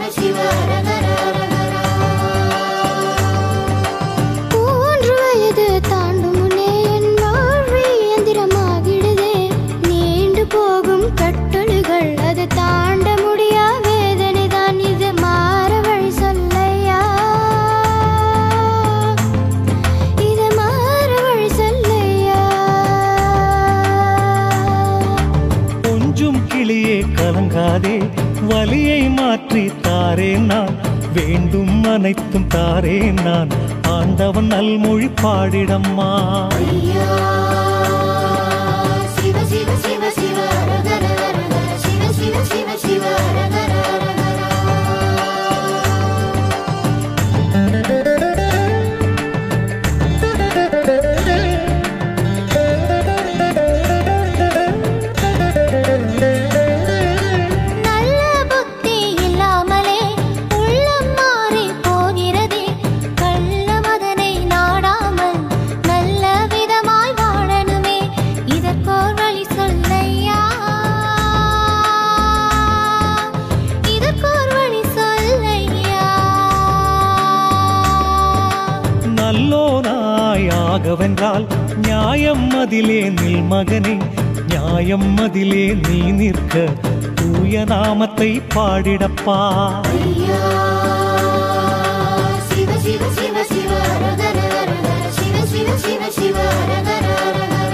கிளியே கலங்காதே வலியை மாற்றி தாரேன் நான் வேண்டும் அனைத்தும் தாரேன் நான் ஆண்டவன் நல்மொழி பாடிடம்மா ஐயா சிவ சிவ சிவ சிவ ரகர ரகர சிவ சிவ சிவ சிவ ரகர ரகர நல்ல புத்தி இல்லாமலே உள்ளம் மாறி போகிறதே கள்ள மதனை நாடாமல் நல்ல விதமாய் வாழணுமே இதற்கோர் வழி சொல்லையா இதற்கோர் வழி சொல்லையா நல்லோனாய் ஆகவென்றால் நியாயம் அதிலே நில் மகனே நியாயம் அதிலே நீ நிற்க தூய நாமத்தை பாடிடப்பா ஐயா சிவ சிவ சிவ சிவ ரகர ரகர சிவ சிவ சிவ சிவ ரகர ரகர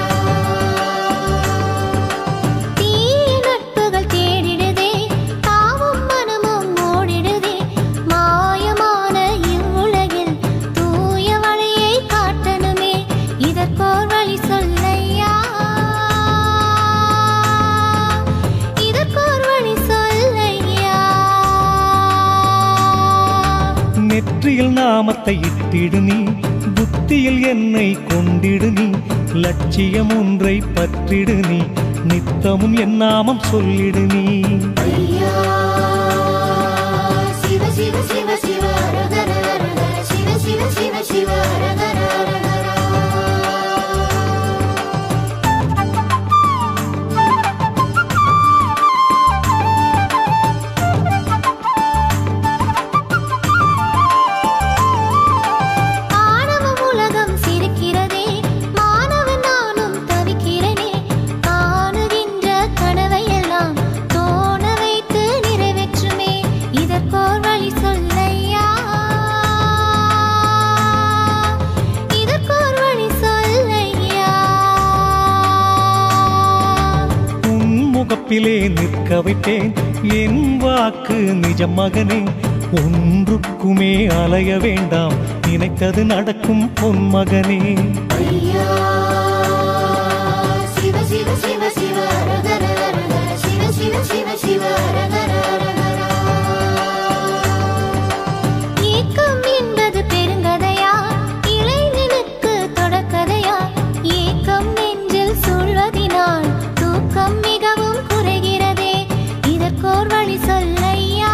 தீய நட்புகள் தேடிடுதே தாவும் மனமும் ஓடிடுதே மாயமான இவ்வுலகில் தூய வழியை காட்டணுமே இதற்கோர் வழி சொல்லையா இதற்கோர் வழி சொல்லையா நெற்றியில் நாமத்தை இட்டிடு நீ புத்தியில் என்னை கொண்டிடு நீ லட்சியம் ஒன்றை பற்றிடு நீ நித்தமும் என் நாமம் சொல்லிடு நீ ஐயா சிவ சிவ சிவ சிவ ரகர ரகர சிவ சிவ சிவ சிவ ரகர ரகர ஆணவம் உலகம் சிரிக்கிறதே மாணவன் நானும் தவிக்கிறனே காணுகின்ற கனவையெல்லாம் தோண வைத்து நிறைவேற்றுமே இதற்கோர் வழி சொல்லையா இதற்கோர் வழி சொல்லையா உன் முகப்பிலே நிற்க வைப்பேன் என் வாக்கு நிஜம் மகனே ஒன்றுக்குமே அலைய வேண்டாம் நினைத்தது நடக்கும் பொன் மகனே ஐயா சிவ சிவ சிவ சிவ ரகர ரகர சிவ சிவ சிவ சிவ ரகர ரகர ஏக்கம் என்பது பெருங்கதையா இளைஞனுக்கு தொடக்கதையா ஏக்கம் நெஞ்சில் சூழ்வதினால் தூக்கம் மிகவும் குறைகிறதே இதற்கோர் வழி சொல்லையா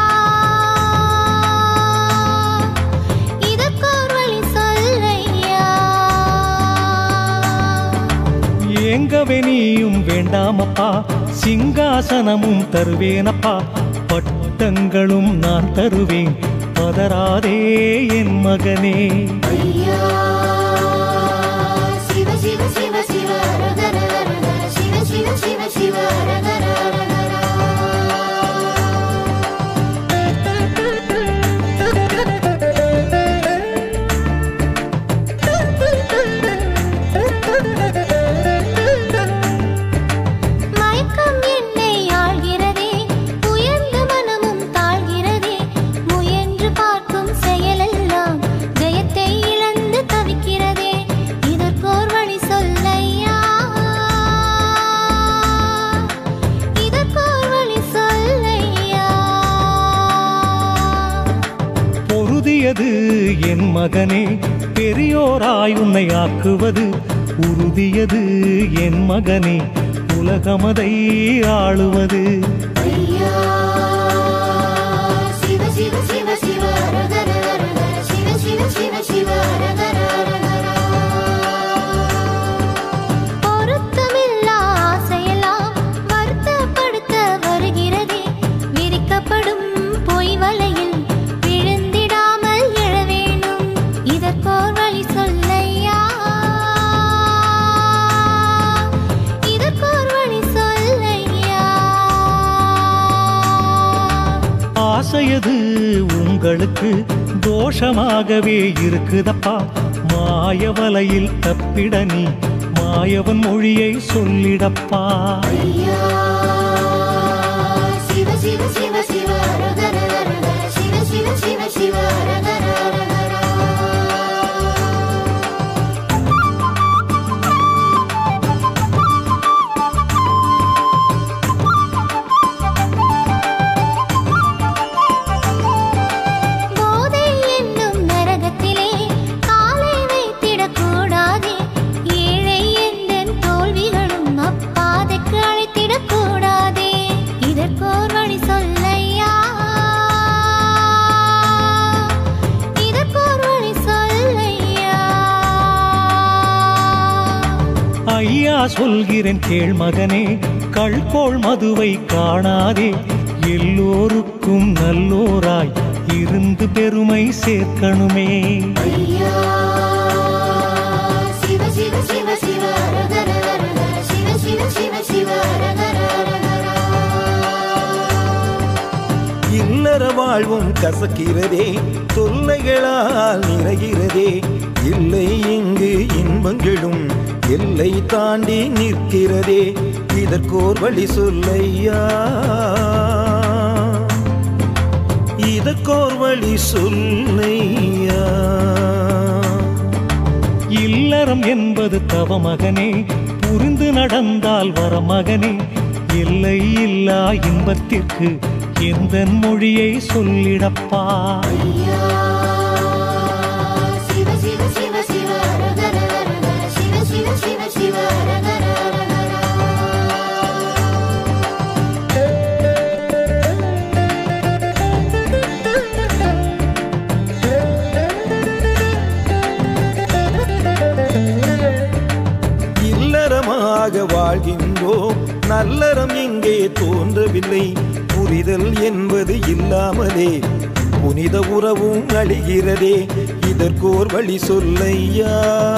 இதற்கோர் வழி சொல்லையா ஏங்கவே நீயும் வேண்டாமப்பா சிங்காசனமும் தருவேனப்பா பட்டங்களும் நான் தருவேன் பதறாதே என் மகனே ஐயா சிவ சிவ சிவ சிவ ரகர ரகர சிவ சிவ சிவ சிவ ரகர ரகர மயக்கம் என்னை ஆள்கிறதே உயர்ந்த மனமும் தாழ்கிறதே முயன்று பார்க்கும் செயலெல்லாம் ஜெயத்தை இழந்து தவிக்கிறதே இதற்கோர் வழி சொல்லையா இதற்கோர் வழி சொல்லையா பொருதியது என் மகனே பெரியோராய் உன்னை ஆக்குவது உறுதியது என் மகனே உலகமதை ஆளுவது ஐயா சிவ சிவ சிவ சிவ ரகர ரகர சிவ சிவ சிவ சிவ ரகர ரகர பொருத்தமில்லா ஆசையெல்லாம் வருத்தப்படுத்த வருகிறதே விரிக்கப்படும் பொய் வலையில் விழுந்திடாமல் எழ வேணும் இதற்கோர் வழி சொல்லையா இதற்கோர் வழி சொல்லையா ஆசையது உங்களுக்கு தோஷமாகவே இருக்குதப்பா மாயவலையில் தப்பிட நீ மாயவன் மொழியை சொல்லிடப்பா ஐயா சொல்கிறேன் கேள் மகனே கள்கோள் மதுவை காணாதே எல்லோருக்கும் நல்லோராய் இருந்து பெருமை சேர்க்கணுமே ஐயா சிவ சிவ சிவ சிவ ரகர ரகர சிவ சிவ சிவ சிவ ரகர ரகர இல்லற வாழ்வும் கசக்கிறதே தொல்லைகளால் நிறைகிறதே இல்லை இங்கு இன்பங்களும் எல்லை தாண்டி நிற்கிறதே இதற்கோர் வழி சொல்லையா இதற்கோர் வழி சொல்லையா இல்லறம் என்பது தவ மகனே புரிந்து நடந்தால் வர மகனே எல்லை இல்லா இன்பத்திற்கு எந்த மொழியை சொல்லிடப்பா ஐயா சிவ சிவ சிவ சிவ ரகர ரகர சிவ சிவ சிவ சிவ ரகர ரகர இல்லறமாக வாழ்கின்றோம் நல்லறம் எங்கே தோன்றவில்லை புரிதல் என்பது இல்லாமலே புனித உறவும் அழிகிறதே இதற்கோர் வழி சொல்லையா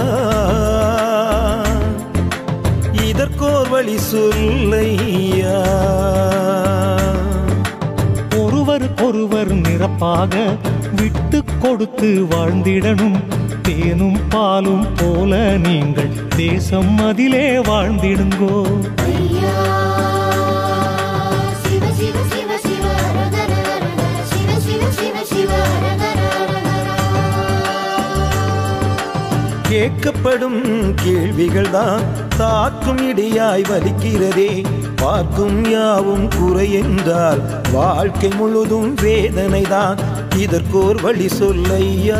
இதற்கோர் வழி சொல்லையா ஒருவருக்கொருவர் நிரப்பாக விட்டு கொடுத்து வாழ்ந்திடணும் தேனும் பாலும் போல நீங்கள் தேசம் அதிலே வாழ்ந்திடுங்கோ ஐயா சிவ சிவ சிவ சிவ ரகர ரகர சிவ சிவ சிவ சிவ ரகர ரகர கேட்கப்படும் கேள்விகள் தான் தாக்கும் இடியாய் வலிக்கிறதே பார்க்கும் யாவும் குறை என்றால் வாழ்க்கை முழுதும் வேதனை தான் இதற்கோர் வழி சொல்லையா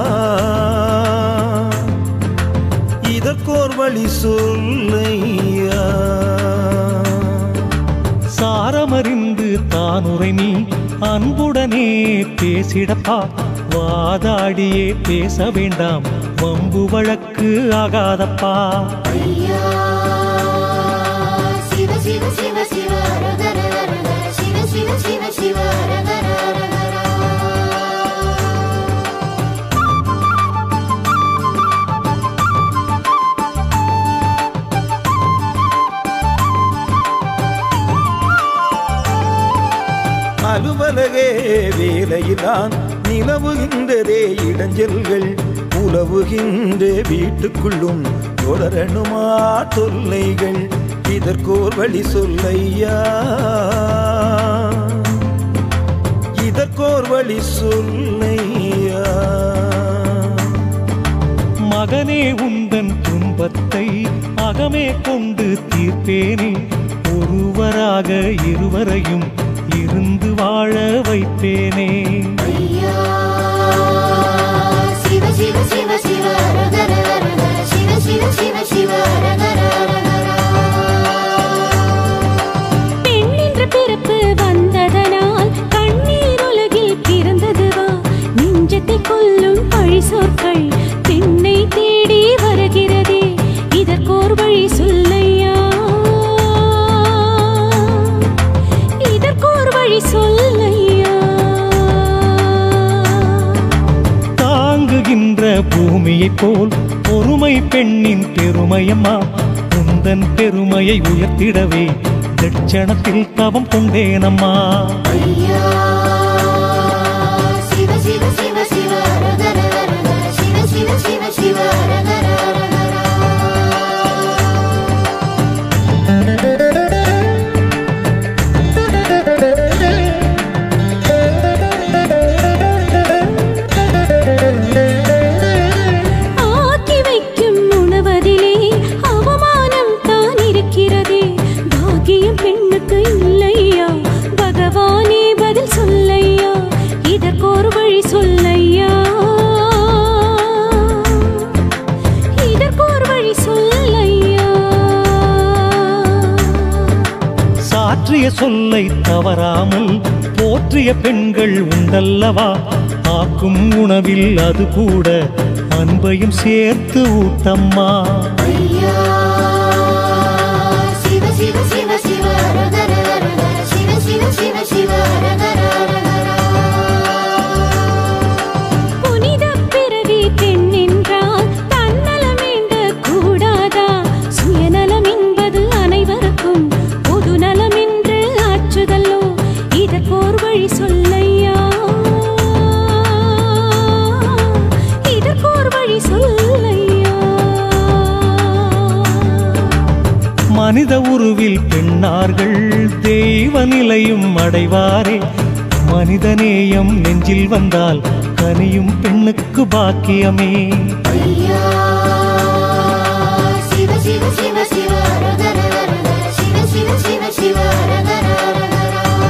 இதற்கோர் வழி சொல்லையா சாரமறிந்து தானுரை நீ அன்புடனே பேசிடப்பா வாதாடியே பேச வேண்டாம் வம்பு வழக்கு ஆகாதப்பா ஐயா சிவ சிவ சிவ சிவ ரகர ரகர சிவ சிவ சிவ சிவ ரகர ரகர அலுவலகே வேலையிலான் நிலவுகின்றதே இடைஞ்சல்கள் உலவுகின்ற வீட்டுக்குள்ளும் தொடரணுமா தொல்லைகள் இதற்கோர் வழி சொல்லையா இதற்கோர் வழி சொல்லையா மகனே உந்தன் துன்பத்தை அகமே கொண்டு தீர்ப்பேனே ஒருவராக இருவரையும் இருந்து வாழ வைப்பேனே ஐயா சிவ சிவ சிவ சிவ ரகர ரகர சிவ சிவ சிவ சிவ ரகர ரகர பெண் என்ற பிறப்பு வந்ததனால் கண்ணீர் உலகில் பிறந்ததுவா நெஞ்சத்தை கொல்லும் பழி சொற்கள் பெண்ணை தேடி வருகிறதே இதற்கோர் வழி சொல்லையா இதற்கோர் வழி சொல்லையா தாங்குகின்ற பூமியைப் போல் பொறுமை பெண்ணின் பெருமையம்மா உந்தன் பெருமையை உயர்த்திடவே தட்சணத்தில் தவம் கொண்டேனம்மா ஐயா சிவ சிவ சிவ சிவ ரகர ரகர சிவ சிவ சிவ சிவ ரகர ரகர ஆக்கி வைக்கும் உணவதிலே அவமானம் தான் இருக்கிறதே பாக்கியம் பெண்ணுக்கு இல்லையா பகவானே பதில் சொல்லையா இதற்கொரு வழி சொல்லையா இதற்கொரு வழி சொல்லையா சாற்றிய சொல்லை தவறாமல் போற்றிய பெண்கள் உண்டல்லவா ஆக்கும் உணவில் அது கூட அன்பையும் சேர்த்து ஊட்டம்மா ஐயா மனித உருவில் பெண்ணார்கள் தெய்வ நிலையும் அடைவாரே மனிதநேயம் நெஞ்சில் வந்தால் கனியும் பெண்ணுக்கு பாக்கியமே ஐயா சிவ சிவ சிவ சிவ ரகர ரகர சிவ சிவ சிவ சிவ ரகர ரகர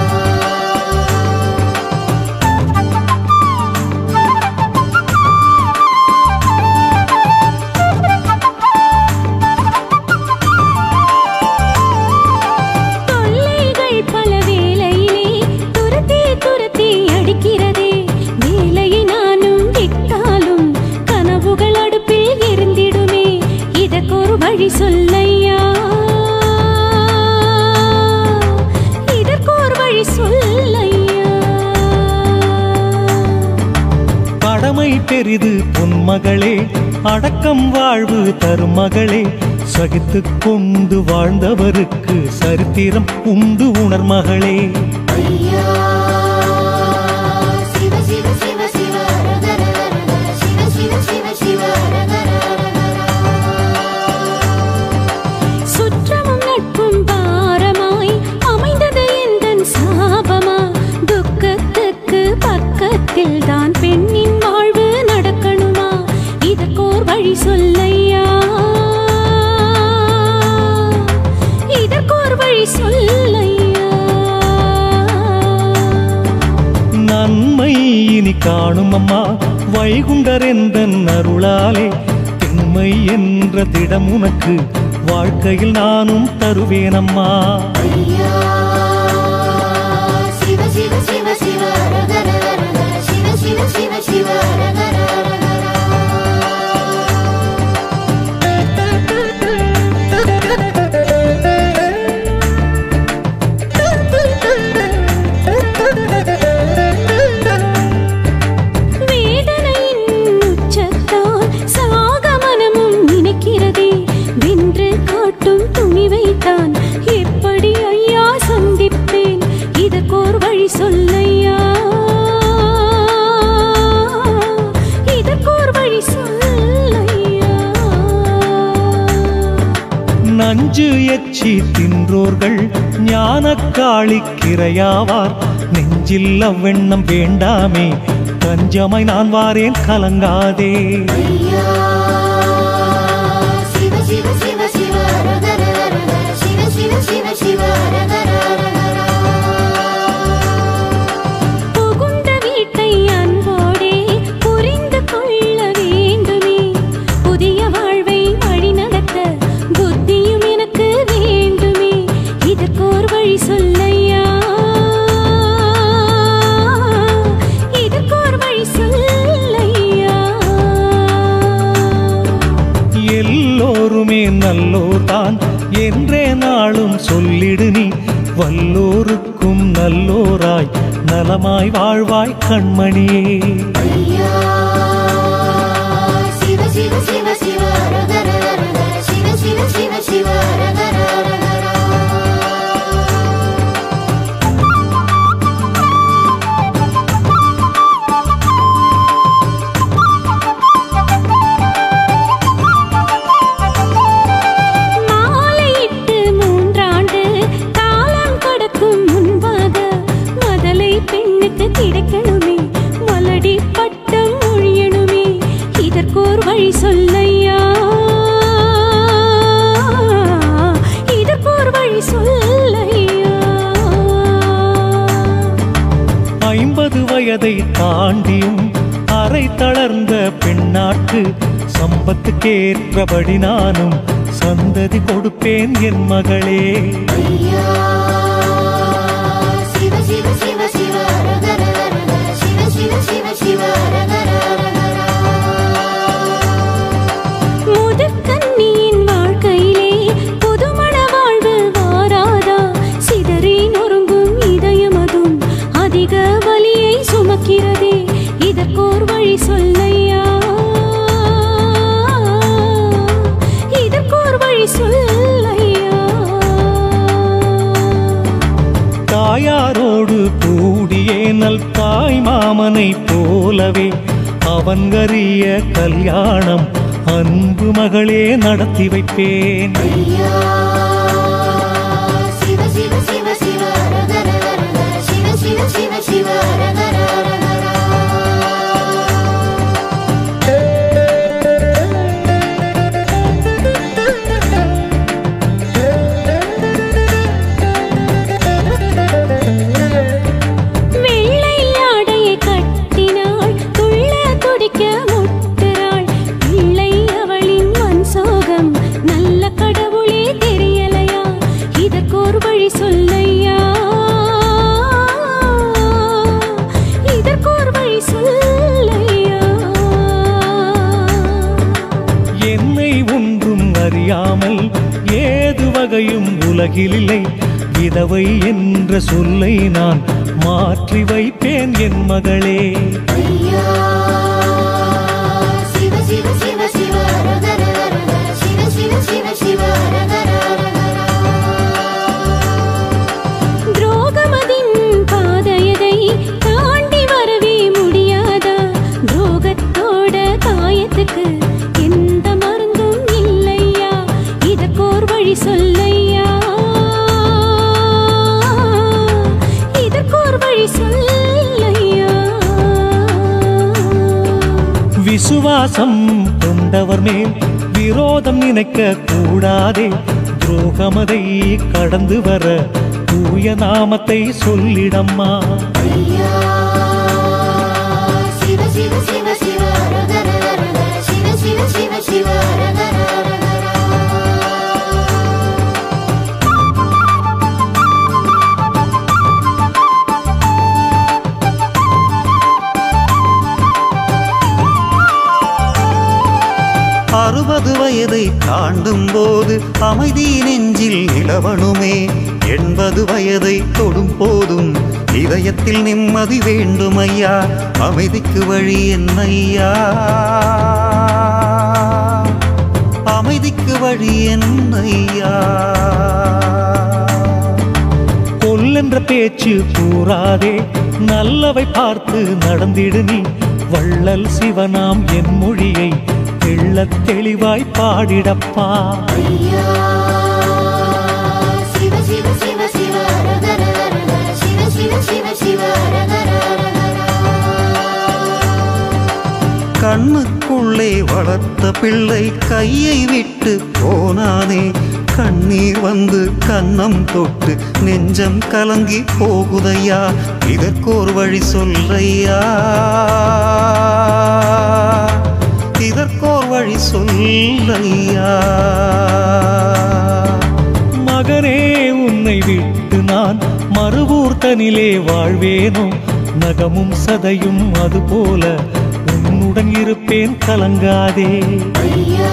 தொல்லைகள் பல வேளையிலே துரத்தி துரத்தி அடிக்கிறதே வேலையை நானும் விட்டாலும் கனவுகள் அடுப்பில் எரிந்திடுமே இதற்கொரு வழி சொல்லையா இதற்கொரு வழி சொல்லையா கடமை பெரிது பொன்மகளே அடக்கம் வாழ்வு தரும் மகளே சகித்துக் கொண்டு வாழ்ந்தவருக்கு சரித்திரம் உண்டு உணர் மகளே ஐயா சிவ சிவ சிவ சிவ ரகர ரகர சிவ சிவ சிவ சிவ ரகர ரகர சுற்றமும் நட்பும் பாரமாய் அமைந்தது எந்தன் சாபமா துக்கத்துக்கு பக்கத்தில் தான் பெண்ணின் வாழ்வு நடக்கணுமா இதற்கோர் வழி சொல்லையா இதற்கோர் வழி சொல்லையா நன்மை இனி காணும் அம்மா வைகுண்டர் எந்தன் அருளாலே திண்மை என்ற திடம் உனக்கு வாழ்க்கையில் நானும் தருவேனம்மா ஐயா சிவ சிவ சிவ சிவ ரகர ரகர சிவ சிவ சிவ சிவ ரகர வேதனையின் உச்சத்தால் சாக மனமும் நினைக்கிறதே வென்று காட்டும் துணிவைத்தான் எப்படி ஐயா சந்திப்பேன் இதற்கோர் வழி சொல்லையா இதற்கோர் வழி சொல்லையா நஞ்சு எச்சி தின்றோர்கள் ஞானக்காளிக்கிரையாவார் நெஞ்சில் அவ்வெண்ணம் வேண்டாமே தஞ்சமாய் நான் வாரேன் கலங்காதே ஐயா சிவ சிவ சிவ சிவ ரகர ரகர சிவ சிவ சிவ சிவ ரகர ரகர புகுந்த வீட்டை அன்போடே புரிந்து கொள்ள வேண்டுமே புதிய வாழ்வை வழிநடத்த புத்தியும் எனக்கு வேண்டுமே இதற்கோர் வழி சொல்லையா இதற்கோர் வழி சொல்லையா எல்லோருமே நல்லோர்தான் என்றே நாளும் சொல்லிடு நீ வல்லோருக்கும் நல்லோராய் நலமாய் வாழ்வாய் கண்மணியே ஐயா சிவ சிவ சிவ சிவ ரகர ரகர சிவ சிவ சிவ சிவ ரகர ரகர மாலையிட்டு மூன்றாண்டு காலம் கடக்கும் முன்பாக மதலை பெண்ணுக்கு கிடைக்கணுமே மலடி பட்டம் ஒழியணுமே இதற்கோர் வழி சொல்லையா இதற்கோர் வழி சொல்லையா ஐம்பது வயதை தாண்டியும் அரை தளர்ந்த பெண்ணாற்கு சம்பத்துக்கேற்றபடி நானும் சந்ததி கொடுப்பேன் என் மகளே ஐயா சிவ சிவ சிவ சிவ ரகர ரகர சிவ சிவ சிவ சிவ ரகர ரகர முதுக்கன்னியின் வாழ்க்கையிலே புதுமண வாழ்வு வாராதா சிதறி நொறுங்கும் இதயமதும் அதிக வலியை சுமக்கிறதே இதற்கோர் வழி சொல்லையா இதற்கோர் வழி சொல்லையா தாயாரோடு கூடியே நல் தாய் மாமனை போலவே அவன்கரிய கல்யாணம் அன்பு மகளே நடத்தி வைப்பேன் ஐயா வகையும் உலகிலில்லை விதவை என்ற சொல்லை நான் மாற்றி வைப்பேன் என் மகளே ஐயா சிவ சிவ சிவ சிவ ரகர ரகர சிவ சிவ சிவ சிவ ரகர ரகர துரோகமதின் பாதையதை தாண்டி வரவே முடியாதா துரோகத்தோட காயத்துக்கு எந்த மருந்தும் இல்லையா இதற்கோர் வழி சொல்லையா இதற்கோர் வழி சொல்லையா விசுவாசம் கொண்டவர் மேல் விரோதம் நினைக்க கூடாதே துரோகமதை கடந்து வர தூய நாமத்தை சொல்லிடம்மா ஐயா சிவ சிவ சிவ சிவ ரகர ரகர சிவ சிவ சிவ சிவ ரகர ரகர அறுபது வயதை தாண்டும் போது அமைதி நெஞ்சில் நிலவணுமே எண்பது வயதை தொடும் போதும் இதயத்தில் நிம்மதி வேண்டும் ஐயா அமைதிக்கு வழி என்னையா அமைதிக்கு வழி என்னையா கொல்லென்ற பேச்சு கூறாதே நல்லவை பார்த்து நடந்திடு நீ வள்ளல் சிவனாம் என் மொழியை தெள்ளத் தெளிவாய் பாடிடப்பா ஐயா சிவ சிவ சிவ சிவ ரகர ரகர சிவ சிவ சிவ சிவ ரகர ரகர கண்ணுக்குள்ளே வளர்த்த பிள்ளை கையை விட்டு போனானே கண்ணீர் வந்து கன்னம் தொட்டு நெஞ்சம் கலங்கி போகுதையா இதற்கோர் வழி சொல்லையா இதற்கோர் வழி சொல்லையா மகனே உன்னை விட்டு நான் மறுவூர்த்தனிலே வாழ்வேனோ நகமும் சதையும் அதுபோல உன்னுடன் இருப்பேன் கலங்காதே ஐயா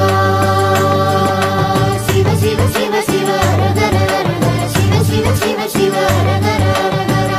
சிவ சிவ சிவ சிவ ரகர ரகர சிவ சிவ சிவ சிவ ரகர ரகர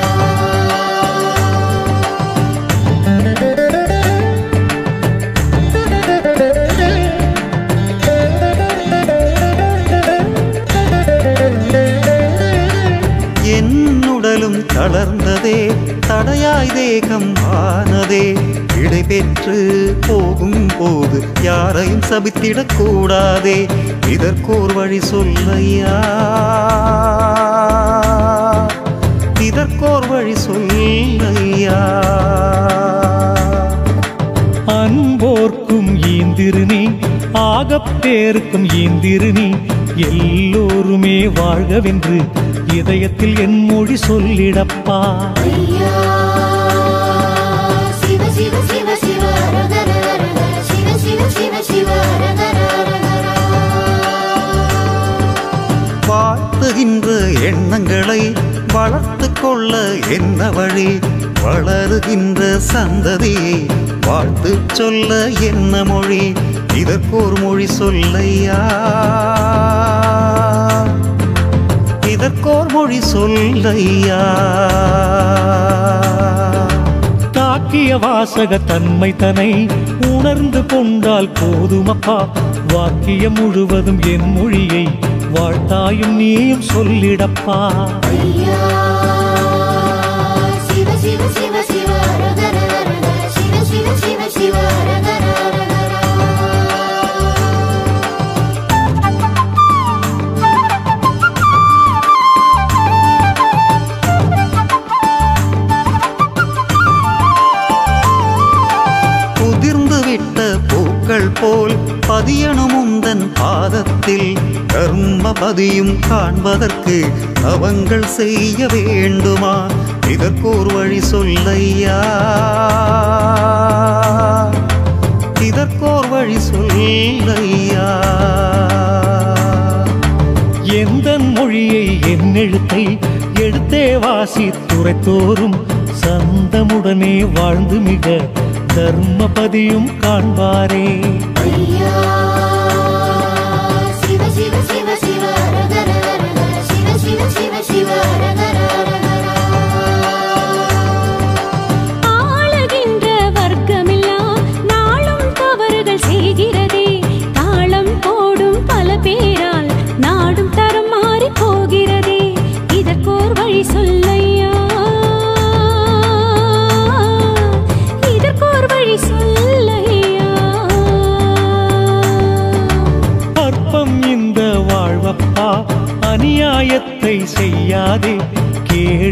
என்னுடலும் தளர்ந்ததே தடையாய் தேகம் ஆனதே விடை பெற்று போகும் போது யாரையும் சபித்திடக் கூடாதே இதற்கோர் வழி சொல்லையா இதற்கோர் வழி சொல்லையா அன்போர்க்கும் ஈந்திரு நீ ஆகப்பேருக்கும் ஈந்திரு நீ எல்லோருமே வாழ்கவென்று இதயத்தில் என் மொழி சொல்லிடப்பா ஐயா சிவ சிவ சிவ சிவ ரகர ரகர சிவ சிவ சிவ சிவ ரகர ரகர வாழ்த்துகின்ற எண்ணங்களை வளர்த்து கொள்ள என்ன வழி வளருகின்ற சந்ததியை வாழ்த்து சொல்ல என்ன மொழி இதற்கோர் மொழி சொல்லையா இதற்கோர் மொழி சொல்லையா தாக்கிய வாசக தன்மை தனை உணர்ந்து கொண்டால் போதுமப்பா வாக்கியம் முழுவதும் என் மொழியை வாழ்த்தாயும் நீயும் சொல்லிடப்பா ஐயா சிவ சிவ சிவ சிவ ரகர ரகர சிவ சிவ சிவ சிவ ரகர ரகர உதிர்ந்து விட்ட பூக்கள் போல் பதியணும் உந்தன் பாதத்தில் கர்மபதியும் காண்பதற்கு அவங்கள் செய்ய வேண்டுமா இதற்கோர் வழி சொல்லையா இதற்கோர் வழி சொல்லையா எந்த மொழியை என் எழுத்தை எடுத்தே வாசி துரைத்தோறும் சந்தமுடனே வாழ்ந்து மிக தர்மபதியும் காண்பாரே ஐயா சிவ சிவ சிவ சிவ ரகர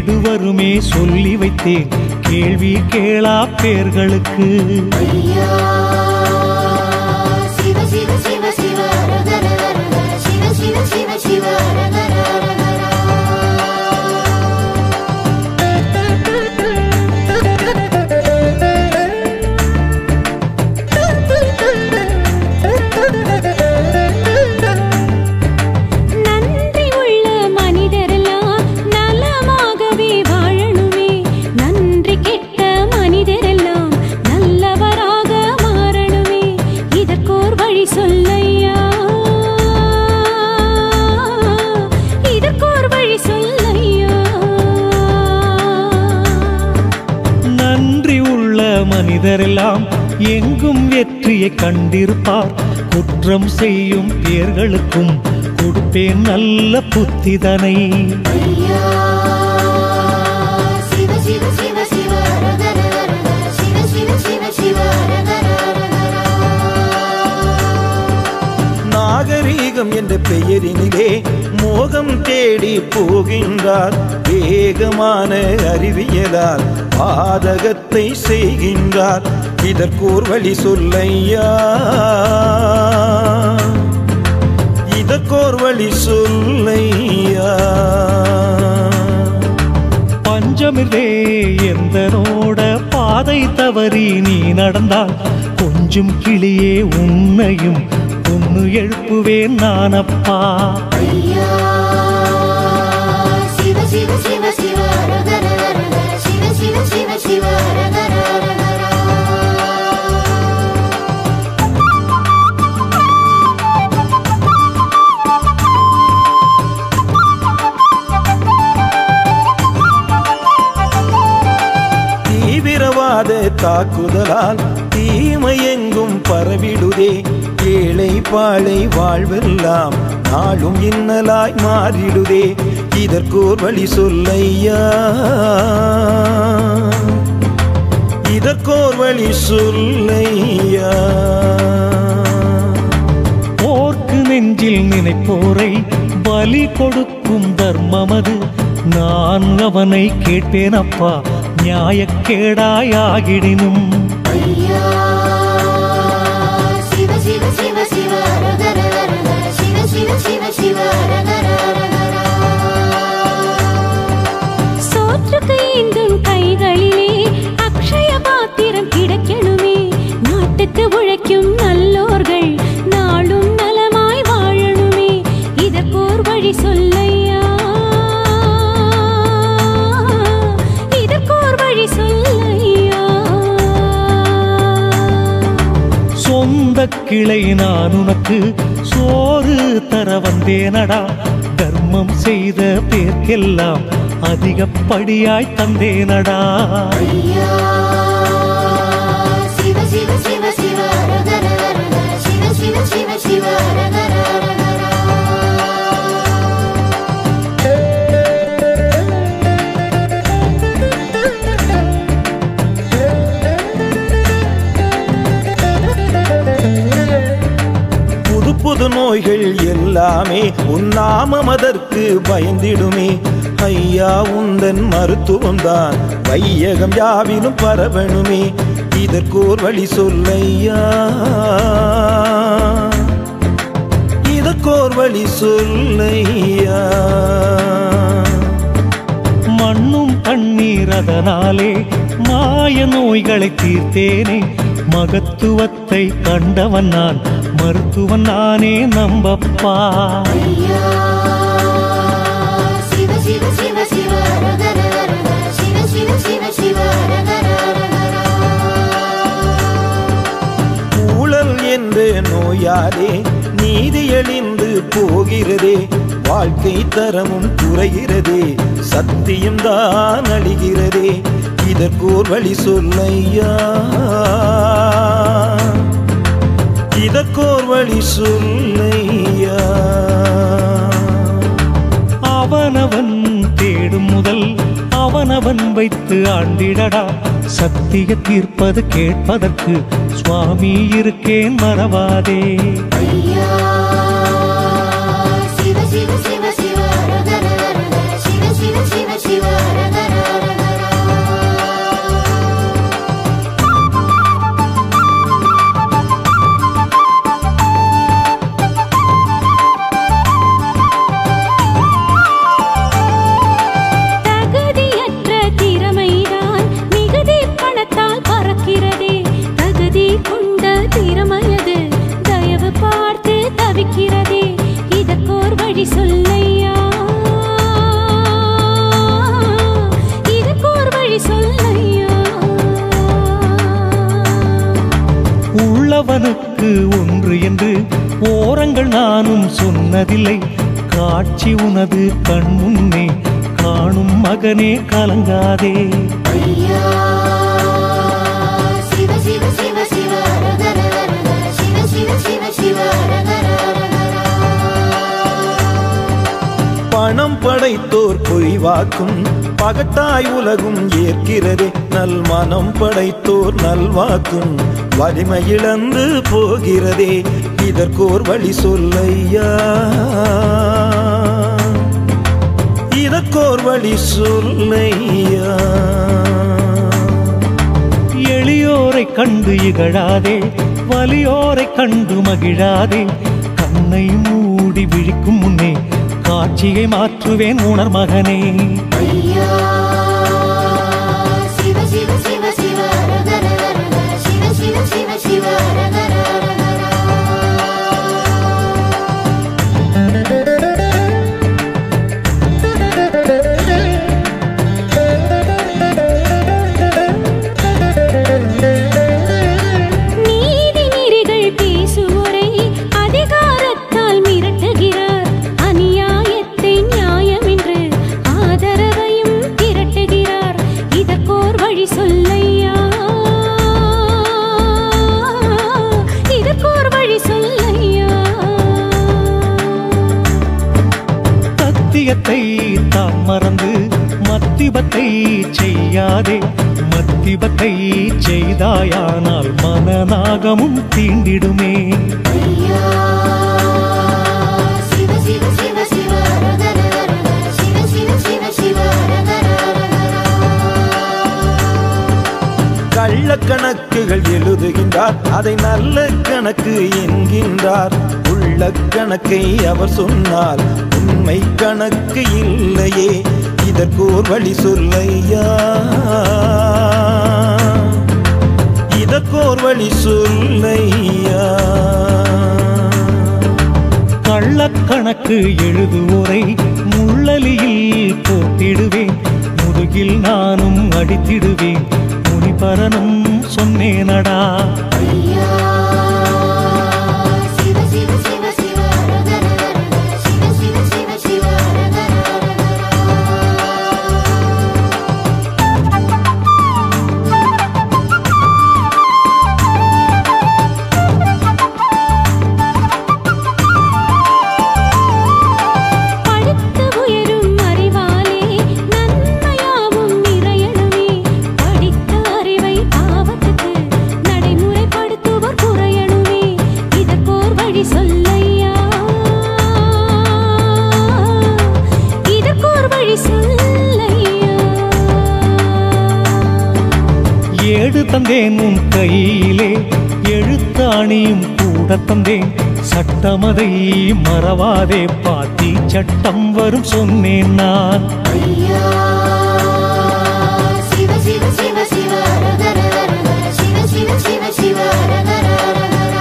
கேடு வருமே சொல்லி வைத்தேன் கேள்வி கேளா பேர்களுக்கு ஐயா சிவ சிவ சிவ சிவ ரகர ரகர சிவ சிவ சிவ சிவ ரகர நன்றி உள்ள மனிதரெல்லாம் நலமாகவே வாழணுமே நன்றி கெட்ட மனிதரெல்லாம் நல்லவராக மாறணுமே இதற்கோர் வழி சொல்லையா இதற்கோர் வழி சொல்லையா நன்றி உள்ள மனிதரெல்லாம் எங்கும் வெற்றியை கண்டிருப்பார் குற்றம் செய்யும் பேர்களுக்கும் கொடுப்பேன் நல்ல புத்திதனை ஐயா சிவ சிவ சிவ சிவ ரகர ரகர சிவ சிவ சிவ சிவ ரகர நாகரீகம் என்ற பெயரினிலே மோகம் தேடி போகின்றார் வேகமான அறிவியலால் பாதகத்தை செய்கின்றார் இதற்கோர் வழி சொல்லையா இதற்கோர் வழி சொல்லையா பஞ்சமிலே எந்தனோட பாதை தவறி நீ நடந்தால் கொஞ்சம் கிளியே உன்னையும் பொண்ணு எழுப்புவேன் நானப்பா ஐயா சிவ சிவ சிவ சிவ ரகர ரகர சிவ சிவ சிவ சிவ ரகர ரகர தீவிரவாத தாக்குதலால் தீமை எங்கும் பரவிடுதே ஏழை பாழை வாழ்வெல்லாம் நாளும் இன்னலாய் மாறிடுதே இதற்கோர் வழி சொல்லையா இதற்கோர் வழி சொல்லையா போர்க்கு நெஞ்சில் நினைப்போரை பலி கொடுக்கும் தர்மமது நான் அவனை கேட்பேன் அப்பா நியாயக்கேடாயாகிடினும் ஐயா சிவ சிவ சிவ சிவ ரகர ரகர சிவ சிவ சிவ சிவ ரகர ரகர சோற்றுக்கு ஏந்தும் கைகளிலே அக்ஷய பாத்திரம் கிடைக்கணுமே நாட்டுக்கு உழைக்கும் நல்லோர்கள் நாளும் நலமாய் வாழணுமே இதற்கோர் வழி சொல்லையா இதற்கோர் வழி சொல்லையா சொந்த கிளை நான் உனக்கு சோறு தர வந்தேனடா தர்மம் செய்த பேர்க்கெல்லாம் அதிகப்படியாய் தந்தேனடா ஐயா சிவ சிவ சிவ சிவ ரகர ரகர சிவ சிவ சிவ சிவ ரகர ரகர புது புது நோய்கள் எல்லாமே உன் நாமம் அதற்கு பயந்திடுமே ஐயா உந்தன் மருத்துவம் தான் வையகம் யாவிலும் பரவணுமே இதற்கோர் வழி சொல்லையா இதற்கோர் வழி சொல்லையா மண்ணும் தண்ணீர் அதனாலே மாய நோய்களை தீர்த்தேனே மகத்துவத்தை கண்டவன் நான் மருத்துவன் நானே நம்பப்பா ஐயா சிவ சிவ சிவ சிவ ரகர ரகர சிவ சிவ சிவ சிவ ரகர ரகர ஊழல் என்ற நோயாலே நீதி அழிந்து போகிறதே வாழ்க்கை தரமும் குறைகிறதே சத்தியம் தான் அழிகிறதே இதற்கோர் வழி சொல்லையா இதற்கோர் வழி சொல்லையா அவனவன் தேடும் முதல் அவனவன் வைத்து ஆண்டிடடா சத்திய தீர்ப்பது கேட்பதற்கு சுவாமி இருக்கேன் மறவாதே ஐயா சிவ சிவ சிவ சிவ ரகர ரகர சிவ சிவ சிவ சிவ ரகர உற்றவனுக்கு ஒன்று என்று ஓரங்கள் நானும் சொன்னதில்லை காட்சி உனது கண் முன்னே காணும் மகனே கலங்காதே ஐயா சிவ சிவ சிவ சிவ ரகர ரகர சிவ சிவ சிவ சிவ ரகர ரகர பணம் படைத்தோர் பொய்வாக்கும் பகட்டாய் உலகும் ஏற்கிறதே நல் மனம் படைத்தோர் நல்வாக்கும் வலிமை இழந்து போகிறதே இதற்கோர் வழி சொல்லையா இதற்கோர் வழி சொல்லையா எளியோரை கண்டு இகழாதே வலியோரை கண்டு மகிழாதே கண்ணை மூடி விழிக்கும் முன்னே காட்சியை மாற்றுவேன் உணர் மகனே ஐயா சிவ சிவ சிவ சிவ ரகர ரகர சிவ சிவ சிவ சிவ ரகர ரகர நீதி நெறிகள் பேசுவோரை அதிகாரத்தால் மிரட்டுகிறார் அநியாயத்தை நியாயம் என்று ஆதரவையும் திரட்டுகிறார் இதற்கோர் வழி சொல்லையா இதற்கோர் வழி சொல்லையா சத்தியத்தை தான் மறந்து மத்திபத்தை செய்யாதே மத்திபத்தை செய்தாயானால் மனநாகமும் தீண்டிடுமே ஐயா சிவ சிவ சிவ சிவ ரகர ரகர சிவ சிவ சிவ சிவ ரகர ரகர கள்ளக்கணக்குகள் எழுதுகின்றார் அதை நல்ல கணக்கு என்கின்றார் உள்ள கணக்கை அவர் சொன்னால் உண்மை கணக்கு இல்லையே இதற்கோர் வழி சொல்லையா இதற்கோர் வழி சொல்லையா கள்ளக்கணக்கு எழுதுவோரை முள்ளலியில் போட்டிடுவேன் முதுகில் நானும் அடித்திடுவேன் முனிபரனும் சொன்னேனடா ஐயா சிவ சிவ சிவ சிவ ரகர ரகர சிவ சிவ சிவ சிவ ரகர ரகர படுத்து உயரும் அறிவாலே நன்மையாவும் நிறையணுமே படித்த அறிவை பாவத்துக்கு நடைமுறைப்படுத்துவோர் குறையணுமே இதற்கோர் வழி சொல்லையா இதற்கோர் வழி சொல்லையா ஏடு தந்தேன் உன் கையிலே எழுத்தாணியும் கூட தந்தேன் சட்டமதை மறவாதே பாத்தி சட்டம் வரும் சொன்னேன் நான் ஐயா சிவ சிவ சிவ சிவ ரகர ரகர சிவ சிவ சிவ சிவ ரகர ரகர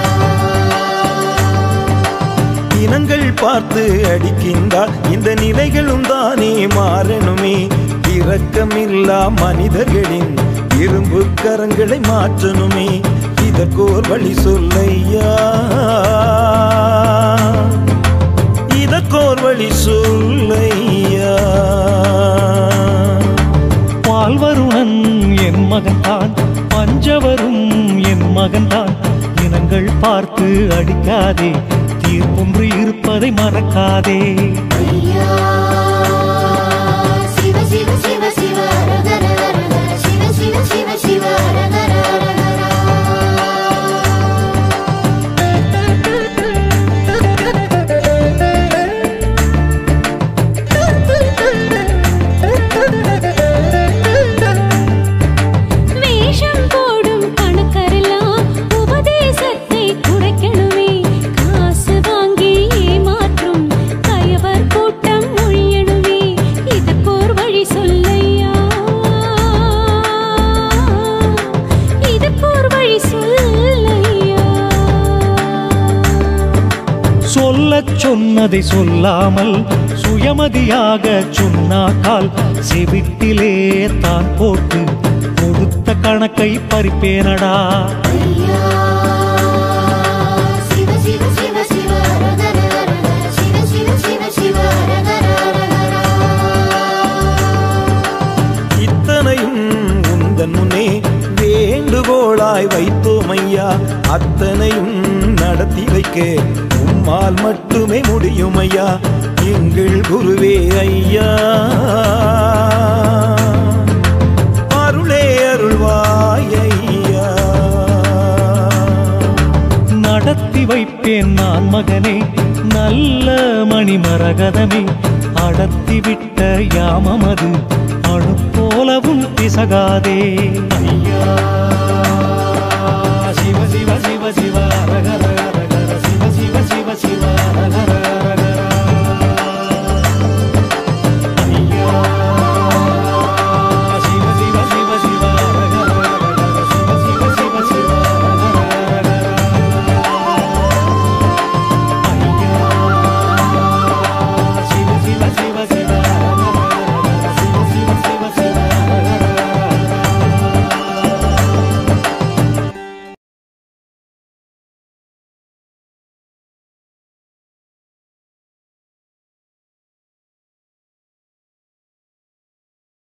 இனங்கள் பார்த்து அடிக்கின்றார் இந்த நிலைகளும் தானே மாறணுமே இரக்கமில்லா மனிதர்களின் இரும்பு கரங்களை மாற்றணுமே இதற்கோர் வழி சொல்லையா இதற்கோர் வழி சொல்லையா பால்வருணன் என் மகன்தான் பஞ்சவரும் என் மகன்தான் இனங்கள் பார்த்து அடிக்காதே தீர்ப்பொன்று இருப்பதை மறக்காதே ஐயா சிவ சிவ சிவ சிவ ரகர ரகர சிவ சிவ சிவ சிவ ரகர ரகர வேஷம் போடும் கணக்கரெல்லாம் உபதேசத்தை குறைக்கணுமே காசு வாங்கி ஏமாற்றும் கயவர் கூட்டம் ஒழியணுமே இதற்கோர் வழி சொல்லையா இதற்கோர் வழி சொல்லையா சொல்லச் சொன்னதை சொல்லாமல் சுயமதியாக சொன்னாக்கால் செவிட்டிலே தான் போட்டு கொடுத்த கணக்கை பறிப்பேனடா ஐயா உந்தன் முன்னே வேண்டுகோளாய் வைத்தோம் ஐயா அத்தனையும் நடத்தி வைக்க உம்மால் மட்டுமே முடியும் ஐயா எங்கள் குருவே ஐயா அருளே அருள்வாய் ஐயா நடத்தி வைப்பேன் நான் மகனே நல்ல மணிமரகதமே அடர்த்தி விட்ட யாமமது அணு போலவும் பிசகாதே